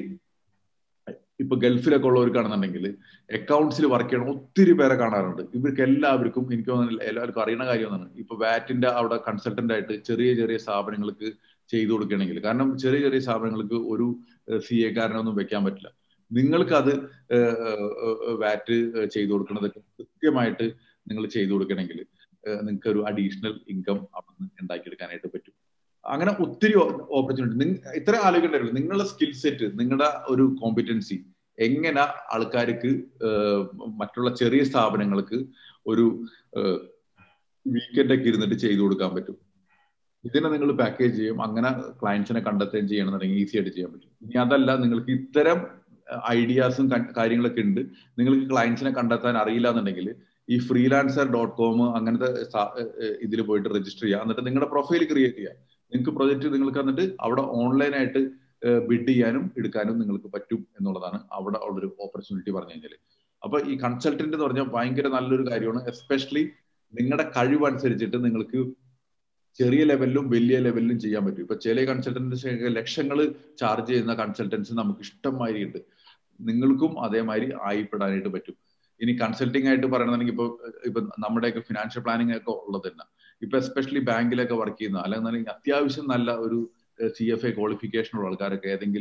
ഇപ്പൊ ഗൾഫിലൊക്കെ ഉള്ളവർക്കാണെന്നുണ്ടെങ്കിൽ അക്കൗണ്ട്സിൽ വർക്ക് ചെയ്യണം ഒത്തിരി പേരെ കാണാറുണ്ട് ഇവർക്ക് എല്ലാവർക്കും എനിക്ക് തോന്നുന്നില്ല എല്ലാവർക്കും അറിയുന്ന കാര്യം ഒന്നാണ് ഇപ്പൊ വാറ്റിന്റെ അവിടെ കൺസൾട്ടന്റ് ആയിട്ട് ചെറിയ ചെറിയ സ്ഥാപനങ്ങൾക്ക് ചെയ്തു കൊടുക്കുകയാണെങ്കിൽ കാരണം ചെറിയ ചെറിയ സ്ഥാപനങ്ങൾക്ക് ഒരു സി എ കാരനൊന്നും വെക്കാൻ പറ്റില്ല നിങ്ങൾക്ക് അത് വാറ്റ് ചെയ്തു കൊടുക്കുന്നതൊക്കെ കൃത്യമായിട്ട് നിങ്ങൾ ചെയ്തു കൊടുക്കണമെങ്കിൽ നിങ്ങൾക്ക് ഒരു അഡീഷണൽ ഇൻകം അവിടെ ഉണ്ടാക്കിയെടുക്കാനായിട്ട് പറ്റും അങ്ങനെ ഒത്തിരി ഓപ്പർച്യൂണിറ്റി ഇത്ര ആലോചിക്കേണ്ടല്ലോ നിങ്ങളുടെ സ്കിൽ സെറ്റ് നിങ്ങളുടെ ഒരു കോമ്പിറ്റൻസി എങ്ങനെ ആൾക്കാർക്ക് മറ്റുള്ള ചെറിയ സ്ഥാപനങ്ങൾക്ക് ഒരു വീക്കെൻഡ് ഒക്കെ ഇരുന്നിട്ട് ചെയ്തു കൊടുക്കാൻ പറ്റും ഇതിനെ നിങ്ങൾ പാക്കേജ് ചെയ്യും അങ്ങനെ ക്ലയൻസിനെ കണ്ടെത്തുകയും ചെയ്യണമെന്നുണ്ടെങ്കിൽ ഈസി ആയിട്ട് ചെയ്യാൻ പറ്റും ഇനി അതല്ല നിങ്ങൾക്ക് ഇത്തരം ഐഡിയാസും കാര്യങ്ങളൊക്കെ ഉണ്ട് നിങ്ങൾക്ക് ക്ലയൻസിനെ കണ്ടെത്താൻ അറിയില്ല എന്നുണ്ടെങ്കിൽ ഈ ഫ്രീലാൻസർ ഡോട്ട് കോം അങ്ങനത്തെ ഇതിൽ പോയിട്ട് രജിസ്റ്റർ ചെയ്യുക എന്നിട്ട് നിങ്ങളുടെ പ്രൊഫൈൽ ക്രിയേറ്റ് ചെയ്യുക നിങ്ങൾക്ക് പ്രൊജക്ട് നിങ്ങൾക്ക് എന്നിട്ട് അവിടെ ഓൺലൈനായിട്ട് ബിഡ് ചെയ്യാനും എടുക്കാനും നിങ്ങൾക്ക് പറ്റും എന്നുള്ളതാണ് അവിടെ ഉള്ളൊരു ഓപ്പർച്യൂണിറ്റി പറഞ്ഞു കഴിഞ്ഞാൽ അപ്പൊ ഈ കൺസൾട്ടന്റ് എന്ന് പറഞ്ഞാൽ ഭയങ്കര നല്ലൊരു കാര്യമാണ് എസ്പെഷ്യലി നിങ്ങളുടെ കഴിവനുസരിച്ചിട്ട് നിങ്ങൾക്ക് ചെറിയ ലെവലിലും വലിയ ലെവലിലും ചെയ്യാൻ പറ്റും ഇപ്പൊ ചില കൺസൾട്ടൻസ് ലക്ഷങ്ങൾ ചാർജ് ചെയ്യുന്ന കൺസൾട്ടൻസ് നമുക്ക് ഇഷ്ടംമാതിരി ഉണ്ട് നിങ്ങൾക്കും അതേമാതിരി ആയിപ്പെടാനായിട്ട് പറ്റും ഇനി കൺസൾട്ടിംഗ് ആയിട്ട് പറയണമെങ്കിൽ ഇപ്പൊ ഇപ്പൊ നമ്മുടെയൊക്കെ ഫിനാൻഷ്യൽ പ്ലാനിങ് ഒക്കെ ഉള്ളത് തന്നെ ഇപ്പൊ എസ്പെഷ്യലി ബാങ്കിലൊക്കെ വർക്ക് ചെയ്യുന്ന അല്ലെങ്കിൽ അത്യാവശ്യം നല്ല ഒരു സി എഫ് എ ക്വാളിഫിക്കേഷൻ ഉള്ള ആൾക്കാരൊക്കെ ഏതെങ്കിലും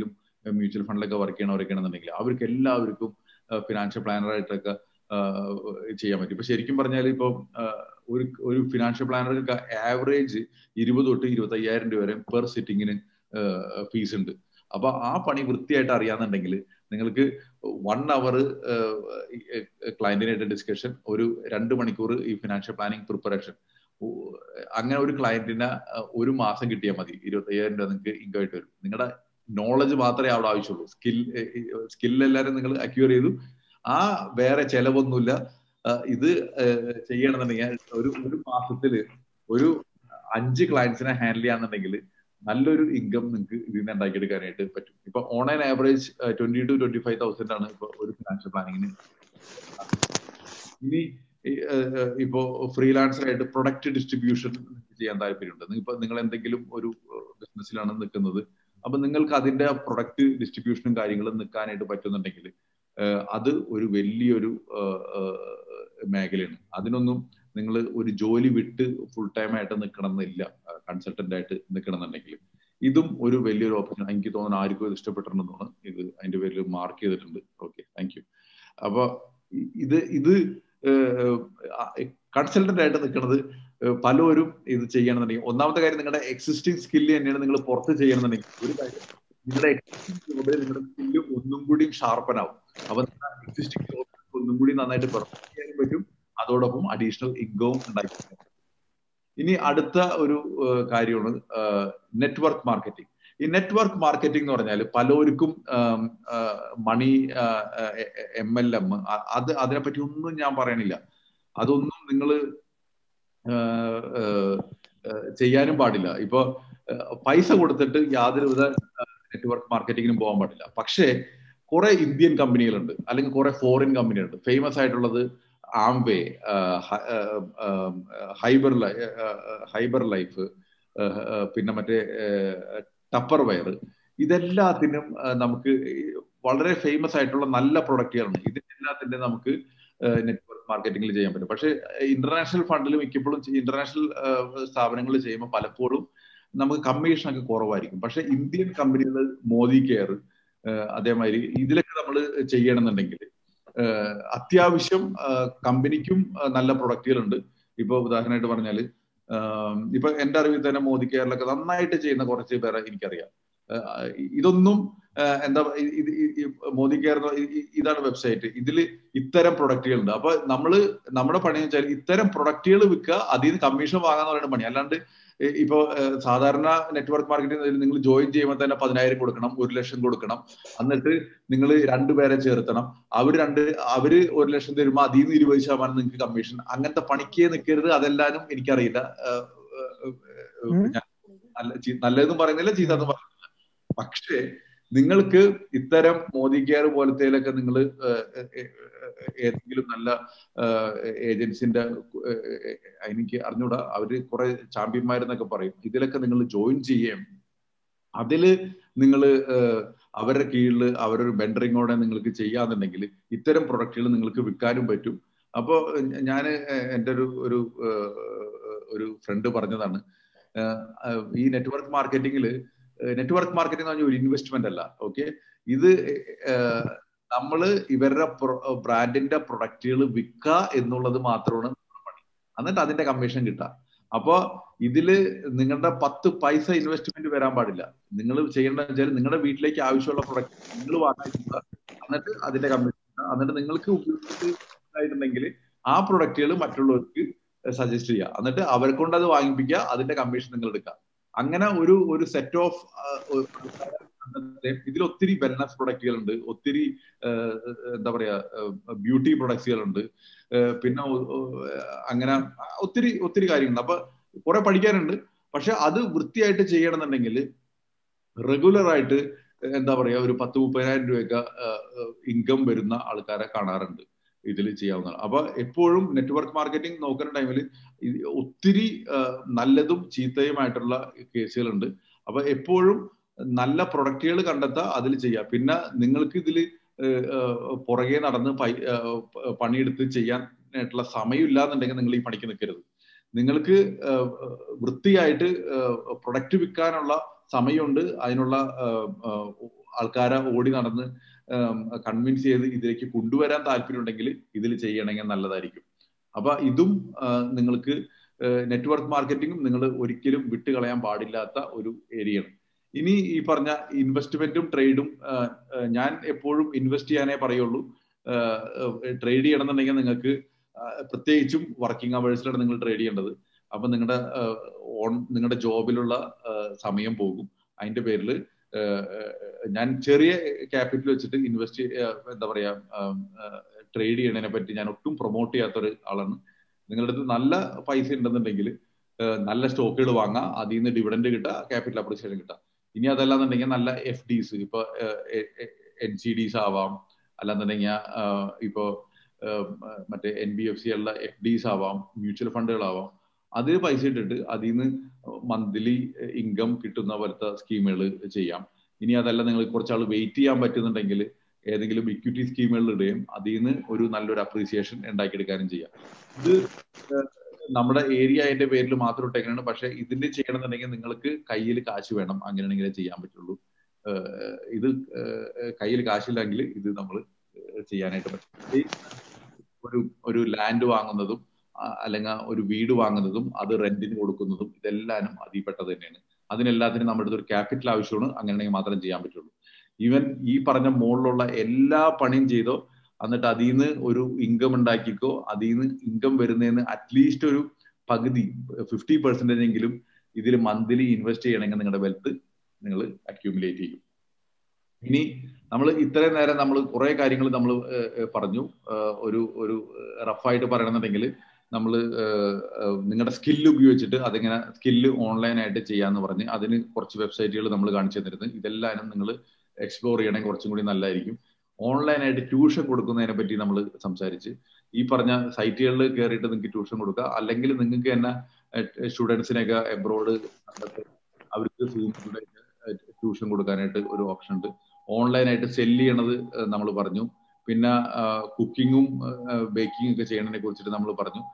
മ്യൂച്വൽ ഫണ്ടിലൊക്കെ വർക്ക് ചെയ്യണവരൊക്കെ ആണെന്നുണ്ടെങ്കിൽ അവർക്ക് എല്ലാവർക്കും ഫിനാൻഷ്യൽ പ്ലാനറായിട്ടൊക്കെ ചെയ്യാൻ പറ്റും ഇപ്പൊ ശരിക്കും പറഞ്ഞാൽ ഇപ്പൊ ഒരു ഒരു ഫിനാൻഷ്യൽ പ്ലാനർക്ക് ആവറേജ് ഇരുപത് തൊട്ട് ഇരുപത്തി അയ്യായിരം രൂപ വരെ പെർ സിറ്റിങ്ങിന് ഫീസ് ഉണ്ട് അപ്പൊ ആ പണി വൃത്തിയായിട്ട് അറിയാന്നുണ്ടെങ്കിൽ നിങ്ങൾക്ക് വൺ അവർ ക്ലയന്റിനായിട്ട് ഡിസ്കഷൻ ഒരു രണ്ട് മണിക്കൂർ ഈ ഫിനാൻഷ്യൽ പ്ലാനിങ് പ്രിപ്പറേഷൻ അങ്ങനെ ഒരു ക്ലയന്റിന് ഒരു മാസം കിട്ടിയാൽ മതി ഇരുപത്തി അയ്യായിരം രൂപ നിങ്ങൾക്ക് ഇൻകം ആയിട്ട് വരും നിങ്ങളുടെ നോളജ് മാത്രമേ അവിടെ ആവശ്യമുള്ളൂ സ്കിൽ സ്കിൽ എല്ലാവരും നിങ്ങൾ അക്യൂർ ചെയ്തു ആ വേറെ ചെലവൊന്നുമില്ല ഇത് ചെയ്യണമെന്നുണ്ടെങ്കിൽ ഒരു ഒരു മാസത്തിൽ ഒരു അഞ്ച് ക്ലയൻസിനെ ഹാൻഡിൽ ചെയ്യാന്നുണ്ടെങ്കിൽ നല്ലൊരു ഇൻകം നിങ്ങൾക്ക് ഇതിൽ നിന്ന് ഉണ്ടാക്കിയെടുക്കാനായിട്ട് പറ്റും ഇപ്പൊ online average twenty two twenty five thousand ആണ് ഇപ്പൊ ഒരു ഫിനാൻഷ്യൽ പ്ലാനിങ്ങിന് ഇനി ഇപ്പോ ഫ്രീലാൻസർ ആയിട്ട് പ്രൊഡക്റ്റ് ഡിസ്ട്രിബ്യൂഷൻ ചെയ്യാൻ താല്പര്യമുണ്ട് ഇപ്പൊ നിങ്ങൾ എന്തെങ്കിലും ഒരു ബിസിനസ്സിലാണ് നിൽക്കുന്നത് അപ്പൊ നിങ്ങൾക്ക് അതിന്റെ പ്രൊഡക്റ്റ് ഡിസ്ട്രിബ്യൂഷനും കാര്യങ്ങളും നിൽക്കാനായിട്ട് പറ്റുന്നുണ്ടെങ്കിൽ അത് ഒരു വലിയൊരു മേഖലയാണ് അതിനൊന്നും നിങ്ങൾ ഒരു ജോലി വിട്ട് ഫുൾ ടൈം ആയിട്ട് നിൽക്കണം എന്നില്ല കൺസൾട്ടന്റ് ആയിട്ട് നിൽക്കണം എന്നുണ്ടെങ്കിൽ ഇതും ഒരു വലിയൊരു ഓപ്പർച്യൂൺ എനിക്ക് തോന്നുന്നു ആർക്കും ഇത് ഇഷ്ടപ്പെട്ടിട്ടുണ്ടെന്നാണ് ഇത് അതിന്റെ പേരിൽ മാർക്ക് ചെയ്തിട്ടുണ്ട് ഓക്കെ താങ്ക് യു അപ്പൊ ഇത് ഇത് കൺസൾട്ടന്റ് ആയിട്ട് നിൽക്കുന്നത് പലരും ഇത് ചെയ്യണമെന്നുണ്ടെങ്കിൽ ഒന്നാമത്തെ കാര്യം നിങ്ങളുടെ എക്സിസ്റ്റിംഗ് സ്കില്ല് തന്നെയാണ് നിങ്ങൾ പുറത്ത് ചെയ്യണമെന്നുണ്ടെങ്കിൽ ഒരു കാര്യം നിങ്ങളുടെ എക്സിസ്റ്റിംഗ് ജോബിൽ നിങ്ങളുടെ സ്കില്ല് ഒന്നും കൂടി ഷാർപ്പൻ ആവും അപ്പൊ എക്സിസ്റ്റിംഗ് ജോബ് ഒന്നും കൂടി നന്നായിട്ട് പെർഫോം ചെയ്യാനും പറ്റും അതോടൊപ്പം അഡീഷണൽ ഇൻകവും ഉണ്ടാക്കി ഇനി അടുത്ത ഒരു കാര്യമാണ് നെറ്റ്വർക്ക് മാർക്കറ്റിംഗ് ഈ നെറ്റ്വർക്ക് മാർക്കറ്റിംഗ് എന്ന് പറഞ്ഞാൽ പലർക്കും മണി എം എൽ എം അത് അതിനെപ്പറ്റി ഒന്നും ഞാൻ പറയണില്ല അതൊന്നും നിങ്ങൾ ചെയ്യാനും പാടില്ല ഇപ്പൊ പൈസ കൊടുത്തിട്ട് യാതൊരുവിധ നെറ്റ്വർക്ക് മാർക്കറ്റിങ്ങിനും പോകാൻ പാടില്ല പക്ഷേ കുറെ ഇന്ത്യൻ കമ്പനികളുണ്ട് അല്ലെങ്കിൽ കുറെ ഫോറിൻ കമ്പനികളുണ്ട് ഫേമസ് ആയിട്ടുള്ളത് ആംവേ ഹൈബർ ഹൈബർ ലൈഫ് പിന്നെ മറ്റേ ടപ്പർ വയർ ഇതെല്ലാത്തിനും നമുക്ക് വളരെ ഫേമസ് ആയിട്ടുള്ള നല്ല പ്രൊഡക്റ്റുകളുണ്ട് ഇതിനെല്ലാത്തിന്റെ നമുക്ക് നെറ്റ്വർക്ക് മാർക്കറ്റിംഗിൽ ചെയ്യാൻ പറ്റും പക്ഷേ ഇന്റർനാഷണൽ ഫണ്ടിൽ മിക്കപ്പോഴും ഇന്റർനാഷണൽ സ്ഥാപനങ്ങൾ ചെയ്യുമ്പോൾ പലപ്പോഴും നമുക്ക് കമ്മീഷനൊക്കെ കുറവായിരിക്കും പക്ഷെ ഇന്ത്യൻ കമ്പനികൾ മോദി കെയർ അതേമാതിരി ഇതിലൊക്കെ നമ്മൾ ചെയ്യണമെന്നുണ്ടെങ്കിൽ അത്യാവശ്യം കമ്പനിക്കും നല്ല പ്രൊഡക്റ്റുകളുണ്ട് ഇപ്പൊ ഉദാഹരണമായിട്ട് പറഞ്ഞാല് ഇപ്പൊ എന്റെ അറിവിൽ തന്നെ മോദി കെയറിലൊക്കെ നന്നായിട്ട് ചെയ്യുന്ന കുറച്ച് പേരെ എനിക്കറിയാം ഇതൊന്നും എന്താ മോദി കെയർ ഇതാണ് വെബ്സൈറ്റ് ഇതിൽ ഇത്തരം പ്രൊഡക്റ്റുകളുണ്ട് അപ്പൊ നമ്മള് നമ്മുടെ പണി വെച്ചാൽ ഇത്തരം പ്രൊഡക്റ്റുകൾ വിൽക്കുക അതിൽ നിന്ന് കമ്മീഷൻ വാങ്ങാന്ന് പറയുന്ന പണി അല്ലാണ്ട് ഇപ്പോ സാധാരണ നെറ്റ്വർക്ക് മാർക്കറ്റിംഗ് നിങ്ങൾ ജോയിൻ ചെയ്യുമ്പോൾ തന്നെ പതിനായിരം കൊടുക്കണം ഒരു ലക്ഷം കൊടുക്കണം എന്നിട്ട് നിങ്ങൾ രണ്ടുപേരെ ചേർത്തണം അവർ രണ്ട് അവര് ഒരു ലക്ഷം തരുമ്പോൾ അതിൽ നിന്ന് ഇരുപത് ശതമാനം നിങ്ങൾക്ക് കമ്മീഷൻ അങ്ങനത്തെ പണിക്കേ നിൽക്കരുത് അതെല്ലാനും എനിക്കറിയില്ല നല്ലതെന്നും പറയുന്നില്ല ചീത്തതെന്നും പറയുന്നില്ല പക്ഷേ നിങ്ങൾക്ക് ഇത്തരം മോദി കെയർ പോലത്തേലൊക്കെ നിങ്ങൾ ഏതെങ്കിലും നല്ല ഏജൻസിന്റെ എനിക്ക് അറിഞ്ഞൂടാ അവര് കുറെ ചാമ്പ്യന്മാരെന്നൊക്കെ പറയും ഇതിലൊക്കെ നിങ്ങൾ ജോയിൻ ചെയ്യുകയും അതില് നിങ്ങൾ അവരുടെ കീഴിൽ അവരൊരു ബെൻഡറിങ്ങോടെ നിങ്ങൾക്ക് ചെയ്യാന്നുണ്ടെങ്കിൽ ഇത്തരം പ്രൊഡക്റ്റുകൾ നിങ്ങൾക്ക് വിൽക്കാനും പറ്റും അപ്പോൾ ഞാൻ എൻ്റെ ഒരു ഒരു ഒരു ഫ്രണ്ട് പറഞ്ഞതാണ് ഈ നെറ്റ്വർക്ക് മാർക്കറ്റിംഗിൽ നെറ്റ്വർക്ക് മാർക്കറ്റിംഗ് എന്ന് പറഞ്ഞാൽ ഒരു ഇൻവെസ്റ്റ്മെന്റ് അല്ല ഓക്കെ ഇത് നമ്മള് ഇവരുടെ ബ്രാൻഡിന്റെ പ്രൊഡക്റ്റുകൾ വിൽക്കുക എന്നുള്ളത് മാത്രമാണ് പണി എന്നിട്ട് അതിന്റെ കമ്മീഷൻ കിട്ടുക അപ്പോ ഇതില് നിങ്ങളുടെ പത്ത് പൈസ ഇൻവെസ്റ്റ്മെന്റ് വരാൻ പാടില്ല നിങ്ങൾ ചെയ്യേണ്ടത് വെച്ചാൽ നിങ്ങളുടെ വീട്ടിലേക്ക് ആവശ്യമുള്ള പ്രൊഡക്റ്റ് നിങ്ങൾ വാങ്ങിക്കുക എന്നിട്ട് അതിന്റെ കമ്മീഷൻ എന്നിട്ട് നിങ്ങൾക്ക് ഉപയോഗിച്ചിട്ടുണ്ടെങ്കിൽ ആ പ്രൊഡക്റ്റുകൾ മറ്റുള്ളവർക്ക് സജസ്റ്റ് ചെയ്യുക എന്നിട്ട് അവരെ കൊണ്ട് അത് വാങ്ങിപ്പിക്കുക അതിന്റെ കമ്മീഷൻ നിങ്ങൾ എടുക്കുക അങ്ങനെ ഒരു ഒരു സെറ്റ് ഓഫ് ഇതിൽ ഒത്തിരി വെൽനസ് പ്രൊഡക്റ്റുകൾ ഉണ്ട് ഒത്തിരി എന്താ പറയാ ബ്യൂട്ടി പ്രൊഡക്ട്സുകളുണ്ട് പിന്നെ അങ്ങനെ ഒത്തിരി ഒത്തിരി കാര്യങ്ങളുണ്ട് അപ്പൊ കുറെ പഠിക്കാനുണ്ട് പക്ഷെ അത് വൃത്തിയായിട്ട് ചെയ്യണമെന്നുണ്ടെങ്കിൽ റെഗുലർ ആയിട്ട് എന്താ പറയാ ഒരു പത്ത് മുപ്പതിനായിരം രൂപയൊക്കെ ഇൻകം വരുന്ന ആൾക്കാരെ കാണാറുണ്ട് ഇതിൽ ചെയ്യാവുന്നതാണ് അപ്പൊ എപ്പോഴും നെറ്റ്വർക്ക് മാർക്കറ്റിംഗ് നോക്കുന്ന ടൈമിൽ ഒത്തിരി നല്ലതും ചീത്തയുമായിട്ടുള്ള കേസുകളുണ്ട് അപ്പൊ എപ്പോഴും നല്ല പ്രൊഡക്റ്റുകൾ കണ്ടെത്തുക അതിൽ ചെയ്യുക പിന്നെ നിങ്ങൾക്ക് ഇതിൽ പുറകെ നടന്ന് പണിയെടുത്ത് ചെയ്യാനായിട്ടുള്ള സമയമില്ല എന്നുണ്ടെങ്കിൽ നിങ്ങൾ ഈ പണിക്ക് നിൽക്കരുത് നിങ്ങൾക്ക് വൃത്തിയായിട്ട് പ്രൊഡക്റ്റ് വിൽക്കാനുള്ള സമയമുണ്ട് അതിനുള്ള ആൾക്കാരെ ഓടി നടന്ന് കൺവിൻസ് ചെയ്ത് ഇതിലേക്ക് കൊണ്ടുവരാൻ താല്പര്യമുണ്ടെങ്കിൽ ഇതിൽ ചെയ്യണമെങ്കിൽ നല്ലതായിരിക്കും അപ്പൊ ഇതും നിങ്ങൾക്ക് നെറ്റ്വർക്ക് മാർക്കറ്റിംഗും നിങ്ങൾ ഒരിക്കലും വിട്ടുകളയാൻ പാടില്ലാത്ത ഒരു ഏരിയയാണ് ഇനി ഈ പറഞ്ഞ ഇൻവെസ്റ്റ്മെന്റും ട്രേഡും ഞാൻ എപ്പോഴും ഇൻവെസ്റ്റ് ചെയ്യാനേ പറയുള്ളൂ ട്രേഡ് ചെയ്യണമെന്നുണ്ടെങ്കിൽ നിങ്ങൾക്ക് പ്രത്യേകിച്ചും വർക്കിംഗ് അവേഴ്സിലാണ് നിങ്ങൾ ട്രേഡ് ചെയ്യേണ്ടത് അപ്പൊ നിങ്ങളുടെ ഓൺ നിങ്ങളുടെ ജോബിലുള്ള സമയം പോകും അതിന്റെ പേരിൽ ഞാൻ ചെറിയ ക്യാപിറ്റൽ വെച്ചിട്ട് ഇൻവെസ്റ്റ് എന്താ പറയാ ട്രേഡ് ചെയ്യണതിനെ പറ്റി ഞാൻ ഒട്ടും പ്രൊമോട്ട് ചെയ്യാത്ത ഒരു ആളാണ് നിങ്ങളുടെ അടുത്ത് നല്ല പൈസ ഉണ്ടെന്നുണ്ടെങ്കിൽ നല്ല സ്റ്റോക്കുകൾ വാങ്ങാം അതിൽ നിന്ന് ഡിവിഡൻഡ് കിട്ടുക ക്യാപിറ്റൽ അപ്രീസിയേഷൻ കിട്ടുക ഇനി അതല്ലാന്നുണ്ടെങ്കിൽ നല്ല എഫ് ഡിസ് ഇപ്പൊ എൻ സി ഡിസ് ആവാം അല്ലാന്നുണ്ടെങ്കിൽ ഇപ്പോ മറ്റേ എൻ ബി എഫ് സി ഉള്ള എഫ് ഡിസ് ആവാം മ്യൂച്വൽ ഫണ്ടുകളാവാം അതിൽ പൈസ ഇട്ടിട്ട് അതിൽ നിന്ന് മന്ത്ലി ഇൻകം കിട്ടുന്ന പോലത്തെ സ്കീമുകൾ ചെയ്യാം ഇനി അതല്ല നിങ്ങൾ കുറച്ചാൾ വെയിറ്റ് ചെയ്യാൻ പറ്റുന്നുണ്ടെങ്കിൽ ഏതെങ്കിലും ഇക്വിറ്റി സ്കീമുകളിൽ ഇടുകയും അതിൽ നിന്ന് ഒരു നല്ലൊരു അപ്രീസിയേഷൻ ഉണ്ടാക്കിയെടുക്കാനും ചെയ്യാം ഇത് നമ്മുടെ ഏരിയ അതിന്റെ പേരിൽ മാത്രം ഇട്ടേക്കാണ് പക്ഷെ ഇതിന്റെ ചെയ്യണമെന്നുണ്ടെങ്കിൽ നിങ്ങൾക്ക് കയ്യിൽ കാശ് വേണം അങ്ങനെയാണെങ്കിലേ ചെയ്യാൻ പറ്റുള്ളൂ ഇത് കയ്യിൽ കാശില്ലെങ്കിൽ ഇത് നമ്മൾ ചെയ്യാനായിട്ട് പറ്റും ഒരു ഒരു ലാൻഡ് വാങ്ങുന്നതും അല്ലെങ്കിൽ ഒരു വീട് വാങ്ങുന്നതും അത് റെന്റിന് കൊടുക്കുന്നതും ഇതെല്ലാനും അതിൽപ്പെട്ടത് തന്നെയാണ് അതിനെല്ലാത്തിനും നമ്മുടെ അടുത്ത് ഒരു ക്യാപിറ്റൽ ആവശ്യമാണ് അങ്ങനെയാണെങ്കിൽ മാത്രം ചെയ്യാൻ പറ്റുള്ളൂ ഈവൻ ഈ പറഞ്ഞ മുകളിലുള്ള എല്ലാ പണിയും ചെയ്തോ എന്നിട്ട് അതിൽ നിന്ന് ഒരു ഇൻകം ഉണ്ടാക്കിക്കോ അതിൽ നിന്ന് ഇൻകം വരുന്നതിന് അറ്റ്ലീസ്റ്റ് ഒരു പകുതി ഫിഫ്റ്റി പെർസെന്റേജ് എങ്കിലും ഇതിൽ മന്ത്ലി ഇൻവെസ്റ്റ് ചെയ്യണമെങ്കിൽ നിങ്ങളുടെ വെൽത്ത് നിങ്ങൾ അക്യൂമുലേറ്റ് ചെയ്യും ഇനി നമ്മൾ ഇത്രയും നേരം നമ്മൾ കുറെ കാര്യങ്ങൾ നമ്മൾ പറഞ്ഞു ഒരു ഒരു റഫായിട്ട് പറയണമെന്നുണ്ടെങ്കിൽ നമ്മൾ നിങ്ങളുടെ സ്കില്ല് ഉപയോഗിച്ചിട്ട് അതിങ്ങനെ സ്കില്ല് ഓൺലൈനായിട്ട് ചെയ്യാന്ന് പറഞ്ഞ് അതിന് കുറച്ച് വെബ്സൈറ്റുകൾ നമ്മൾ കാണിച്ചു തന്നിരുന്നു ഇതെല്ലാം നിങ്ങൾ എക്സ്പ്ലോർ ചെയ്യണമെങ്കിൽ കുറച്ചും കൂടി നല്ലതായിരിക്കും ഓൺലൈനായിട്ട് ട്യൂഷൻ കൊടുക്കുന്നതിനെ പറ്റി നമ്മൾ സംസാരിച്ച് ഈ പറഞ്ഞ സൈറ്റുകളിൽ കയറിയിട്ട് നിങ്ങൾക്ക് ട്യൂഷൻ കൊടുക്കുക അല്ലെങ്കിൽ നിങ്ങൾക്ക് തന്നെ സ്റ്റുഡൻസിനെയൊക്കെ എബ്രോഡ് അവർക്ക് സൂമിലൂടെ ട്യൂഷൻ കൊടുക്കാനായിട്ട് ഒരു ഓപ്ഷൻ ഉണ്ട് ഓൺലൈനായിട്ട് സെല്ല് ചെയ്യണത് നമ്മൾ പറഞ്ഞു പിന്നെ കുക്കിങ്ങും ബേക്കിംഗ് ഒക്കെ ചെയ്യണതിനെ കുറിച്ചിട്ട് നമ്മൾ പറഞ്ഞു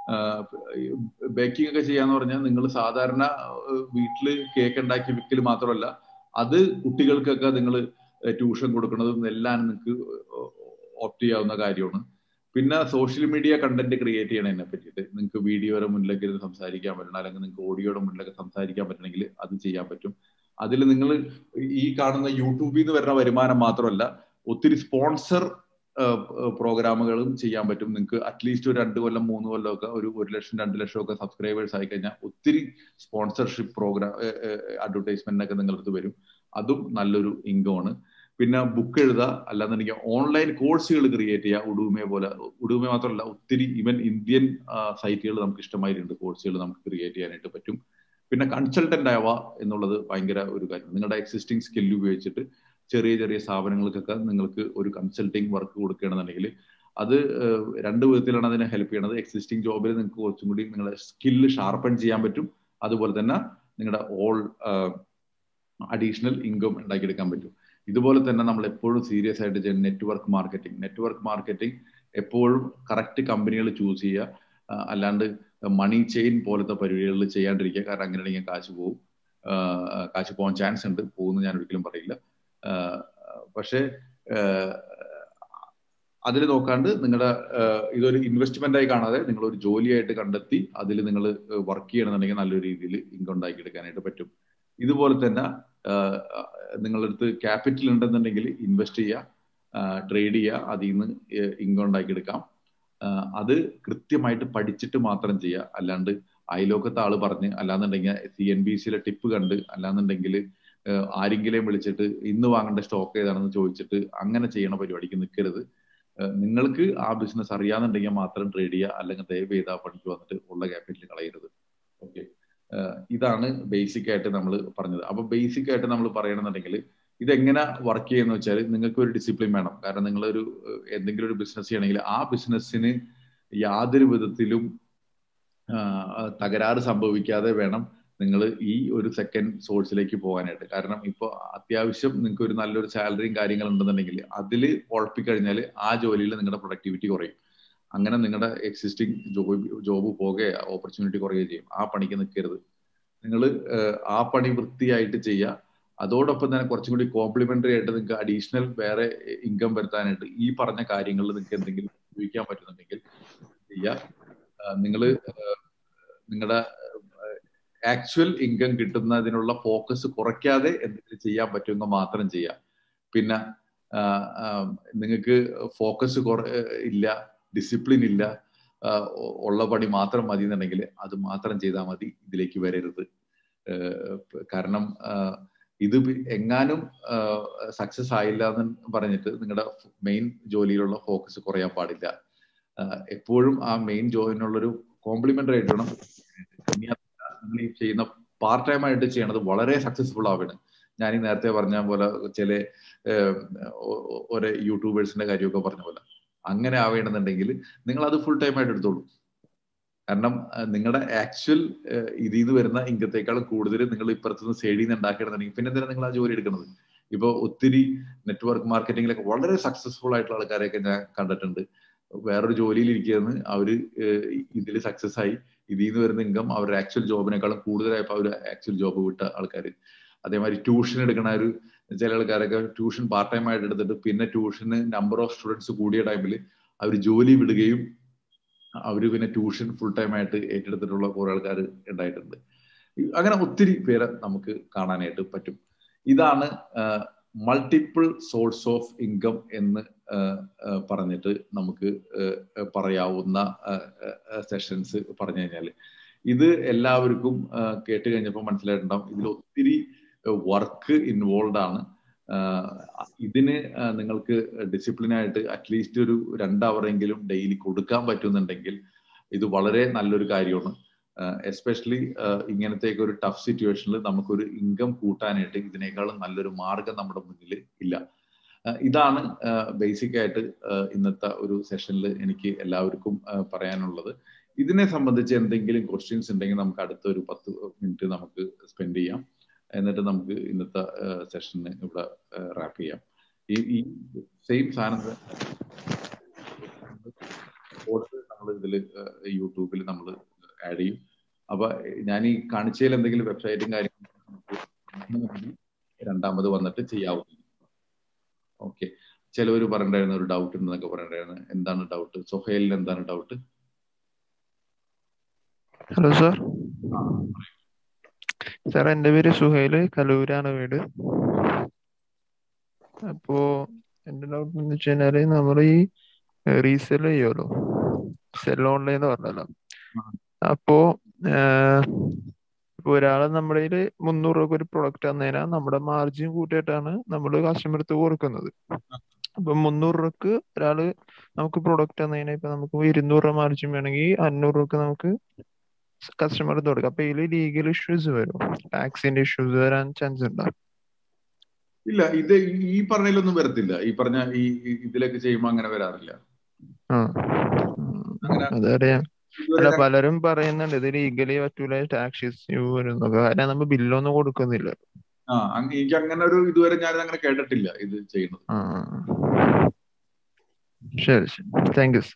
ബേക്കിംഗ് ഒക്കെ ചെയ്യാന്ന് പറഞ്ഞാൽ നിങ്ങൾ സാധാരണ വീട്ടിൽ കേക്ക് ഉണ്ടാക്കി വിൽക്കൽ മാത്രമല്ല അത് കുട്ടികൾക്കൊക്കെ നിങ്ങൾ ട്യൂഷൻ കൊടുക്കുന്നതും എല്ലാം നിങ്ങൾക്ക് ഓപ്റ്റ് ചെയ്യാവുന്ന കാര്യമാണ് പിന്നെ സോഷ്യൽ മീഡിയ കണ്ടന്റ് ക്രിയേറ്റ് ചെയ്യണതിനെ പറ്റിയിട്ട് നിങ്ങൾക്ക് വീഡിയോയുടെ മുന്നിലേക്ക് ഇരുന്ന് സംസാരിക്കാൻ പറ്റണം അല്ലെങ്കിൽ നിങ്ങൾക്ക് ഓഡിയോയുടെ മുന്നിലൊക്കെ സംസാരിക്കാൻ പറ്റണമെങ്കിൽ അത് ചെയ്യാൻ പറ്റും അതിൽ നിങ്ങൾ ഈ കാണുന്ന യൂട്യൂബിൽ നിന്ന് വരുന്ന വരുമാനം മാത്രമല്ല ഒത്തിരി സ്പോൺസർ പ്രോഗ്രാമുകളും ചെയ്യാൻ പറ്റും നിങ്ങൾക്ക് അറ്റ്ലീസ്റ്റ് ഒരു രണ്ട് കൊല്ലം മൂന്ന് കൊല്ലം ഒക്കെ ഒരു ഒരു ലക്ഷം രണ്ട് ലക്ഷം ഒക്കെ സബ്സ്ക്രൈബേഴ്സ് ആയി കഴിഞ്ഞാൽ ഒത്തിരി സ്പോൺസർഷിപ്പ് പ്രോഗ്രാം അഡ്വർടൈസ്മെന്റ് ഒക്കെ നിങ്ങളുടെ അടുത്ത് വരും അതും നല്ലൊരു ഇൻകം ആണ് പിന്നെ ബുക്ക് എഴുതുക അല്ലാന്നുണ്ടെങ്കിൽ ഓൺലൈൻ കോഴ്സുകൾ ക്രിയേറ്റ് ചെയ്യുക ഉടുമെ പോലെ ഉടുമെ മാത്രമല്ല ഒത്തിരി ഈവൻ ഇന്ത്യൻ സൈറ്റുകൾ നമുക്ക് ഇഷ്ടമായിട്ടുണ്ട് കോഴ്സുകൾ നമുക്ക് ക്രിയേറ്റ് ചെയ്യാനായിട്ട് പറ്റും പിന്നെ കൺസൾട്ടന്റ് ആവുക എന്നുള്ളത് ഭയങ്കര ഒരു കാര്യം നിങ്ങളുടെ എക്സിസ്റ്റിംഗ് സ്കില്ല് ഉപയോഗിച്ചിട്ട് ചെറിയ ചെറിയ സ്ഥാപനങ്ങൾക്കൊക്കെ നിങ്ങൾക്ക് ഒരു കൺസൾട്ടിങ് വർക്ക് കൊടുക്കുകയാണെന്നുണ്ടെങ്കിൽ അത് രണ്ട് വിധത്തിലാണ് അതിനെ ഹെൽപ്പ് ചെയ്യണത് എക്സിസ്റ്റിംഗ് ജോബിൽ നിങ്ങൾക്ക് കുറച്ചും കൂടി നിങ്ങളുടെ സ്കില്ല് ഷാർപ്പൺ ചെയ്യാൻ പറ്റും അതുപോലെ തന്നെ നിങ്ങളുടെ ഓൾ അഡീഷണൽ ഇൻകം ഉണ്ടാക്കിയെടുക്കാൻ പറ്റും ഇതുപോലെ തന്നെ നമ്മൾ എപ്പോഴും സീരിയസ് ആയിട്ട് ചെയ്യുന്ന നെറ്റ്വർക്ക് മാർക്കറ്റിംഗ് നെറ്റ്വർക്ക് മാർക്കറ്റിംഗ് എപ്പോഴും കറക്റ്റ് കമ്പനികൾ ചൂസ് ചെയ്യുക അല്ലാണ്ട് മണി ചെയിൻ പോലത്തെ പരിപാടികളിൽ ചെയ്യാണ്ടിരിക്കുക കാരണം അങ്ങനെയാണെങ്കിൽ കാശ് പോകും കാശ് പോകാൻ ചാൻസ് ഉണ്ട് പോകുമെന്ന് ഞാൻ ഒരിക്കലും പറയില്ല പക്ഷേ അതിൽ നോക്കാണ്ട് നിങ്ങളുടെ ഇതൊരു ഇൻവെസ്റ്റ്മെന്റ് ആയി കാണാതെ നിങ്ങൾ ഒരു ജോലിയായിട്ട് കണ്ടെത്തി അതിൽ നിങ്ങൾ വർക്ക് ചെയ്യണമെന്നുണ്ടെങ്കിൽ നല്ലൊരു രീതിയിൽ ഇൻകം ഉണ്ടാക്കിയെടുക്കാനായിട്ട് പറ്റും ഇതുപോലെ തന്നെ നിങ്ങളുടെ അടുത്ത് ക്യാപിറ്റൽ ഉണ്ടെന്നുണ്ടെങ്കിൽ ഇൻവെസ്റ്റ് ചെയ്യുക ട്രേഡ് ചെയ്യുക അതിൽ നിന്ന് ഇൻകം ഉണ്ടാക്കിയെടുക്കാം അത് കൃത്യമായിട്ട് പഠിച്ചിട്ട് മാത്രം ചെയ്യുക അല്ലാണ്ട് അയലോക്കത്തെ ആള് പറഞ്ഞ് അല്ലാന്നുണ്ടെങ്കിൽ സി എൻ ബി സിയിലെ ടിപ്പ് കണ്ട് അല്ലാന്നുണ്ടെങ്കിൽ ആരെങ്കിലും വിളിച്ചിട്ട് ഇന്ന് വാങ്ങേണ്ട സ്റ്റോക്ക് ഏതാണെന്ന് ചോദിച്ചിട്ട് അങ്ങനെ ചെയ്യണ പരിപാടിക്ക് നിൽക്കരുത് നിങ്ങൾക്ക് ആ ബിസിനസ് അറിയാന്നുണ്ടെങ്കിൽ മാത്രം ട്രേഡ് ചെയ്യുക അല്ലെങ്കിൽ ദയവ് ചെയ്ത് ആ പണിക്ക് വന്നിട്ട് ഉള്ള ക്യാപിറ്റൽ കളയരുത് ഓക്കെ ഇതാണ് ബേസിക് ആയിട്ട് നമ്മൾ പറഞ്ഞത് അപ്പൊ ബേസിക് ആയിട്ട് നമ്മൾ പറയണമെന്നുണ്ടെങ്കിൽ ഇതെങ്ങനെ വർക്ക് ചെയ്യുന്ന വെച്ചാൽ നിങ്ങൾക്ക് ഒരു ഡിസിപ്ലിൻ വേണം കാരണം നിങ്ങളൊരു എന്തെങ്കിലും ഒരു ബിസിനസ് ചെയ്യണമെങ്കിൽ ആ ബിസിനസ്സിന് യാതൊരു വിധത്തിലും തകരാറ് സംഭവിക്കാതെ വേണം നിങ്ങൾ ഈ ഒരു സെക്കൻഡ് സോഴ്സിലേക്ക് പോകാനായിട്ട് കാരണം ഇപ്പോൾ അത്യാവശ്യം നിങ്ങൾക്ക് ഒരു നല്ലൊരു സാലറിയും കാര്യങ്ങളും ഉണ്ടെന്നുണ്ടെങ്കിൽ അതിൽ ഉഴപ്പിക്കഴിഞ്ഞാൽ ആ ജോലിയിൽ നിങ്ങളുടെ പ്രൊഡക്ടിവിറ്റി കുറയും അങ്ങനെ നിങ്ങളുടെ എക്സിസ്റ്റിംഗ് ജോബ് ജോബ് പോകുക ഓപ്പർച്യൂണിറ്റി കുറയുകയും ചെയ്യും ആ പണിക്ക് നിൽക്കരുത് നിങ്ങൾ ആ പണി വൃത്തിയായിട്ട് ചെയ്യുക അതോടൊപ്പം തന്നെ കുറച്ചും കൂടി കോംപ്ലിമെന്ററി ആയിട്ട് നിങ്ങൾക്ക് അഡീഷണൽ വേറെ ഇൻകം വരുത്താനായിട്ട് ഈ പറഞ്ഞ കാര്യങ്ങളിൽ നിങ്ങൾക്ക് എന്തെങ്കിലും ഉപയോഗിക്കാൻ പറ്റുന്നുണ്ടെങ്കിൽ ചെയ്യുക നിങ്ങൾ നിങ്ങളുടെ ആക്ച്വൽ ഇൻകം കിട്ടുന്നതിനുള്ള ഫോക്കസ് കുറയ്ക്കാതെ എന്തെങ്കിലും ചെയ്യാൻ പറ്റുമെങ്കിൽ മാത്രം ചെയ്യാം പിന്നെ നിങ്ങൾക്ക് ഫോക്കസ് കുറ ഇല്ല ഡിസിപ്ലിൻ ഇല്ല ഉള്ള പണി മാത്രം മതി എന്നുണ്ടെങ്കിൽ അത് മാത്രം ചെയ്താൽ മതി ഇതിലേക്ക് വരരുത് കാരണം ഇത് എങ്ങാനും സക്സസ് ആയില്ല എന്ന് പറഞ്ഞിട്ട് നിങ്ങളുടെ മെയിൻ ജോലിയിലുള്ള ഫോക്കസ് കുറയാൻ പാടില്ല എപ്പോഴും ആ മെയിൻ ജോലിനുള്ളൊരു കോംപ്ലിമെന്ററി ആയിട്ട് വേണം ഇനി നിങ്ങൾ ഈ ചെയ്യുന്ന പാർട്ട് ടൈം ആയിട്ട് ചെയ്യണത് വളരെ സക്സസ്ഫുൾ ആവണം ഞാൻ ഈ നേരത്തെ പറഞ്ഞ പോലെ ചില ഒരു യൂട്യൂബേഴ്സിന്റെ കാര്യമൊക്കെ പറഞ്ഞ പോലെ അങ്ങനെ ആവേണമെന്നുണ്ടെങ്കിൽ നിങ്ങൾ അത് ഫുൾ ടൈം ആയിട്ട് എടുത്തോളൂ കാരണം നിങ്ങളുടെ ആക്ച്വൽ ഇതിൽ നിന്ന് വരുന്ന ഇൻകത്തേക്കാൾ കൂടുതൽ നിങ്ങൾ ഇപ്പുറത്തുനിന്ന് സൈഡിൽ നിന്ന് ഉണ്ടാക്കണമെന്നുണ്ടെങ്കിൽ പിന്നെ എന്തിനാണ് നിങ്ങൾ ആ ജോലി എടുക്കുന്നത് ഇപ്പൊ ഒത്തിരി നെറ്റ്വർക്ക് മാർക്കറ്റിംഗിലൊക്കെ വളരെ സക്സസ്ഫുൾ ആയിട്ടുള്ള ആൾക്കാരെയൊക്കെ ഞാൻ കണ്ടിട്ടുണ്ട് വേറൊരു ജോലിയിൽ ഇരിക്കുന്നത് അവര് ഇതിൽ സക്സസ് ആയി ഇതിൽ നിന്ന് വരുന്ന ഇൻകം അവരുടെ ആക്ച്വൽ ജോബിനേക്കാളും കൂടുതലായപ്പോൾ അവർ ആക്ച്വൽ ജോബ് വിട്ട ആൾക്കാർ അതേമാതിരി ട്യൂഷൻ എടുക്കണ ഒരു ചില ആൾക്കാരൊക്കെ ട്യൂഷൻ പാർട്ട് ടൈം ആയിട്ട് എടുത്തിട്ട് പിന്നെ ട്യൂഷന് നമ്പർ ഓഫ് സ്റ്റുഡൻസ് കൂടിയ ടൈമിൽ അവർ ജോലി വിടുകയും അവർ പിന്നെ ട്യൂഷൻ ഫുൾ ടൈം ആയിട്ട് ഏറ്റെടുത്തിട്ടുള്ള കുറെ ആൾക്കാർ ഉണ്ടായിട്ടുണ്ട് അങ്ങനെ ഒത്തിരി പേരെ നമുക്ക് കാണാനായിട്ട് പറ്റും ഇതാണ് മൾട്ടിപ്പിൾ സോഴ്സ് ഓഫ് ഇൻകം എന്ന് പറഞ്ഞിട്ട് നമുക്ക് പറയാവുന്ന സെഷൻസ് പറഞ്ഞു കഴിഞ്ഞാൽ ഇത് എല്ലാവർക്കും കേട്ട് കഴിഞ്ഞപ്പോൾ മനസ്സിലായിട്ടുണ്ടാവും ഇതിൽ ഒത്തിരി വർക്ക് ഇൻവോൾവ് ആണ് ഇതിന് നിങ്ങൾക്ക് ഡിസിപ്ലിനായിട്ട് അറ്റ്ലീസ്റ്റ് ഒരു രണ്ട് അവറെങ്കിലും ഡെയിലി കൊടുക്കാൻ പറ്റുന്നുണ്ടെങ്കിൽ ഇത് വളരെ നല്ലൊരു കാര്യമാണ് എസ്പെഷ്യലി ഇങ്ങനത്തേക്ക് ഒരു ടഫ് സിറ്റുവേഷനിൽ നമുക്കൊരു ഇൻകം കൂട്ടാനായിട്ട് ഇതിനേക്കാളും നല്ലൊരു മാർഗം നമ്മുടെ മുന്നിൽ ഇല്ല ഇതാണ് ബേസിക് ആയിട്ട് ഇന്നത്തെ ഒരു സെഷനിൽ എനിക്ക് എല്ലാവർക്കും പറയാനുള്ളത് ഇതിനെ സംബന്ധിച്ച് എന്തെങ്കിലും ക്വസ്റ്റ്യൻസ് ഉണ്ടെങ്കിൽ നമുക്ക് അടുത്ത ഒരു പത്ത് മിനിറ്റ് നമുക്ക് സ്പെൻഡ് ചെയ്യാം എന്നിട്ട് നമുക്ക് ഇന്നത്തെ സെഷന് ഇവിടെ റാപ്പ് ചെയ്യാം ഈ ഈ സെയിം സാധനം നമ്മൾ ഇതിൽ യൂട്യൂബിൽ നമ്മൾ ആഡ് ചെയ്യും അപ്പൊ ഞാൻ ഈ കാണിച്ചതിൽ എന്തെങ്കിലും വെബ്സൈറ്റും കാര്യങ്ങളും രണ്ടാമത് വന്നിട്ട് ചെയ്യാവുന്നു ഓക്കെ ചിലവർ പറഞ്ഞിട്ടുണ്ടായിരുന്ന ഒരു ഡൗട്ട് ഉണ്ടെന്നൊക്കെ പറഞ്ഞിട്ടുണ്ടായിരുന്നു എന്താണ് ഡൗട്ട് സൊഹേലിന് എന്താണ് ഡൗട്ട് ഹലോ സാർ സാർ എൻ്റെ പേര് സുഹൈൽ കലൂരാണ് വീട് അപ്പോ എൻ്റെ ഡൗട്ട് എന്ന് വെച്ച് കഴിഞ്ഞാല് നമ്മൾ ഈ റീസെൽ ചെയ്യുമല്ലോ സെൽ ഓൺലൈൻ എന്ന് പറഞ്ഞല്ലോ അപ്പോ ഇപ്പൊ ഒരാള് നമ്മുടെ കയ്യില് മുന്നൂറ് രൂപ ഒരു പ്രൊഡക്റ്റ് തന്നേനാ നമ്മുടെ മാർജിൻ കൂട്ടിയിട്ടാണ് നമ്മൾ കസ്റ്റമർക്ക് കൊടുക്കുന്നത് അപ്പൊ മുന്നൂറ് രൂപക്ക് ഒരാള് നമുക്ക് പ്രൊഡക്റ്റ് തന്നതിന് ഇപ്പൊ നമുക്ക് ഇരുന്നൂറ് രൂപ മാർജിൻ വേണമെങ്കിൽ അഞ്ഞൂറ് രൂപക്ക് നമുക്ക് കസ്റ്റമർ കൊടുക്കാം അപ്പൊ ഇതിൽ ലീഗൽ ഇഷ്യൂസ് വരും ടാക്സിന്റെ ഇഷ്യൂസ് വരാൻ ചാൻസ് ഉണ്ടോ ഇല്ല ഇത് ഈ പറഞ്ഞതിലൊന്നും വരത്തില്ല ഈ പറഞ്ഞ ഈ ഇതിലൊക്കെ ചെയ്യുമ്പോൾ അങ്ങനെ വരാറില്ല അതറിയാം അല്ല പലരും പറയുന്നുണ്ട് ഇത് ലീഗലി പറ്റൂല ടാക്സ് ഇഷ്യൂ വരുന്നു കാരണം നമ്മൾ ബില്ലൊന്നും കൊടുക്കുന്നില്ല ആ എനിക്ക് അങ്ങനെ ഒരു ഇതുവരെ ഞാൻ അങ്ങനെ കേട്ടിട്ടില്ല ഇത് ചെയ്യുന്നത് ശരി ശരി താങ്ക് യു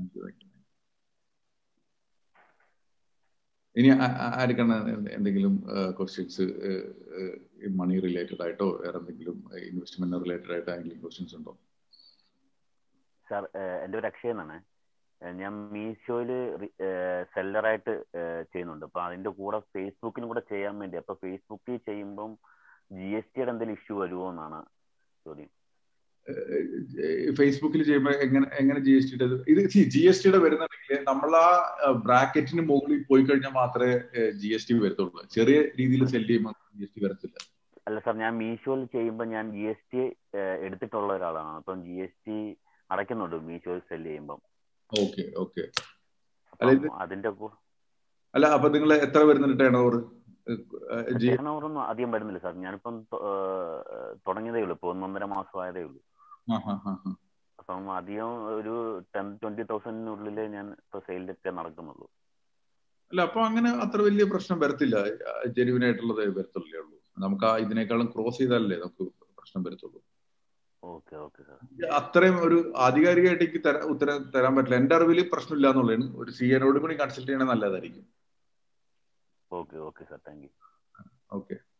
ഇനി ആർക്കാണ് എന്തെങ്കിലും ക്വസ്റ്റ്യൻസ് മണി റിലേറ്റഡ് ആയിട്ടോ വേറെ എന്തെങ്കിലും ഇൻവെസ്റ്റ്മെന്റ് റിലേറ്റഡ് ആയിട്ട് ആരെങ്കിലും ക്വസ്റ്റ്യൻസ് ഉണ്ടോ സാർ എൻ്റെ ഒരു അക്ഷയ എന്നാണ് ഞാൻ മീഷോയിൽ സെല്ലറായിട്ട് ചെയ്യുന്നുണ്ട് അപ്പൊ അതിന്റെ കൂടെ ഫേസ്ബുക്കിനും കൂടെ ചെയ്യാൻ വേണ്ടി അപ്പൊ ഫേസ്ബുക്കിൽ ചെയ്യുമ്പം ജി എസ് ടിയുടെ എന്തെങ്കിലും ഇഷ്യൂ വരുമോ എന്നാണ് ചോദ്യം ഫേസ്ബുക്കിൽ ചെയ്യുമ്പോൾ എങ്ങനെ എങ്ങനെ ജി എസ് ടിയുടെ ഇത് ജി എസ് ടിയുടെ വരുന്നുണ്ടെങ്കിൽ നമ്മൾ ആ ബ്രാക്കറ്റിന് മുകളിൽ പോയി കഴിഞ്ഞാൽ മാത്രമേ ജി എസ് ടി വരത്തുള്ളൂ ചെറിയ രീതിയിൽ സെല് ചെയ്യുമ്പോൾ ജി എസ് ടി വരത്തില്ല അല്ല സാർ ഞാൻ മീഷോയിൽ ചെയ്യുമ്പോൾ ഞാൻ ജി എസ് ടി എടുത്തിട്ടുള്ള ഒരാളാണ് അപ്പം ജി എസ് ടി അടയ്ക്കുന്നുണ്ട് മീഷോയിൽ സെല് ചെയ്യുമ്പം ഓക്കെ ഓക്കെ അല്ല ഇത് അതിന്റെ അല്ല അപ്പൊ നിങ്ങൾ എത്ര വരുന്നുണ്ട് ടേൺ ഓവർ ടേൺ ഓവർ ഒന്നും അധികം വരുന്നില്ല സാർ ഞാനിപ്പം തുടങ്ങിയതേ ഉള്ളൂ ഇപ്പൊ ഒന്നൊന്നര മാസമായതേ ഉള്ളൂ അപ്പം അധികം ഒരു ടെൻ ട്വന്റി തൗസൻഡിനുള്ളിൽ ഞാൻ ഇപ്പൊ സെയിലൊക്കെ നടക്കുന്നുള്ളൂ അല്ല അപ്പൊ അങ്ങനെ അത്ര വലിയ പ്രശ്നം വരത്തില്ല ജെനുവിൻ ആയിട്ടുള്ളതേ വരത്തുള്ളേ ഉള്ളൂ നമുക്ക് ആ ഇതിനേക്കാളും ക്രോസ് ചെയ്താലല്ലേ നമുക്ക് പ്രശ്നം വരത്തുള്ളൂ ഓക്കെ ഓക്കെ സാർ അത്രയും ഒരു ആധികാരികമായിട്ട് എനിക്ക് തരാ ഉത്തരം തരാൻ പറ്റില്ല എന്റെ അറിവിൽ പ്രശ്നമില്ല എന്നുള്ളതാണ് ഒരു സി എനോട് കൂടി കൺസൾട്ട് ചെയ്യണത് നല്ലതായിരിക്കും okay okay sir thank you okay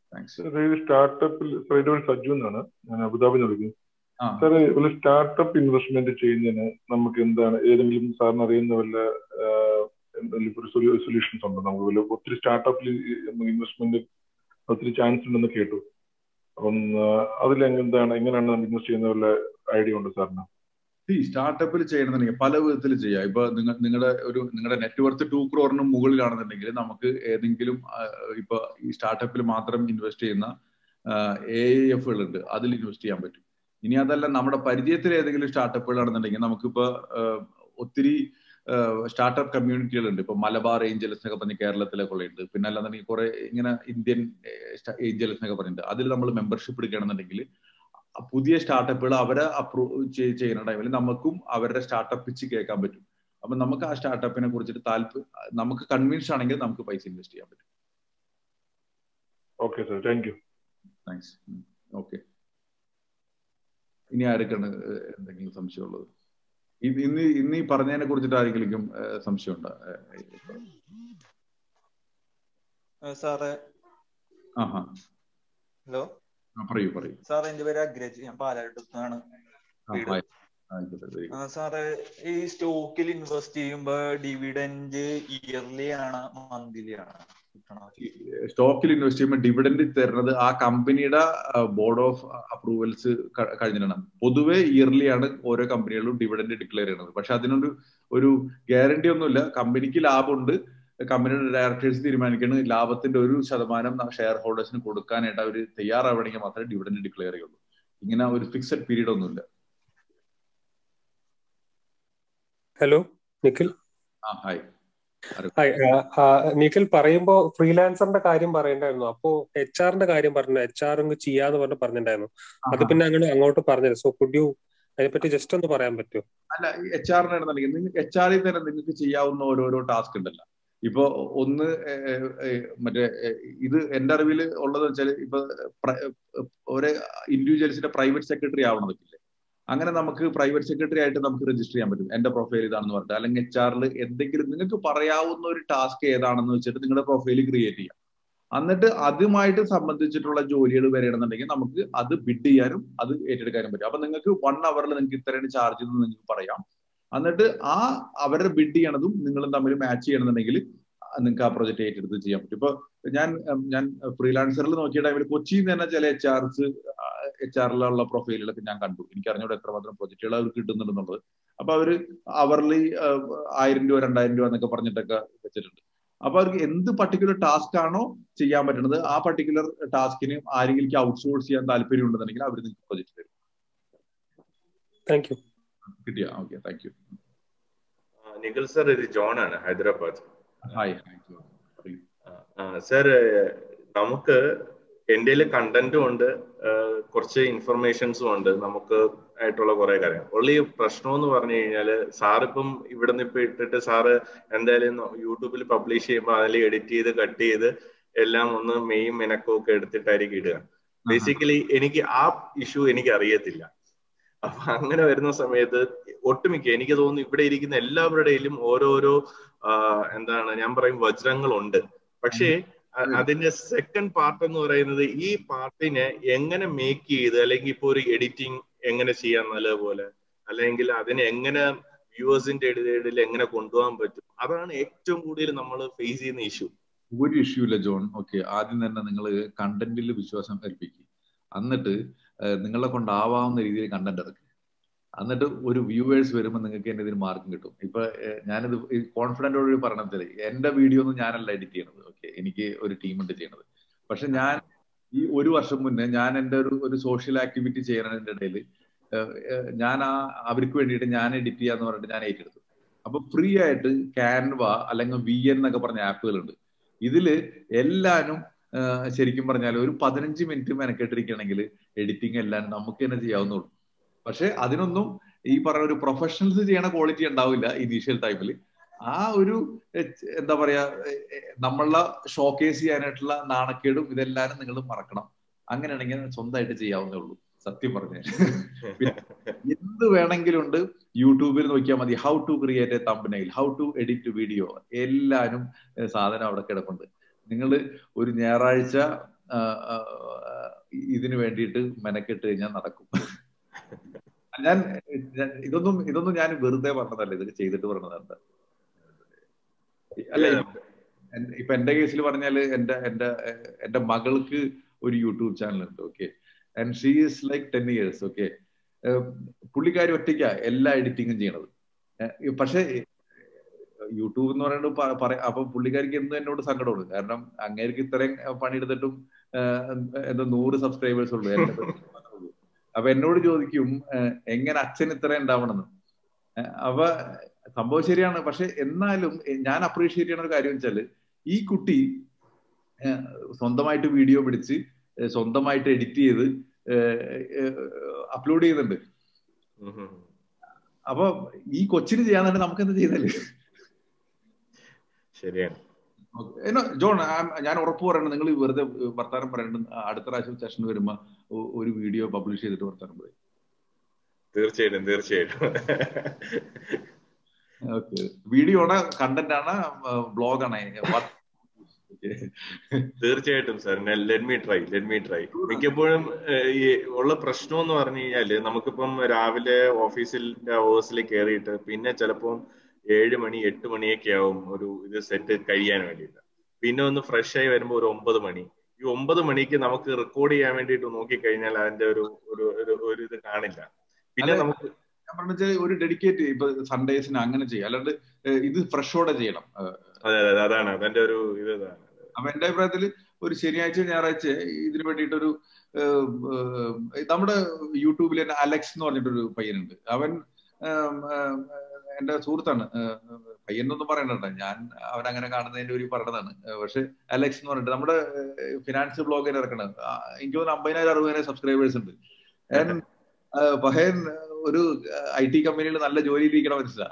thanks സ്റ്റാർട്ടപ്പിൽ സജ്ജു എന്നാണ് ഞാൻ അബുദാബി വിളിക്കുന്നത് ആ സാർ ഒരു സ്റ്റാർട്ടപ്പ് ഇൻവെസ്റ്റ്മെന്റ് ചെയ്യുന്നതിന് നമുക്ക് എന്താണ് ഏതെങ്കിലും സാറിന് അറിയുന്ന വല്ല ആഹ്, എന്തെങ്കിലും ഒരു സൊല്യൂഷൻസ് ഉണ്ടോ നമുക്ക് വല്ല ഒത്തിരി സ്റ്റാർട്ടപ്പിൽ ഇൻവെസ്റ്റ്മെന്റ് ഒത്തിരി ചാൻസ് ഉണ്ടെന്ന് കേട്ടു അപ്പം അതിൽ എന്താണ് എങ്ങനെയാണ് നമ്മൾ ഇൻവെസ്റ്റ് ചെയ്യുന്ന വല്ല ഐഡിയ ഉണ്ട് സാറിന് ഈ സ്റ്റാർട്ടപ്പിൽ ചെയ്യണമെന്നുണ്ടെങ്കിൽ പല വിധത്തിൽ ചെയ്യാം ഇപ്പൊ നിങ്ങൾ നിങ്ങളുടെ ഒരു നിങ്ങളുടെ നെറ്റ്വർത്ത് ടു ക്രോറിന് മുകളിലാണെന്നുണ്ടെങ്കിൽ നമുക്ക് ഏതെങ്കിലും ആ, ഇപ്പൊ ഈ സ്റ്റാർട്ടപ്പിൽ മാത്രം ഇൻവെസ്റ്റ് ചെയ്യുന്ന എ എഫുകൾ ഉണ്ട് അതിൽ ഇൻവെസ്റ്റ് ചെയ്യാൻ പറ്റും ഇനി അതല്ല നമ്മുടെ പരിചയത്തിൽ ഏതെങ്കിലും സ്റ്റാർട്ടപ്പുകളാണെന്നുണ്ടെങ്കിൽ നമുക്കിപ്പോ ആ, ഒത്തിരി സ്റ്റാർട്ടപ്പ് കമ്മ്യൂണിറ്റികളുണ്ട് ഇപ്പൊ മലബാർ ഏഞ്ചൽസ് എന്നൊക്കെ പറഞ്ഞ് കേരളത്തിലൊക്കെ ഉണ്ട് പിന്നെ അല്ലാന്നുണ്ടെങ്കിൽ കുറെ ഇങ്ങനെ ഇന്ത്യൻ ഏഞ്ചൽസ് എന്നൊക്കെ പറഞ്ഞിട്ടുണ്ട് അതിൽ നമ്മൾ മെമ്പർഷിപ്പ് എടുക്കുകയാണെന്നുണ്ടെങ്കിൽ പുതിയ സ്റ്റാർട്ടപ്പുകൾ അവരെ അപ്രൂവ് ചെയ്യുന്ന ടൈമിൽ നമുക്കും അവരുടെ സ്റ്റാർട്ടപ്പ് പിച്ച് കേൾക്കാൻ പറ്റും അപ്പൊ നമുക്ക് ആ സ്റ്റാർട്ടപ്പിനെ കുറിച്ചിട്ട് താല്പര്യം നമുക്ക് കൺവിൻസ് ആണെങ്കിൽ നമുക്ക് പൈസ ഇൻവെസ്റ്റ് ചെയ്യാൻ പറ്റും okay sir thank you thanks okay ഇനി ആരൊക്കെയാണ് ഏഹ്, എന്തെങ്കിലും സംശയമുള്ളത് ഇത് ഇന്ന് ഇന്ന് ഈ പറഞ്ഞതിനെ കുറിച്ചിട്ട് ആരെങ്കിലും ഏഹ്, സംശയമുണ്ടോ ഏഹ്, സാറേ ആഹാ ഹലോ ആ, പറയൂ പറയൂ സാർ എന്റെ പേര് അഗ്രജ് ഞാൻ പാലാരിട്ടത്താണ് ആ, വീട്. ഹായ്. ആയിക്കോട്ടെ very good. ആ, സാറേ ഈ സ്റ്റോക്കിൽ ഇൻവെസ്റ്റ് ചെയ്യുമ്പോ ഡിവിഡൻഡ് ഇയർലി ആണ് മന്ത്ലി ആണ് കിട്ടണത് സ്റ്റോക്കിൽ ഇൻവെസ്റ്റ് ചെയ്യുമ്പോൾ ഡിവിഡൻഡ് തരുന്നത് ആ കമ്പനിയുടെ ബോർഡ് ഓഫ് അപ്രൂവൽസ് കഴിഞ്ഞിട്ടാണ് പൊതുവെ ഇയർലി ആണ് ഓരോ കമ്പനികളും ഡിവിഡൻഡ് ഡിക്ലെയർ ചെയ്യുന്നത് പക്ഷെ അതിനൊരു ഒരു ഗ്യാരണ്ടി ഒന്നുമില്ല കമ്പനിക്ക് ലാഭമുണ്ട് കമ്പനിയുടെ ഡയറക്ടേഴ്സ് തീരുമാനിക്കുന്നത് ലാഭത്തിന്റെ ഒരു ശതമാനം ഷെയർ ഹോൾഡേഴ്സിന് കൊടുക്കാനായിട്ട് അവർ തയ്യാറാവണമെങ്കിൽ മാത്രമേ ഡിവിഡൻഡ് ഡിക്ലെയർ ചെയ്യുള്ളൂ ഇങ്ങനെ ഒരു ഫിക്സഡ് പീരീഡ് ഒന്നുമില്ല ഹലോ നിഖിൽ ആ ഹായ് ഹായ് ആ, ആ, നിഖിൽ പറയുമ്പോ ഫ്രീലാൻസറിന്റെ കാര്യം പറയണ്ടായിരുന്നു അപ്പോ എച്ച് ആറിന്റെ കാര്യം പറഞ്ഞു എച്ച് ആർ അങ്ങ് ചെയ്യാന്ന് പറഞ്ഞ് പറഞ്ഞിട്ടുണ്ടായിരുന്നു അത് പിന്നെ അങ്ങനെ അങ്ങോട്ട് പറഞ്ഞത് സോ കുഡ് യു അതിനെപ്പറ്റി ജസ്റ്റ് ഒന്ന് പറയാൻ പറ്റുമോ അല്ല എച്ച് ആറിന് ആണെന്നുണ്ടെങ്കിൽ നിങ്ങൾക്ക് എച്ച് ആറിൽ തന്നെ നിങ്ങൾക്ക് ചെയ്യാവുന്ന ഓരോരോ ടാസ്ക് ഉണ്ടല്ലോ ഇപ്പൊ ഒന്ന് ഏഹ്, ഏഹ്, മറ്റേ ഏഹ്, ഇത് എന്റെ അറിവിൽ ഉള്ളത് വെച്ചാൽ ഇപ്പൊ പ്ര- ഒരു ഇൻഡിവിജ്വൽസിന്റെ പ്രൈവറ്റ് സെക്രട്ടറി ആവണമെന്നില്ലേ അങ്ങനെ നമുക്ക് പ്രൈവറ്റ് സെക്രട്ടറി ആയിട്ട് നമുക്ക് രജിസ്റ്റർ ചെയ്യാൻ പറ്റും എന്റെ പ്രൊഫൈൽ ഇതാണെന്ന് പറഞ്ഞിട്ട് അല്ലെങ്കിൽ എച്ച് ആറിൽ എന്തെങ്കിലും നിങ്ങൾക്ക് പറയാവുന്ന ഒരു ടാസ്ക് ഏതാണെന്ന് വെച്ചിട്ട് നിങ്ങളുടെ പ്രൊഫൈൽ ക്രിയേറ്റ് ചെയ്യാം എന്നിട്ട് അതുമായിട്ട് സംബന്ധിച്ചിട്ടുള്ള ജോലികൾ വരികയാണെന്നുണ്ടെങ്കിൽ നമുക്ക് അത് ബിഡ് ചെയ്യാനും അത് ഏറ്റെടുക്കാനും പറ്റും അപ്പൊ നിങ്ങൾക്ക് വൺ അവറിൽ നിങ്ങൾക്ക് ഇത്രയാണ് ചാർജ് എന്ന് നിങ്ങൾക്ക് പറയാം എന്നിട്ട് ആ അവരുടെ ബിഡ് ചെയ്യണതും നിങ്ങളും തമ്മിൽ മാച്ച് ചെയ്യണമെന്നുണ്ടെങ്കിൽ നിങ്ങൾക്ക് ആ പ്രൊജക്ട് ഏറ്റെടുത്ത് ചെയ്യാൻ പറ്റും ഇപ്പൊ ഞാൻ ഉം, ഞാൻ ഫ്രീലാൻസറിൽ നോക്കിയ ടൈമിൽ കൊച്ചിയിൽ നിന്ന് തന്നെ ചില എച്ച് ആർസ് എച്ച് ആറിലുള്ള പ്രൊഫൈലുകളൊക്കെ ഞാൻ കണ്ടു എനിക്ക് അറിഞ്ഞൂടെ എത്രമാത്രം പ്രൊജക്റ്റുകൾ അവർക്ക് കിട്ടുന്നുണ്ടെന്നുള്ളത് അപ്പൊ അവര് അവർലി ആയിരം രൂപ രണ്ടായിരം രൂപ എന്നൊക്കെ പറഞ്ഞിട്ടൊക്കെ വെച്ചിട്ടുണ്ട് അപ്പൊ അവർക്ക് എന്ത് പർട്ടിക്കുലർ ടാസ്ക് ആണോ ചെയ്യാൻ പറ്റുന്നത് ആ പർട്ടിക്കുലർ ടാസ്കിന് ആരെങ്കിലും ഔട്ട്സോഴ്സ് ചെയ്യാൻ താല്പര്യം ഉണ്ടെന്നുണ്ടെങ്കിൽ അവർ നിങ്ങൾക്ക് പ്രൊജക്ട് തരും താങ്ക് യു കിട്ടിയ okay thank you Nikhil sir ഇത് ജോൺ ആണ് ഹൈദരാബാദ് ഹായ് പറയൂ സർ നമുക്ക് എൻ്റെ കണ്ടന്റും ഉണ്ട് ആ, കുറച്ച് ഇൻഫർമേഷൻസും ഉണ്ട് നമുക്ക് ആയിട്ടുള്ള കുറെ കാര്യം ഉള്ള ഈ പ്രശ്നം എന്ന് പറഞ്ഞു കഴിഞ്ഞാല് സാറിപ്പം ഇവിടെ നിന്ന് ഇപ്പൊ ഇട്ടിട്ട് സാറ് എന്തായാലും യൂട്യൂബിൽ പബ്ലിഷ് ചെയ്യുമ്പോൾ അതിൽ എഡിറ്റ് ചെയ്ത് കട്ട് ചെയ്ത് എല്ലാം ഒന്ന് മെയും മെനക്കും ഒക്കെ എടുത്തിട്ടായിരിക്കും ഇടുക ബേസിക്കലി എനിക്ക് ആ ഇഷ്യൂ എനിക്ക് അറിയത്തില്ല അപ്പൊ അങ്ങനെ വരുന്ന സമയത്ത് ഒട്ടുമിക്ക എനിക്ക് തോന്നുന്നു ഇവിടെ ഇരിക്കുന്ന എല്ലാവരുടെയിലും ഓരോരോ ആ, എന്താണ് ഞാൻ പറയും വജ്രങ്ങളുണ്ട് പക്ഷേ അ- അതിന്റെ സെക്കൻഡ് പാർട്ട് എന്ന് പറയുന്നത് ഈ പാർട്ടിനെ എങ്ങനെ മേക്ക് ചെയ്ത് അല്ലെങ്കിൽ ഇപ്പൊ ഒരു എഡിറ്റിംഗ് എങ്ങനെ ചെയ്യാൻ നല്ലതുപോലെ അല്ലെങ്കിൽ അതിനെ എങ്ങനെ വ്യൂവേഴ്സിന്റെ ഇടയിൽ എങ്ങനെ കൊണ്ടുപോകാൻ പറ്റും അതാണ് ഏറ്റവും കൂടുതൽ നമ്മൾ ഫേസ് ചെയ്യുന്ന ഇഷ്യൂ ഒരു ഇഷ്യൂ ഇല്ല ജോൺ ഓക്കെ ആദ്യം തന്നെ നിങ്ങൾ കണ്ടന്റിൽ വിശ്വാസം കൽപ്പിക്കുക എന്നിട്ട് ഏഹ്, നിങ്ങളെ കൊണ്ടാവാവുന്ന രീതിയിൽ കണ്ടന്റ് ഇറക്കുക എന്നിട്ട് ഒരു വ്യൂവേഴ്സ് വരുമ്പോൾ നിങ്ങൾക്ക് എന്നെ ഇതിന് മാർക്കും കിട്ടും ഇപ്പൊ ഏഹ്, ഞാനിത് കോൺഫിഡന്റോട് പറയണത് എന്റെ വീഡിയോ ഒന്നും ഞാനല്ല എഡിറ്റ് ചെയ്യണത് ഓക്കെ എനിക്ക് ഒരു ടീമുണ്ട് ചെയ്യണത് പക്ഷെ ഞാൻ ഈ ഒരു വർഷം മുന്നേ ഞാൻ എൻ്റെ ഒരു ഒരു സോഷ്യൽ ആക്ടിവിറ്റി ചെയ്യണതിന്റെ ഇടയിൽ ഞാൻ ആ അവർക്ക് വേണ്ടിയിട്ട് ഞാൻ എഡിറ്റ് ചെയ്യാന്ന് പറഞ്ഞിട്ട് ഞാൻ ഏറ്റെടുത്തു അപ്പൊ ഫ്രീ ആയിട്ട് ക്യാൻവ അല്ലെങ്കിൽ വി എൻ എന്നൊക്കെ പറഞ്ഞ ആപ്പുകളുണ്ട് ഇതില് എല്ലാനും ആ, ശരിക്കും പറഞ്ഞാൽ ഒരു പതിനഞ്ച് മിനിറ്റ് മെനക്കെട്ടിരിക്കുകയാണെങ്കിൽ എഡിറ്റിംഗ് എല്ലാം നമുക്ക് തന്നെ ചെയ്യാവുന്നുള്ളൂ പക്ഷെ അതിനൊന്നും ഈ പറഞ്ഞ ഒരു പ്രൊഫഷണൽസ് ചെയ്യണ ക്വാളിറ്റി ഉണ്ടാവില്ല ഇനീഷ്യൽ ടൈമിൽ ആ ഒരു എ- എന്താ പറയാ എ- എ- നമ്മളെ ഷോക്കേസ് ചെയ്യാനായിട്ടുള്ള നാണക്കേടും ഇതെല്ലാരും നിങ്ങൾ മറക്കണം അങ്ങനെയാണെങ്കിൽ സ്വന്തമായിട്ട് ചെയ്യാവുന്നേ ഉള്ളൂ സത്യം പറഞ്ഞാൽ പിന്നെ എന്ത് വേണമെങ്കിലും ഉണ്ട് യൂട്യൂബിൽ നോക്കിയാൽ മതി how to create a thumbnail how to edit video എല്ലാരും ഏഹ് സാധനം അവിടെ കിടപ്പുണ്ട് നിങ്ങൾ ഒരു ഞായറാഴ്ച ഇതിനു വേണ്ടിയിട്ട് മെനക്കെട്ട് കഴിഞ്ഞാൽ നടക്കും ഞാൻ ഇതൊന്നും ഇതൊന്നും ഞാൻ വെറുതെ പറഞ്ഞതല്ല ഇതൊക്കെ ചെയ്തിട്ട് പറഞ്ഞതല്ല അല്ല ഇപ്പൊ എന്റെ കേസിൽ പറഞ്ഞാല് എന്റെ എന്റെ എന്റെ മകൾക്ക് ഒരു യൂട്യൂബ് ചാനൽ ഉണ്ട് okay and she is like ten years okay പുള്ളിക്കാരി ഒറ്റയ്ക്ക എല്ലാ എഡിറ്റിങ്ങും ചെയ്യണത് പക്ഷെ യൂട്യൂബ് എന്ന് പറയുന്നത് പറയാം അപ്പൊ പുള്ളിക്കാരിക്ക് എന്നും എന്നോട് സങ്കടമാണ് കാരണം അങ്ങേർക്ക് ഇത്രയും പണിയെടുത്തിട്ടും എന്താ നൂറ് സബ്സ്ക്രൈബേഴ്സ് ഉള്ളൂ എന്നെ അപ്പൊ എന്നോട് ചോദിക്കും എങ്ങനെ അച്ഛൻ ഇത്ര ഉണ്ടാവണമെന്ന് അപ്പൊ സംഭവം ശരിയാണ് പക്ഷെ എന്നാലും ഞാൻ അപ്രീഷിയേറ്റ് ചെയ്യുന്ന ഒരു കാര്യം വെച്ചാല് ഈ കുട്ടി സ്വന്തമായിട്ട് വീഡിയോ പിടിച്ച് സ്വന്തമായിട്ട് എഡിറ്റ് ചെയ്ത് അപ്ലോഡ് ചെയ്യുന്നുണ്ട് അപ്പൊ ഈ കൊച്ചിന് ചെയ്യാന്നുണ്ട് നമുക്ക് എന്താ ചെയ്താല് ശരിയാണ് ജോൺ ഞാൻ ഉറപ്പ് പറയണം നിങ്ങൾ വെറുതെ വർത്താനം പറയണം അടുത്ത പ്രാവശ്യം സെഷൻ വരുമ്പോ ഒരു വീഡിയോ പബ്ലിഷ് ചെയ്തിട്ട് വർത്താനം പറയും തീർച്ചയായിട്ടും തീർച്ചയായിട്ടും ഓക്കെ വീഡിയോയുടെ കണ്ടന്റ് ആണ് ബ്ലോഗ് ആണ് തീർച്ചയായിട്ടും sir let me try let me try മിക്കപ്പോഴും ഈ ഉള്ള പ്രശ്നം എന്ന് പറഞ്ഞു കഴിഞ്ഞാല് നമുക്കിപ്പം രാവിലെ ഓഫീസിന്റെ അവേഴ്സിൽ കയറിയിട്ട് പിന്നെ ചിലപ്പം ഏഴ് മണി എട്ട് മണിയൊക്കെ ആവും ഒരു ഇത് സെറ്റ് കഴിയാൻ വേണ്ടിയിട്ട് പിന്നെ ഒന്ന് ഫ്രഷ് ആയി വരുമ്പോൾ ഒരു ഒമ്പത് മണി ഈ ഒമ്പത് മണിക്ക് നമുക്ക് റെക്കോർഡ് ചെയ്യാൻ വേണ്ടിയിട്ട് നോക്കിക്കഴിഞ്ഞാൽ അതിന്റെ ഒരു ഒരു ഒരു ഇത് കാണില്ല പിന്നെ നമുക്ക് ഞാൻ പറഞ്ഞ ഒരു ഡെഡിക്കേറ്റ് ഇപ്പൊ സൺഡേസിന് അങ്ങനെ ചെയ്യാം അല്ലാണ്ട് ഇത് ഫ്രഷോടെ ചെയ്യണം അതെ അതെ അതാണ് അതിന്റെ ഒരു ഇത് അപ്പൊ എന്റെ അഭിപ്രായത്തിൽ ഒരു ശനിയാഴ്ച ഞായറാഴ്ച ഇതിനു വേണ്ടിയിട്ടൊരു നമ്മുടെ യൂട്യൂബിൽ തന്നെ അലക്സ് എന്ന് പറഞ്ഞിട്ടൊരു പയ്യനുണ്ട് അവൻ എന്റെ സുഹൃത്താണ് പയ്യനൊന്നും പറയണ്ട ഞാൻ അവൻ അങ്ങനെ കാണുന്നതിന്റെ ഒരു പറഞ്ഞതാണ് പക്ഷെ അലക്സ് എന്ന് പറഞ്ഞിട്ട് നമ്മുടെ ഫിനാൻസ് ബ്ലോഗിൽ ഇറക്കണത് എനിക്ക് തോന്നുന്നു അമ്പതിനായിരം അറുപതിനായിരം സബ്സ്ക്രൈബേഴ്സ് ഉണ്ട് പഹയൻ ഒരു ഐ ടി കമ്പനിയിൽ നല്ല ജോലിയിൽ ഇരിക്കണം മനസ്സിലാ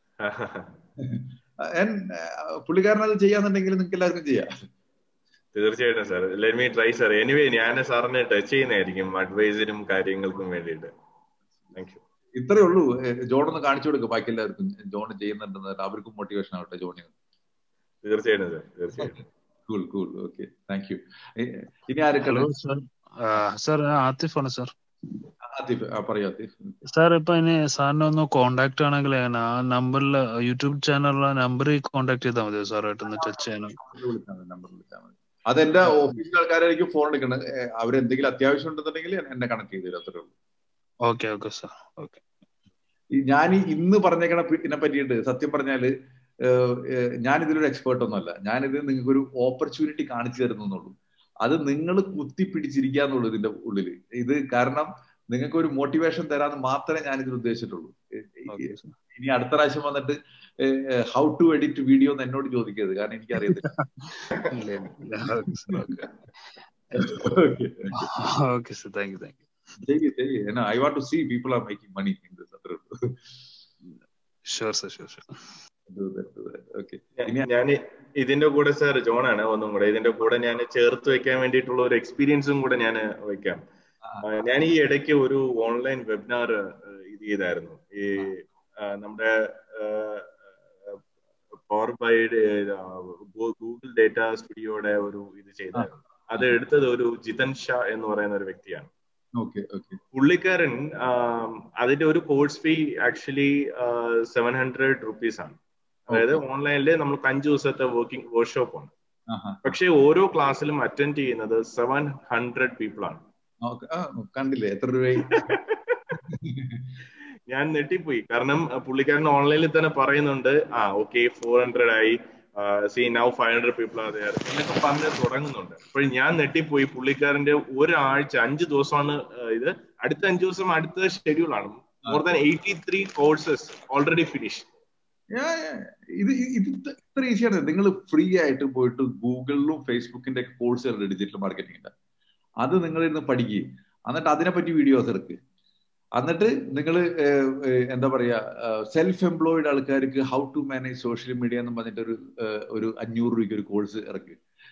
പുള്ളിക്കാരൻ അത് ചെയ്യാന്നുണ്ടെങ്കിൽ നിങ്ങൾക്ക് എല്ലാവർക്കും ചെയ്യാം തീർച്ചയായിട്ടും sir let me try sir anyway ഞാൻ സാറിനെ ടച്ച് ചെയ്യുന്നതായിരിക്കും അഡ്വൈസിനും കാര്യങ്ങൾക്കും വേണ്ടിയിട്ട് താങ്ക് യു ഇത്രയേ ഉള്ളൂ ജോൺ ഒന്ന് കാണിച്ചു കൊടുക്കുക ബാക്കി എല്ലാവർക്കും ജോൺ ചെയ്യുന്നുണ്ടെന്ന് അവർക്കും മോട്ടിവേഷൻ ആവട്ടെ ജോണിന് തീർച്ചയായിട്ടും സാർ തീർച്ചയായിട്ടും cool cool okay thank you ഇനി ആരൊക്കെ സാർ ആത്തിഫ് ആണ് സാർ ആത്തിഫ് പറയൂ ആത്തിഫ് സാർ ഇപ്പൊ ഇനി സാറിനെ ഒന്ന് കോണ്ടാക്ട് ആണെങ്കിൽ ആ നമ്പറിൽ യൂട്യൂബ് ചാനലിലെ നമ്പറിൽ കോണ്ടാക്ട് ചെയ്താൽ മതിയോ സാറായിട്ടൊന്ന് ടച്ച് ചെയ്യാനും നമ്പർ വിളിച്ചാൽ മതി അതെന്റെ ഓഫീസിലെ ആൾക്കാരായിരിക്കും ഫോൺ എടുക്കുന്നത് അവരെന്തെങ്കിലും അത്യാവശ്യം ഉണ്ടെന്നുണ്ടെങ്കിൽ എന്നെ കണക്ട് ചെയ്തു തരും അത്രേ ഉള്ളൂ ഓക്കെ ഓക്കെ സാർ ഓക്കെ ഞാൻ ഇന്ന് പറഞ്ഞേക്കണ ഇതിനെ പറ്റിയിട്ട് സത്യം പറഞ്ഞാല് ഞാൻ ഇതിലൊരു എക്സ്പേർട്ട് ഒന്നുമല്ല ഞാനിത് നിങ്ങൾക്ക് ഒരു ഓപ്പർച്യൂണിറ്റി കാണിച്ചു തരുന്നുള്ളൂ അത് നിങ്ങൾ കുത്തിപ്പിടിച്ചിരിക്കുക എന്നുള്ളൂ ഇതിന്റെ ഉള്ളിൽ ഇത് കാരണം നിങ്ങൾക്ക് ഒരു മോട്ടിവേഷൻ തരാന്ന് മാത്രമേ ഞാൻ ഇതിൽ ഉദ്ദേശിച്ചിട്ടുള്ളൂ ഇനി അടുത്ത പ്രാവശ്യം വന്നിട്ട് ഹൗ ടു എഡിറ്റ് വീഡിയോ എന്ന് എന്നോട് ചോദിക്കരുത് കാരണം എനിക്ക് okay sir thank you thank ചെയ്യ് ചെയ്യ് I want to see people are making money in this അത്രേ ഉള്ളൂ ഷുവർ സർ ഷുവർ ഷുവർ ഞാൻ ഇതിന്റെ കൂടെ സാർ ജോണാണ് ഒന്നും കൂടെ ഇതിന്റെ കൂടെ ഞാൻ ചേർത്ത് വെക്കാൻ വേണ്ടിയിട്ടുള്ള ഒരു എക്സ്പീരിയൻസും കൂടെ ഞാൻ വെക്കാം ഞാൻ ഈ ഇടയ്ക്ക് ഒരു ഓൺലൈൻ വെബിനാർ ഇത് ചെയ്തായിരുന്നു ഈ നമ്മുടെ പവർ ബൈ ഗൂഗിൾ ഡേറ്റ സ്റ്റുഡിയോയുടെ ഒരു ഇത് ചെയ്തായിരുന്നു അത് എടുത്തത് ഒരു ജിതൻ ഷാ എന്ന് പറയുന്ന ഒരു വ്യക്തിയാണ് പുള്ളിക്കാരൻ അതിന്റെ ഒരു course fee actually seven hundred rupees ആണ് അതായത് ഓൺലൈനിൽ നമുക്ക് അഞ്ചു ദിവസത്തെ വർക്കിംഗ് വർക്ക്ഷോപ്പ് ആണ് പക്ഷെ ഓരോ ക്ലാസ്സിലും അറ്റൻഡ് ചെയ്യുന്നത് സെവൻ ഹൺഡ്രഡ് പീപ്പിൾ ആണ് കണ്ടില്ലേ എത്ര രൂപ ഞാൻ നെട്ടിപ്പോയി കാരണം പുള്ളിക്കാരൻ ഓൺലൈനിൽ തന്നെ പറയുന്നുണ്ട് ആ ഓക്കെ ഫോർ ഹൺഡ്രഡ് ആയി see now five hundred people are there എന്നൊക്കെ പറഞ്ഞ് തുടങ്ങുന്നുണ്ട് അപ്പോൾ ഞാൻ നെട്ടിപ്പോയി പുള്ളിക്കാരന്റെ ഒരാഴ്ച അഞ്ച് ദിവസമാണ് ഇത് അടുത്ത അഞ്ച് ദിവസം അടുത്ത ഷെഡ്യൂൾ ആണ് more than eighty three courses already finish ഇത് ഇത് ഇത്ര ഈസിയാണ് നിങ്ങൾ ഫ്രീ ആയിട്ട് പോയിട്ട് ഗൂഗിളിലും ഫേസ്ബുക്കിന്റെ കോഴ്സുകളുണ്ട് ഡിജിറ്റൽ മാർക്കറ്റിംഗിന്റെ അത് നിങ്ങൾ ഇരുന്ന് പഠിക്കുക എന്നിട്ട് അതിനെപ്പറ്റി വീഡിയോസ് എടുക്കുക എന്നിട്ട് നിങ്ങൾ എന്താ പറയാ സെൽഫ് എംപ്ലോയിഡ് ആൾക്കാർക്ക് how to manage social media എന്ന് പറഞ്ഞിട്ട് ഒരു ഒരു അഞ്ഞൂറ് രൂപയ്ക്ക് ഒരു കോഴ്സ് ഇറക്കി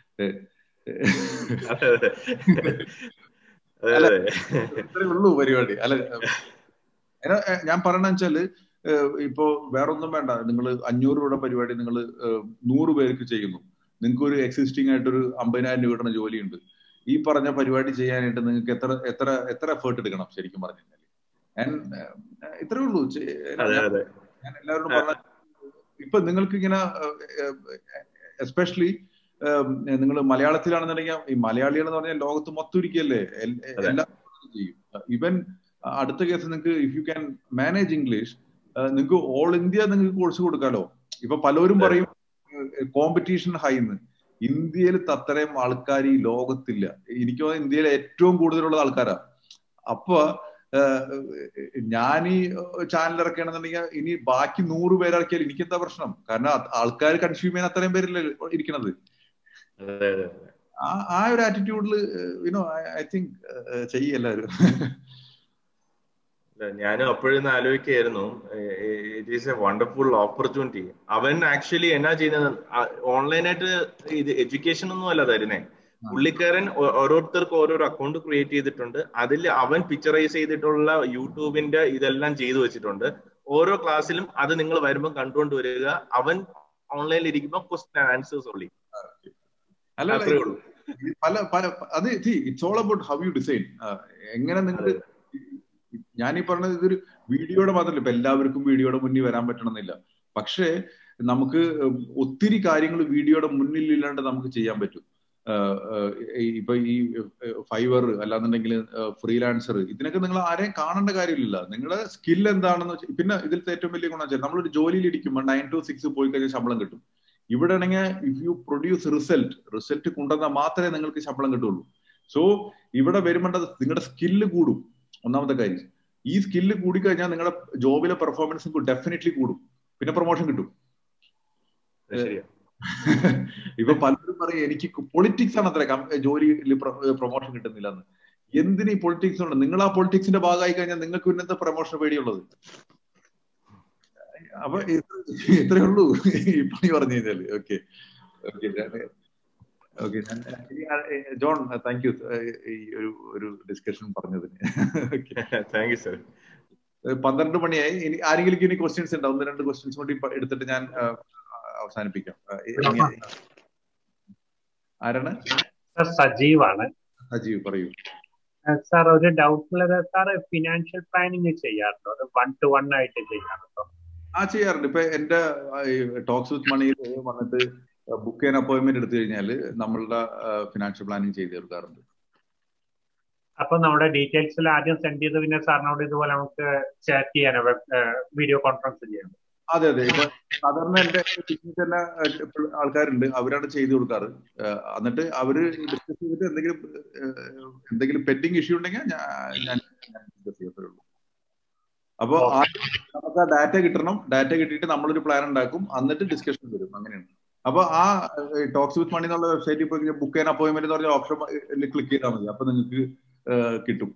ഇത്രേ ഉള്ളൂ പരിപാടി അല്ല ഞാൻ പറയണ വെച്ചാല് ഇപ്പോ വേറൊന്നും വേണ്ട നിങ്ങൾ അഞ്ഞൂറ് രൂപയുടെ പരിപാടി നിങ്ങൾ നൂറ് പേർക്ക് ചെയ്യുന്നു നിങ്ങൾക്ക് ഒരു എക്സിസ്റ്റിംഗ് ആയിട്ട് ഒരു അമ്പതിനായിരം രൂപയുടെ ജോലിയുണ്ട് ഈ പറഞ്ഞ പരിപാടി ചെയ്യാനായിട്ട് നിങ്ങൾക്ക് എത്ര എത്ര എത്ര എഫേർട്ട് എടുക്കണം ശരിക്കും പറഞ്ഞു കഴിഞ്ഞാൽ ഞാൻ ഇത്രേ ഉള്ളൂ ഞാൻ എല്ലാവരോടും പറഞ്ഞ ഇപ്പൊ നിങ്ങൾക്ക് ഇങ്ങനെ എസ്പെഷ്യലി നിങ്ങൾ മലയാളത്തിലാണെന്നുണ്ടെങ്കിൽ ഈ മലയാളികൾ എന്ന് പറഞ്ഞാൽ ലോകത്ത് മൊത്തം ഇരിക്കുകയല്ലേ എല്ലാം ചെയ്യും ഇവൻ അടുത്ത കേസ് നിങ്ങൾക്ക് if you can manage English നിങ്ങൾക്ക് ഓൾ ഇന്ത്യ നിങ്ങൾക്ക് കോഴ്സ് കൊടുക്കാലോ ഇപ്പൊ പലരും പറയും കോമ്പറ്റീഷൻ ഹൈന്ന് ഇന്ത്യയിൽ അത്രയും ആൾക്കാർ ഈ ലോകത്തില്ല എനിക്ക് തോന്നുന്നു ഇന്ത്യയിലെ ഏറ്റവും കൂടുതലുള്ള ആൾക്കാരാ അപ്പൊ ഞാൻ ഈ ചാനൽ ഇറക്കുകയാണെന്നുണ്ടെങ്കിൽ ഇനി ബാക്കി നൂറ് പേര് ഇറക്കിയാൽ എനിക്ക് എന്താ പ്രശ്നം കാരണം ആൾക്കാർ കൺസ്യൂം ചെയ്യാൻ അത്രയും പേരല്ലേ ഇരിക്കണത് ആ ഒരു ആറ്റിറ്റ്യൂഡിൽ യുനോ ഐ തിങ്ക് ചെയ്യല്ലാരും ഞാനും അപ്പോഴൊന്ന് ആലോചിക്കായിരുന്നു it is a wonderful opportunity അവൻ ആക്ച്വലി എന്നാ ചെയ്യുന്നത് ഓൺലൈനായിട്ട് ഇത് എഡ്യൂക്കേഷൻ ഒന്നും അല്ല തരുന്നേ പുള്ളിക്കാരൻ ഓരോരുത്തർക്ക് ഓരോരോ അക്കൗണ്ട് ക്രിയേറ്റ് ചെയ്തിട്ടുണ്ട് അതിൽ അവൻ പിക്ചറൈസ് ചെയ്തിട്ടുള്ള യൂട്യൂബിന്റെ ഇതെല്ലാം ചെയ്തു വെച്ചിട്ടുണ്ട് ഓരോ ക്ലാസ്സിലും അത് നിങ്ങൾ വരുമ്പോൾ കണ്ടുകൊണ്ട് വരിക അവൻ ഓൺലൈനിൽ ഇരിക്കുമ്പോൾ ക്വസ്റ്റൻ ആൻസേഴ്സ് ഉള്ളി അത്രേ ഉള്ളൂ പല പല അത് it's all about how you design എങ്ങനെ നിങ്ങൾ ഞാൻ ഈ പറഞ്ഞത് ഇതൊരു വീഡിയോയുടെ മാത്രമല്ല ഇപ്പൊ എല്ലാവർക്കും വീഡിയോയുടെ മുന്നിൽ വരാൻ പറ്റണമെന്നില്ല പക്ഷേ നമുക്ക് ഒത്തിരി കാര്യങ്ങൾ വീഡിയോയുടെ മുന്നിൽ ഇല്ലാണ്ട് നമുക്ക് ചെയ്യാൻ പറ്റും ഇപ്പൊ ഈ ഫൈവർ അല്ലാന്നുണ്ടെങ്കിൽ ഫ്രീലാൻസർ ഇതിനൊക്കെ നിങ്ങൾ ആരെയും കാണേണ്ട കാര്യമില്ല നിങ്ങളുടെ സ്കിൽ എന്താണെന്ന് പിന്നെ ഇതിലത്തെ ഏറ്റവും വലിയ ഗുണം വെച്ചാൽ നമ്മളൊരു ജോലിയിൽ ഇരിക്കുമ്പോൾ നയൻ ടു സിക്സ് പോയി കഴിഞ്ഞാൽ ശമ്പളം കിട്ടും ഇവിടെ ആണെങ്കിൽ if you produce result result കൊണ്ടുവന്നാൽ മാത്രമേ നിങ്ങൾക്ക് ശമ്പളം കിട്ടുള്ളൂ സോ ഇവിടെ വരുമ്പോൾ നിങ്ങളുടെ സ്കില്ല് കൂടും ഒന്നാമത്തെ കാര്യം ഈ സ്കില്ല് കൂടിക്കഴിഞ്ഞാൽ നിങ്ങളുടെ ജോബിലെ പെർഫോമൻസ് ഡെഫിനറ്റ്ലി കൂടും പിന്നെ പ്രൊമോഷൻ കിട്ടും ഇപ്പൊ പലരും പറയും എനിക്ക് പൊളിറ്റിക്സ് ആണ് അത്ര ജോലിയിൽ പ്രൊമോഷൻ കിട്ടുന്നില്ല എന്ന് എന്തിന് ഈ പൊളിറ്റിക്സ് ഉണ്ട് നിങ്ങൾ ആ പൊളിറ്റിക്സിന്റെ ഭാഗമായി കഴിഞ്ഞാൽ നിങ്ങൾക്ക് പിന്നത്തെ പ്രൊമോഷൻ പേടിയുള്ളത് അപ്പൊ ഇത്രയേ ഉള്ളൂ ഈ പണി പറഞ്ഞു കഴിഞ്ഞാല് okay okay okay John thank you ഈ ഒരു ഒരു ഡിസ്കഷൻ പറഞ്ഞതിന് താങ്ക് യു സർ പന്ത്രണ്ട് മണിയായി ഇനി ആരെങ്കിലും ഇനി ക്വസ്റ്റ്യൻസ് ഉണ്ടോ ഒന്ന് രണ്ട് ക്വസ്റ്റ്യൻസ് കൂടി എടുത്തിട്ട് ഞാൻ അവസാനിപ്പിക്കാം ആരാണ് സജീവാണ് സജീവ് പറയൂ സാർ ഒരു ഡൗട്ട് ഉള്ളത് സാർ ഫിനാൻഷ്യൽ പ്ലാനിങ് ചെയ്യാറുണ്ടോ അത് വൺ ടു വൺ ആയിട്ട് ചെയ്യാറുണ്ടോ ആ ചെയ്യാറുണ്ട് ഇപ്പൊ എന്റെ ടോക്സ് വിത്ത് മണിയിൽ വന്നിട്ട് ബുക്ക് ചെയ്യാൻ അപ്പോയിന്റ്മെന്റ് എടുത്തു കഴിഞ്ഞാൽ നമ്മളുടെ ഫിനാൻഷ്യൽ പ്ലാനിങ് ചെയ്ത് തീർക്കാറുണ്ട് അപ്പൊ നമ്മുടെ ഡീറ്റെയിൽസിൽ ആദ്യം സെൻഡ് ചെയ്ത് പിന്നെ സാറിനോട് ഇതുപോലെ നമുക്ക് ചാറ്റ് ചെയ്യാനോ വീഡിയോ കോൺഫറൻസ് ചെയ്യാം അതെ അതെ ഇപ്പൊ സാധാരണ എന്റെ ടീമിൽ തന്നെ ആൾക്കാരുണ്ട് അവരാണ് ചെയ്തു കൊടുക്കാറ് എന്നിട്ട് അവര് ഡിസ്കസ് ചെയ്തിട്ട് എന്തെങ്കിലും എന്തെങ്കിലും പെൻഡിങ് ഇഷ്യൂ ഉണ്ടെങ്കിൽ ഞാൻ ഡിസ്കസ് ചെയ്യത്തുള്ളൂ അപ്പോ നമുക്ക് ആ ഡാറ്റ കിട്ടണം ഡാറ്റ കിട്ടിയിട്ട് നമ്മളൊരു പ്ലാൻ ഉണ്ടാക്കും എന്നിട്ട് ഡിസ്കഷൻ വരും അങ്ങനെയാണ് അപ്പൊ ആ ടോക്സ് വിത്ത് മണി എന്നുള്ള വെബ്സൈറ്റിൽ പോയി ബുക്ക് ചെയ്യാൻ അപ്പോയിന്റ്മെന്റ് എന്ന് പറഞ്ഞ ഓപ്ഷൻ ക്ലിക്ക് ചെയ്താൽ മതി അപ്പൊ നിങ്ങൾക്ക് കിട്ടും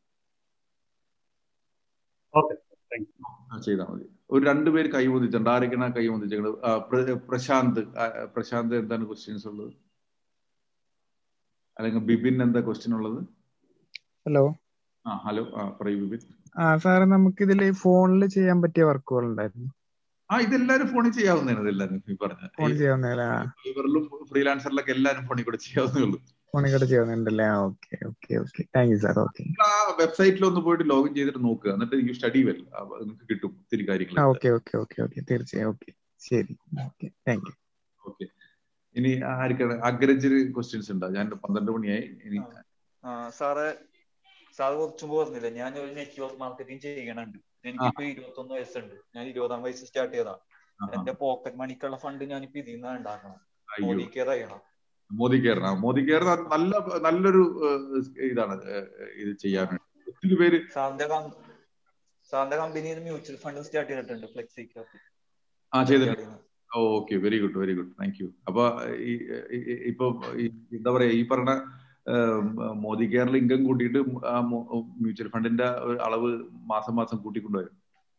ചെയ്താൽ മതി ഒരു രണ്ടുപേര് കൈ പൊന്തിച്ചിട്ടുണ്ട് ആരൊക്കെയാണ് കൈ പൊന്തിച്ചത് പ്രശാന്ത് പ്രശാന്ത് എന്താണ് ക്വസ്റ്റ്യൻസ് ഉള്ളത് അല്ലെങ്കിൽ ബിബിൻ എന്താ ക്വസ്റ്റ്യൻ ഉള്ളത് ഹലോ ആ ഹലോ ആ പറയൂ ബിബിൻ ആ സാറ് നമുക്ക് ഇതിൽ ഫോണിൽ ചെയ്യാൻ പറ്റിയ വർക്കുകൾ ഉണ്ടായിരുന്നു ആ ഇതെല്ലാരും ഫോണിൽ ചെയ്യാവുന്നതാണ് ഇതെല്ലാരും ഈ പറഞ്ഞ ഫോണിൽ ചെയ്യാവുന്ന ഫൈവറിലും ഫ്രീലാൻസറിലൊക്കെ എല്ലാരും ഫോണിൽ കൂടെ ചെയ്യാവുന്നേ ഉള്ളൂ ഫോണിൽ കൂടെ ചെയ്യാവുന്നുണ്ടല്ലേ okay okay okay thank you sir okay ആ വെബ്സൈറ്റിൽ ഒന്ന് പോയിട്ട് ലോഗിൻ ചെയ്തിട്ട് നോക്കുക എന്നിട്ട് യു സ്റ്റഡി വെൽ നിങ്ങൾക്ക് കിട്ടും ഒത്തിരി കാര്യങ്ങൾ ഓക്കെ ഓക്കെ ഓക്കെ ഓക്കെ തീർച്ചയായും ഓക്കെ ശരി ഓക്കെ താങ്ക് യു ഓക്കെ ഇനി ആർക്കാണ് അഗ്രജര് ക്വസ്റ്റ്യൻസ് ഉണ്ടോ ഞാൻ പന്ത്രണ്ട് മണിയായി ഇനി സാറ് സാറ് കുറച്ചു മുമ്പ് പറഞ്ഞില്ലേ ഞാൻ ഒരു നെറ്റ്വർക്ക് മാർക്കറ്റിംഗ് ചെയ്യണുണ്ട് എനിക്കിപ്പോ ഇരുപത്തൊന്ന് വയസ്സുണ്ട് ഞാൻ ഇരുപതാം വയസ്സ് സ്റ്റാർട്ട് ചെയ്താ എന്റെ പോക്കറ്റ് മണിക്കുള്ള ഫണ്ട് ഞാനിപ്പോ ഇതിൽ നിന്നാണ് ഉണ്ടാക്കണം മോദി കെയർ ചെയ്യണം മോദി കെയർ മോദി കെയർ നല്ല നല്ലൊരു ഇതാണ് ഇത് ചെയ്യാൻ ഒത്തിരി പേര് സാറിന്റെ സാറിന്റെ കമ്പനിയിൽ മ്യൂച്വൽ ഫണ്ട് സ്റ്റാർട്ട് ചെയ്തിട്ടുണ്ട് ഫ്ലെക്സി ആ ചെയ്തിട്ടുണ്ട് okay very good very good thank you അപ്പൊ ഇപ്പൊ എന്താ പറയാ ഈ പറഞ്ഞ മോദി കെയറിൽ ഇൻകം കൂട്ടിയിട്ട് മ്യൂച്വൽ ഫണ്ടിന്റെ അളവ് മാസം മാസം കൂട്ടിക്കൊണ്ടുവരും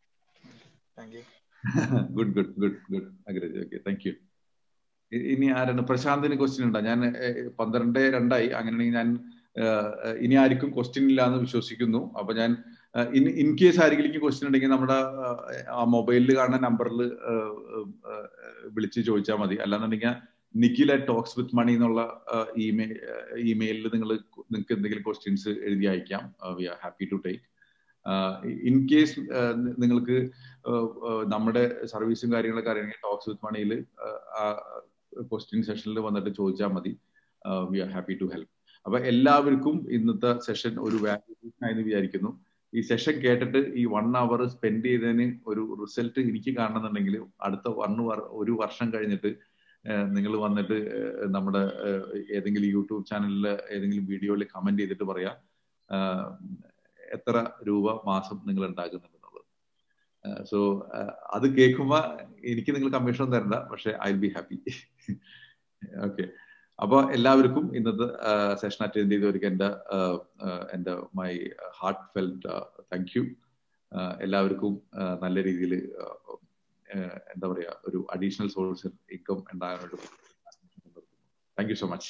good good good good Agraj okay thank you ഇനി ആരാണ് പ്രശാന്തിന് ക്വസ്റ്റ്യൻ ഉണ്ടോ ഞാൻ പന്ത്രണ്ട് രണ്ടായി അങ്ങനെയാണെങ്കിൽ ഞാൻ ഇനി ആർക്കും ക്വസ്റ്റ്യൻ ഇല്ല എന്ന് വിശ്വസിക്കുന്നു അപ്പൊ ഞാൻ ഇൻ ഇൻ കേസ് ആരെങ്കിലും ക്വസ്റ്റ്യൻ ഉണ്ടെങ്കിൽ നമ്മുടെ ആ മൊബൈലിൽ കാണുന്ന നമ്പറിൽ വിളിച്ച് ചോദിച്ചാൽ മതി അല്ലാന്നുണ്ടെങ്കിൽ Nikhil at talks with money എന്നുള്ള ഇമെയിൽ ഇമെയിലിൽ നിങ്ങൾ നിങ്ങൾക്ക് എന്തെങ്കിലും ക്വസ്റ്റ്യൻസ് എഴുതി അയക്കാം we are happy to take in case നിങ്ങൾക്ക് നമ്മുടെ സർവീസും കാര്യങ്ങളൊക്കെ അറിയണമെങ്കിൽ ടോക്സ് വിത്ത് മണിയിൽ ക്വസ്റ്റ്യൻ സെഷനിൽ വന്നിട്ട് ചോദിച്ചാൽ മതി we are happy to help അപ്പൊ എല്ലാവർക്കും ഇന്നത്തെ സെഷൻ ഒരു വാല്യൂഷൻ ആയെന്ന് വിചാരിക്കുന്നു ഈ സെഷൻ കേട്ടിട്ട് ഈ വൺ അവർ സ്പെൻഡ് ചെയ്തതിന് ഒരു റിസൾട്ട് എനിക്ക് കാണണമെന്നുണ്ടെങ്കിൽ അടുത്ത വൺ ഒരു വർഷം കഴിഞ്ഞിട്ട് നിങ്ങൾ വന്നിട്ട് നമ്മുടെ ഏതെങ്കിലും യൂട്യൂബ് ചാനലിൽ ഏതെങ്കിലും വീഡിയോയിൽ കമന്റ് ചെയ്തിട്ട് പറയാം എത്ര രൂപ മാസം നിങ്ങൾ ഉണ്ടാക്കുന്നുണ്ടെന്നുള്ളത് സോ അത് കേൾക്കുമ്പോ എനിക്ക് നിങ്ങൾ കമ്മീഷൻ തരണ്ട പക്ഷെ ഐ ബി ഹാപ്പി ഓക്കെ അപ്പൊ എല്ലാവർക്കും ഇന്നത്തെ സെഷൻ അറ്റൻഡ് ചെയ്തവർക്ക് എൻ്റെ എൻ്റെ my heartfelt thank you എല്ലാവർക്കും നല്ല രീതിയിൽ എന്താ പറയാ ഒരു അഡീഷണൽ സോഴ്സ് ഇൻകം ഉണ്ടാകാനായിട്ട് thank you so much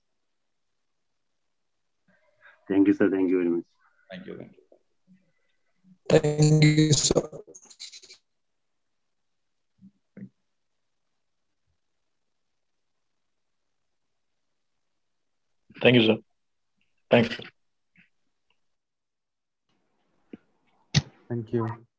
thank you sir thank you very much thank you thank you Thank you, sir. Thank you, sir. Thanks. Thank you.